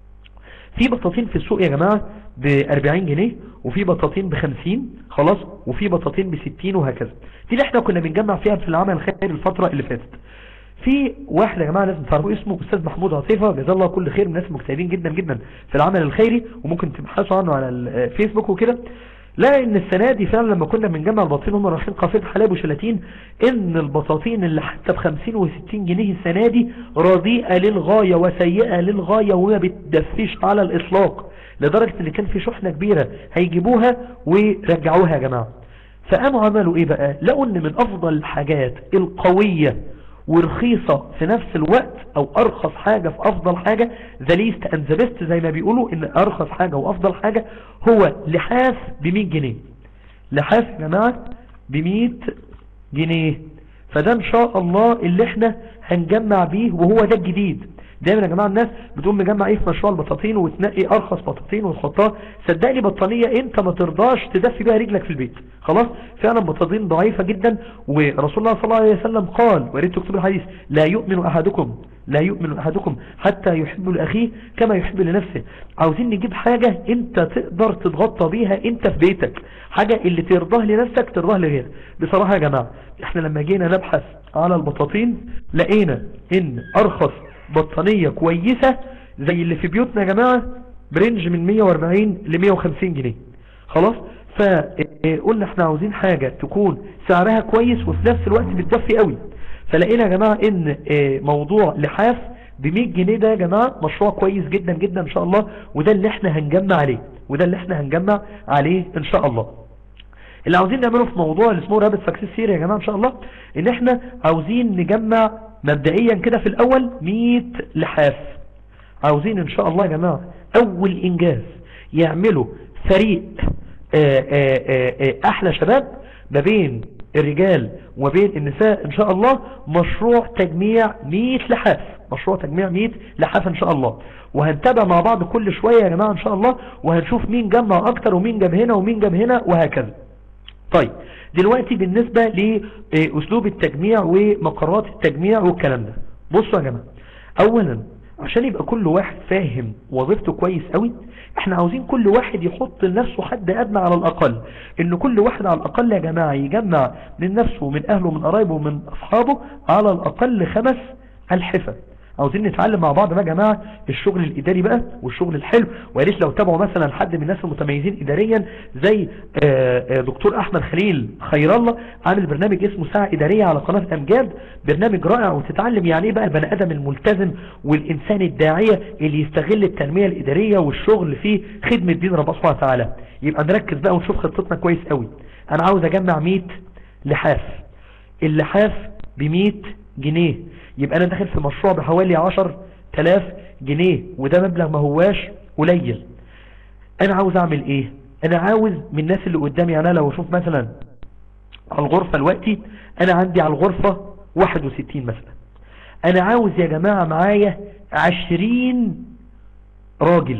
في بطاطين في السوق يا جماعة ب 40 جنيه وفي بطاطين ب 50 خلاص وفي بطاطين ب 60 وهكذا دي اللي احنا كنا بنجمع فيها في العمل الخيري الفترة اللي فاتت في واحد يا جماعة لازم تعرفوا اسمه استاذ محمود عطيفة جزاه الله كل خير من الناس مجتهدين جدا جدا في العمل الخيري وممكن تبحثوا عنه على الفيسبوك وكده لا ان السنة دي فعلا لما كنا بنجمع البطاطين هم رايحين قافله حلاب وشلاتين ان البطاطين اللي حتى ب 50 و 60 جنيه السنة دي رديئة للغاية وسيئة للغاية وما بتدفيش على الاطلاق لدرجة ان كان في شحنة كبيرة هيجيبوها ويرجعوها يا جماعة فقاموا عملوا ايه بقى لقوا ان من افضل الحاجات القوية ورخيصة في نفس الوقت او ارخص حاجة في افضل حاجة the least and the best زي ما بيقولوا ان ارخص حاجة وافضل حاجة هو لحاف ب 100 جنيه لحاف يا جماعة ب 100 جنيه فده ان شاء الله اللي احنا هنجمع بيه وهو ده الجديد دايما يا جماعة الناس بتقوم مجمع ايه في مشروع البطاطين وتنقي ارخص بطاطين وتحطها صدقني بطانية انت ما ترضاش تدفي بيها رجلك في البيت خلاص فعلا بطاطين ضعيفة جدا ورسول الله صلى الله عليه وسلم قال ويريد تكتب الحديث لا يؤمن احدكم لا يؤمن احدكم حتى يحب لاخيه كما يحب لنفسه عاوزين نجيب حاجة انت تقدر تتغطى بيها انت في بيتك حاجة اللي ترضاه لنفسك ترضاه لغيرك بصراحة يا جماعة احنا لما جينا نبحث على البطاطين لقينا ان ارخص بطانية كويسة زي اللي في بيوتنا يا جماعة برنج من 140 ل 150 جنيه خلاص فقلنا احنا عاوزين حاجة تكون سعرها كويس وفي نفس الوقت بتدفي قوي فلقينا يا جماعة ان موضوع لحاف ب 100 جنيه ده يا جماعة مشروع كويس جدا جدا ان شاء الله وده اللي احنا هنجمع عليه وده اللي احنا هنجمع عليه ان شاء الله اللي عاوزين نعمله في موضوع اللي اسمه رابط سكسس سيري يا جماعة ان شاء الله ان احنا عاوزين نجمع مبدئيا كده في الاول 100 لحاف عاوزين ان شاء الله يا جماعة اول انجاز يعملوا فريق آآ آآ احلى شباب ما بين الرجال وما بين النساء ان شاء الله مشروع تجميع 100 لحاف مشروع تجميع 100 لحاف ان شاء الله وهنتابع مع بعض كل شوية يا جماعة ان شاء الله وهنشوف مين جمع اكتر ومين جاب هنا ومين جاب هنا وهكذا طيب دلوقتي بالنسبة لأسلوب التجميع ومقرات التجميع والكلام ده بصوا يا جماعة اولا عشان يبقى كل واحد فاهم وظيفته كويس قوي احنا عاوزين كل واحد يحط لنفسه حد ادنى على الاقل ان كل واحد على الاقل يا جماعة يجمع من نفسه ومن اهله ومن قرايبه ومن اصحابه على الاقل خمس الحفة عاوزين نتعلم مع بعض بقى يا جماعة الشغل الإداري بقى والشغل الحلو وياريت لو تابعوا مثلا حد من الناس المتميزين إداريا زي دكتور أحمد خليل خير الله عامل برنامج اسمه ساعة إدارية على قناة أمجاد برنامج رائع وتتعلم يعني ايه بقى البني آدم الملتزم والإنسان الداعية اللي يستغل التنمية الإدارية والشغل في خدمة دين ربنا سبحانه وتعالى يبقى نركز بقى ونشوف خطتنا كويس قوي أنا عاوز أجمع 100 لحاف اللحاف ب 100 جنيه يبقى انا داخل في مشروع بحوالي عشر تلاف جنيه وده مبلغ ما هواش قليل انا عاوز اعمل ايه انا عاوز من الناس اللي قدامي يعني انا لو اشوف مثلا على الغرفة الوقتي انا عندي على الغرفة 61 مثلا انا عاوز يا جماعة معايا 20 راجل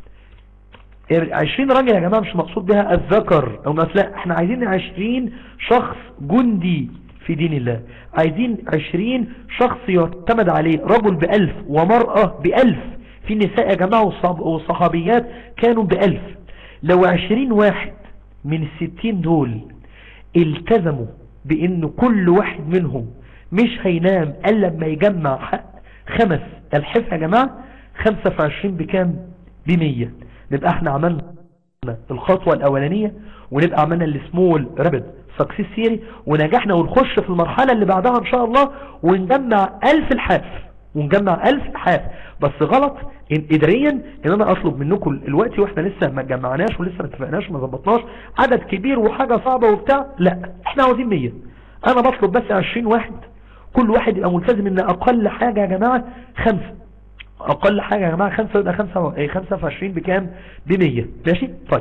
20 راجل يا جماعة مش مقصود بها الذكر او لا احنا عايزين 20 شخص جندي في دين الله عايزين عشرين شخص يعتمد عليه رجل بألف ومرأة بألف في نساء يا جماعة والصحابيات كانوا بألف لو عشرين واحد من الستين دول التزموا بان كل واحد منهم مش هينام الا لما يجمع خمس الحف يا جماعة خمسة في عشرين بكام بمية نبقى احنا عملنا الخطوة الاولانية ونبقى عملنا السمول رابد سكسيس سيري ونجحنا ونخش في المرحلة اللي بعدها ان شاء الله ونجمع الف الحاف ونجمع الف حاف بس غلط إن اداريا ان انا اطلب منكم الوقت واحنا لسه ما جمعناش ولسه ما اتفقناش ما ظبطناش عدد كبير وحاجة صعبة وبتاع لا احنا عاوزين 100 انا بطلب بس 20 واحد كل واحد يبقى ملتزم ان اقل حاجة يا جماعة خمسة اقل حاجة يا جماعة خمسة يبقى خمسة, ايه خمسة في 20 بكام بمية ماشي طيب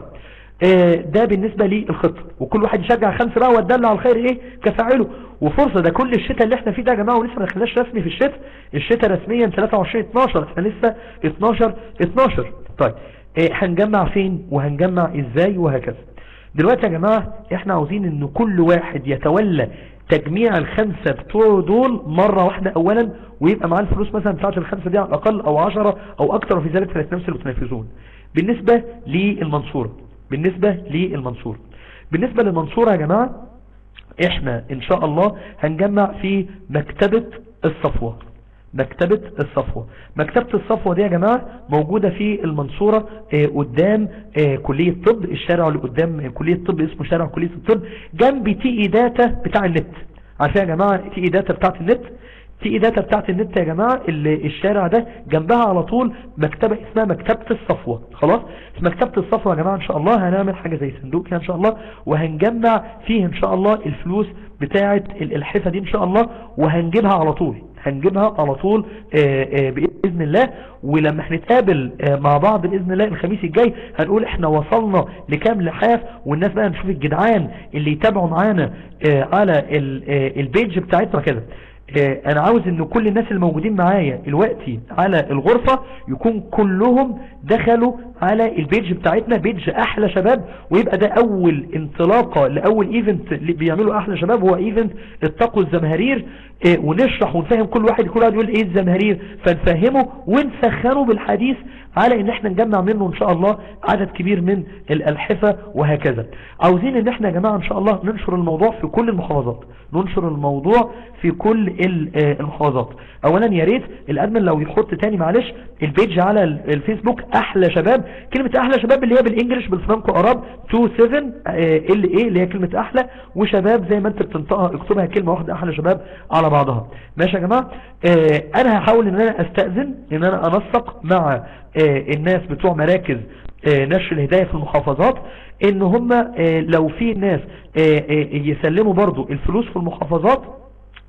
ده بالنسبة للخطة وكل واحد يشجع خمسة بقى ويدل على الخير ايه كفاعله وفرصة ده كل الشتاء اللي احنا فيه ده يا جماعة ولسه ما دخلناش رسمي في الشتاء الشتاء رسميا 23 12 احنا لسه 12 12 طيب اه هنجمع فين وهنجمع ازاي وهكذا دلوقتي يا جماعة احنا عاوزين ان كل واحد يتولى تجميع الخمسة بتوعه دول مرة واحدة اولا ويبقى معاه الفلوس مثلا بتاعت الخمسة دي على الاقل او عشرة او اكتر في ذلك فلاتنفس اللي تنفذون بالنسبة للمنصورة بالنسبة للمنصورة بالنسبة للمنصورة يا جماعة احنا ان شاء الله هنجمع في مكتبة الصفوة مكتبة الصفوة مكتبة الصفوة دي يا جماعة موجودة في المنصورة اه قدام اه كلية طب الشارع اللي قدام كلية طب اسمه شارع كلية الطب جنب تي اي داتا بتاع النت عارفين يا جماعة تي اي داتا بتاعت النت تي اي داتا بتاعت النت يا جماعة اللي الشارع ده جنبها على طول مكتبة اسمها مكتبة الصفوة خلاص في مكتبة الصفوة يا جماعة ان شاء الله هنعمل حاجة زي صندوق ان شاء الله وهنجمع فيه ان شاء الله الفلوس بتاعة الحفة دي ان شاء الله وهنجيبها على طول هنجيبها على طول آآ آآ بإذن الله ولما هنتقابل مع بعض بإذن الله الخميس الجاي هنقول احنا وصلنا لكام لحاف والناس بقى نشوف الجدعان اللي يتابعوا معانا على البيج بتاعتنا كده انا عاوز ان كل الناس الموجودين معايا دلوقتي على الغرفة يكون كلهم دخلوا على البيج بتاعتنا بيج احلى شباب ويبقى ده اول انطلاقة لاول ايفنت اللي بيعملوا احلى شباب هو ايفنت اتقوا الزمهرير اه ونشرح ونفهم كل واحد كل واحد يقول ايه الزمهرير فنفهمه ونسخنه بالحديث على ان احنا نجمع منه ان شاء الله عدد كبير من الالحفة وهكذا عاوزين ان احنا يا جماعة ان شاء الله ننشر الموضوع في كل المحافظات ننشر الموضوع في كل المحافظات اولا يا ريت الادمن لو يحط تاني معلش البيج على الفيسبوك احلى شباب كلمة احلى شباب اللي هي بالانجلش بالفرنكو اراب 27 ال ايه اللي هي كلمة احلى وشباب زي ما انت بتنطقها اكتبها كلمة واحدة احلى شباب على بعضها ماشي يا جماعة اه انا هحاول ان انا استأذن ان انا انسق مع اه الناس بتوع مراكز اه نشر الهداية في المحافظات ان هم لو في ناس يسلموا برضو الفلوس في المحافظات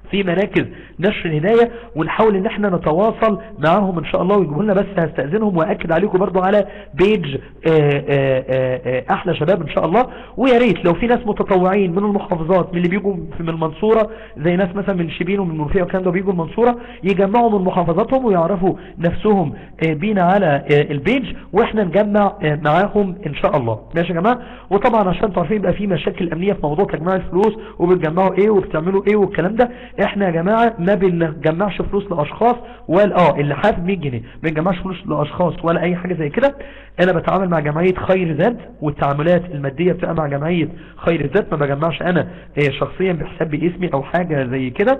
في مراكز نشر الهداية ونحاول ان احنا نتواصل معاهم ان شاء الله ويجيبوا لنا بس هستأذنهم واكد عليكم برضو على بيج آآ آآ احلى شباب ان شاء الله ويا ريت لو في ناس متطوعين من المحافظات من اللي بيجوا من المنصورة زي ناس مثلا من شبين ومن المنوفية والكلام ده بيجوا المنصورة يجمعوا من محافظاتهم ويعرفوا نفسهم بينا على البيج واحنا نجمع معاهم ان شاء الله ماشي يا جماعة وطبعا عشان تعرفين يبقى في مشاكل امنية في موضوع تجميع الفلوس وبتجمعوا ايه وبتعملوا ايه والكلام ده احنا يا جماعة ما بنجمعش فلوس لاشخاص ولا اه اللي حاسب 100 جنيه ما بنجمعش فلوس لاشخاص ولا اي حاجة زي كده انا بتعامل مع جمعية خير زاد والتعاملات المادية بتبقى مع جمعية خير زاد ما بجمعش انا شخصيا بحساب باسمي او حاجة زي كده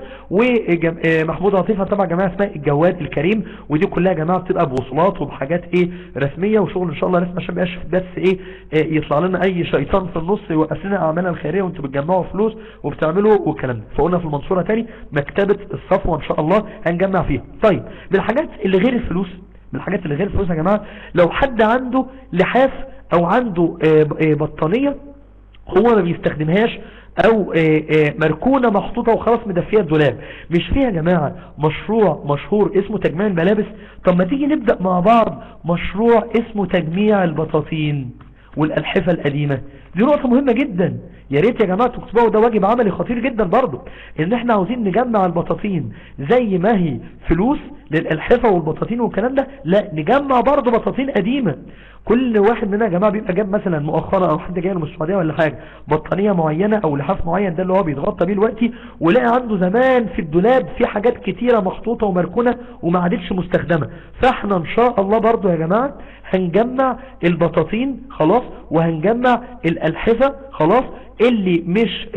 ومحمود عطيفة طبعا جماعة اسمها الجواد الكريم ودي كلها يا جماعة بتبقى بوصلات وبحاجات ايه رسمية وشغل ان شاء الله لسه عشان بقاش بس ايه يطلع لنا اي شيطان في النص يوقف لنا اعمالنا الخيرية وانتوا بتجمعوا فلوس وبتعملوا والكلام ده فقلنا في المنصورة تاني مكتبة الصفوة ان شاء الله هنجمع فيها طيب من الحاجات اللي غير الفلوس من الحاجات اللي غير الفلوس يا جماعة لو حد عنده لحاف او عنده بطانية هو ما بيستخدمهاش او مركونة محطوطة وخلاص مدفية الدولاب مش فيها يا جماعة مشروع مشهور اسمه تجميع الملابس طب ما تيجي نبدأ مع بعض مشروع اسمه تجميع البطاطين والألحفة القديمة دي نقطة مهمة جدا يا ريت يا جماعة تكتبوا ده واجب عملي خطير جدا برضو ان احنا عاوزين نجمع البطاطين زي ما هي فلوس للألحفة والبطاطين والكلام ده لا نجمع برضو بطاطين قديمة كل واحد مننا يا جماعة بيبقى جاب مثلا مؤخرا او حد جاي من السعودية ولا حاجة بطانية معينة او لحاف معين ده اللي هو بيتغطى بيه دلوقتي ولقى عنده زمان في الدولاب في حاجات كتيرة مخطوطة ومركونة وما عادتش مستخدمة فاحنا ان شاء الله برضو يا جماعة هنجمع البطاطين خلاص وهنجمع الألحفة خلاص اللي مش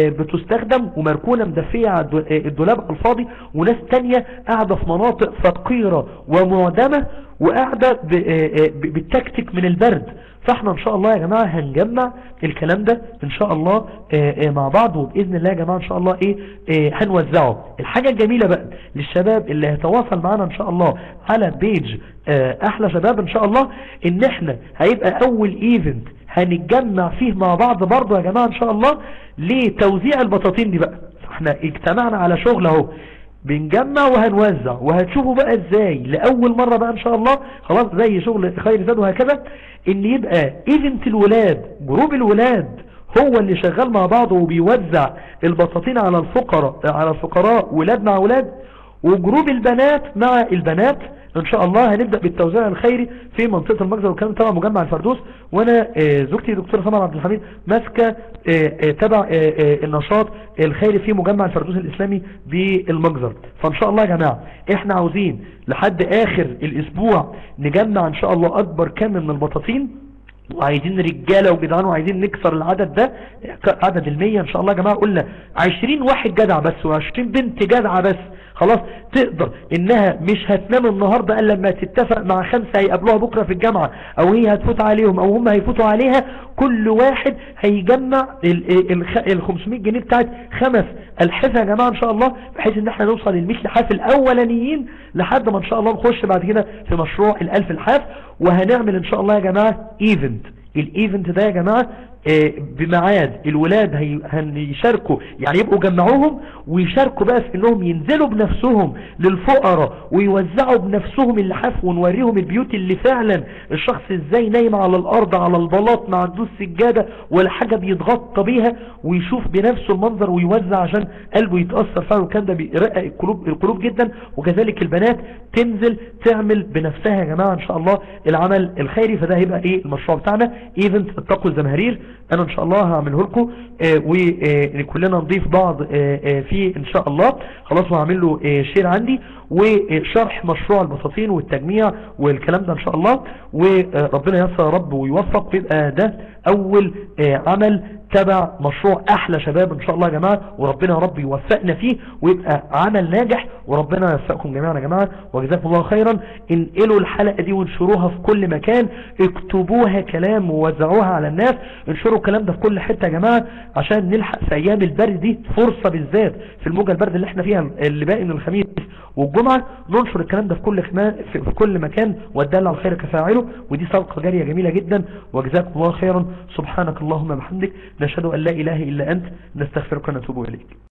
بتستخدم ومركونة مدفية على الدولاب على الفاضي وناس تانية قاعدة في مناطق فقيرة ومعدمة وقاعدة بالتكتك من البرد فاحنا ان شاء الله يا جماعة هنجمع الكلام ده ان شاء الله مع بعض وبإذن الله يا جماعة ان شاء الله ايه هنوزعه الحاجة الجميلة بقى للشباب اللي هيتواصل معنا ان شاء الله على بيج احلى شباب ان شاء الله ان احنا هيبقى اول ايفنت هنتجمع فيه مع بعض برضه يا جماعة ان شاء الله لتوزيع البطاطين دي بقى احنا اجتمعنا على شغل اهو بنجمع وهنوزع وهتشوفوا بقى ازاي لأول مرة بقى ان شاء الله خلاص زي شغل خير زاد وهكذا ان يبقى ايفنت الولاد جروب الولاد هو اللي شغال مع بعضه وبيوزع البطاطين على الفقراء على الفقراء ولاد مع ولاد وجروب البنات مع البنات ان شاء الله هنبدأ بالتوزيع الخيري في منطقة المجزر والكلام طبعا مجمع الفردوس وانا زوجتي دكتورة سمر عبد الحميد ماسكة تبع النشاط الخيري في مجمع الفردوس الاسلامي بالمجزر فان شاء الله يا جماعة احنا عاوزين لحد اخر الاسبوع نجمع ان شاء الله اكبر كم من البطاطين وعايزين رجالة وجدعان وعايزين نكسر العدد ده عدد المية ان شاء الله يا جماعة قلنا عشرين واحد جدع بس وعشرين بنت جدعة بس خلاص تقدر انها مش هتنام النهاردة الا لما تتفق مع خمسة هيقابلوها بكرة في الجامعة او هي هتفوت عليهم او هم هيفوتوا عليها كل واحد هيجمع ال 500 جنيه بتاعت خمس الحفة يا جماعة ان شاء الله بحيث ان احنا نوصل للمثل لحاف الاولانيين لحد ما ان شاء الله نخش بعد كده في مشروع الالف الحاف وهنعمل ان شاء الله يا جماعة ايفنت الايفنت ده يا جماعة بميعاد الولاد هيشاركوا يعني يبقوا جمعوهم ويشاركوا بقى في انهم ينزلوا بنفسهم للفقراء ويوزعوا بنفسهم اللحاف ونوريهم البيوت اللي فعلا الشخص ازاي نايم على الارض على البلاط ما عندوش سجادة ولا حاجة بيتغطى بيها ويشوف بنفسه المنظر ويوزع عشان قلبه يتأثر فعلا وكان ده بيرقق القلوب, القلوب جدا وكذلك البنات تنزل تعمل بنفسها يا جماعة ان شاء الله العمل الخيري فده هيبقى ايه المشروع بتاعنا ايفنت اتقوا الزمهرير انا ان شاء الله هعمله لكم وكلنا نضيف بعض فيه ان شاء الله خلاص وهعمل له شير عندي وشرح مشروع البساطين والتجميع والكلام ده ان شاء الله وربنا يسر يا رب ويوفق ويبقى ده اول عمل تبع مشروع احلى شباب ان شاء الله يا جماعة وربنا يا رب يوفقنا فيه ويبقى عمل ناجح وربنا يوفقكم جميعا يا جماعة وجزاكم الله خيرا انقلوا الحلقة دي وانشروها في كل مكان اكتبوها كلام ووزعوها على الناس انشروا الكلام ده في كل حتة يا جماعة عشان نلحق في ايام البرد دي فرصة بالذات في الموجة البرد اللي احنا فيها اللي باقي من الخميس والجمعة ننشر الكلام ده في كل خما في كل مكان والدل على الخير كفاعله ودي صدقة جارية جميلة جدا وجزاكم الله خيرا سبحانك اللهم وبحمدك نشهد أن لا إله إلا أنت نستغفرك ونتوب إليك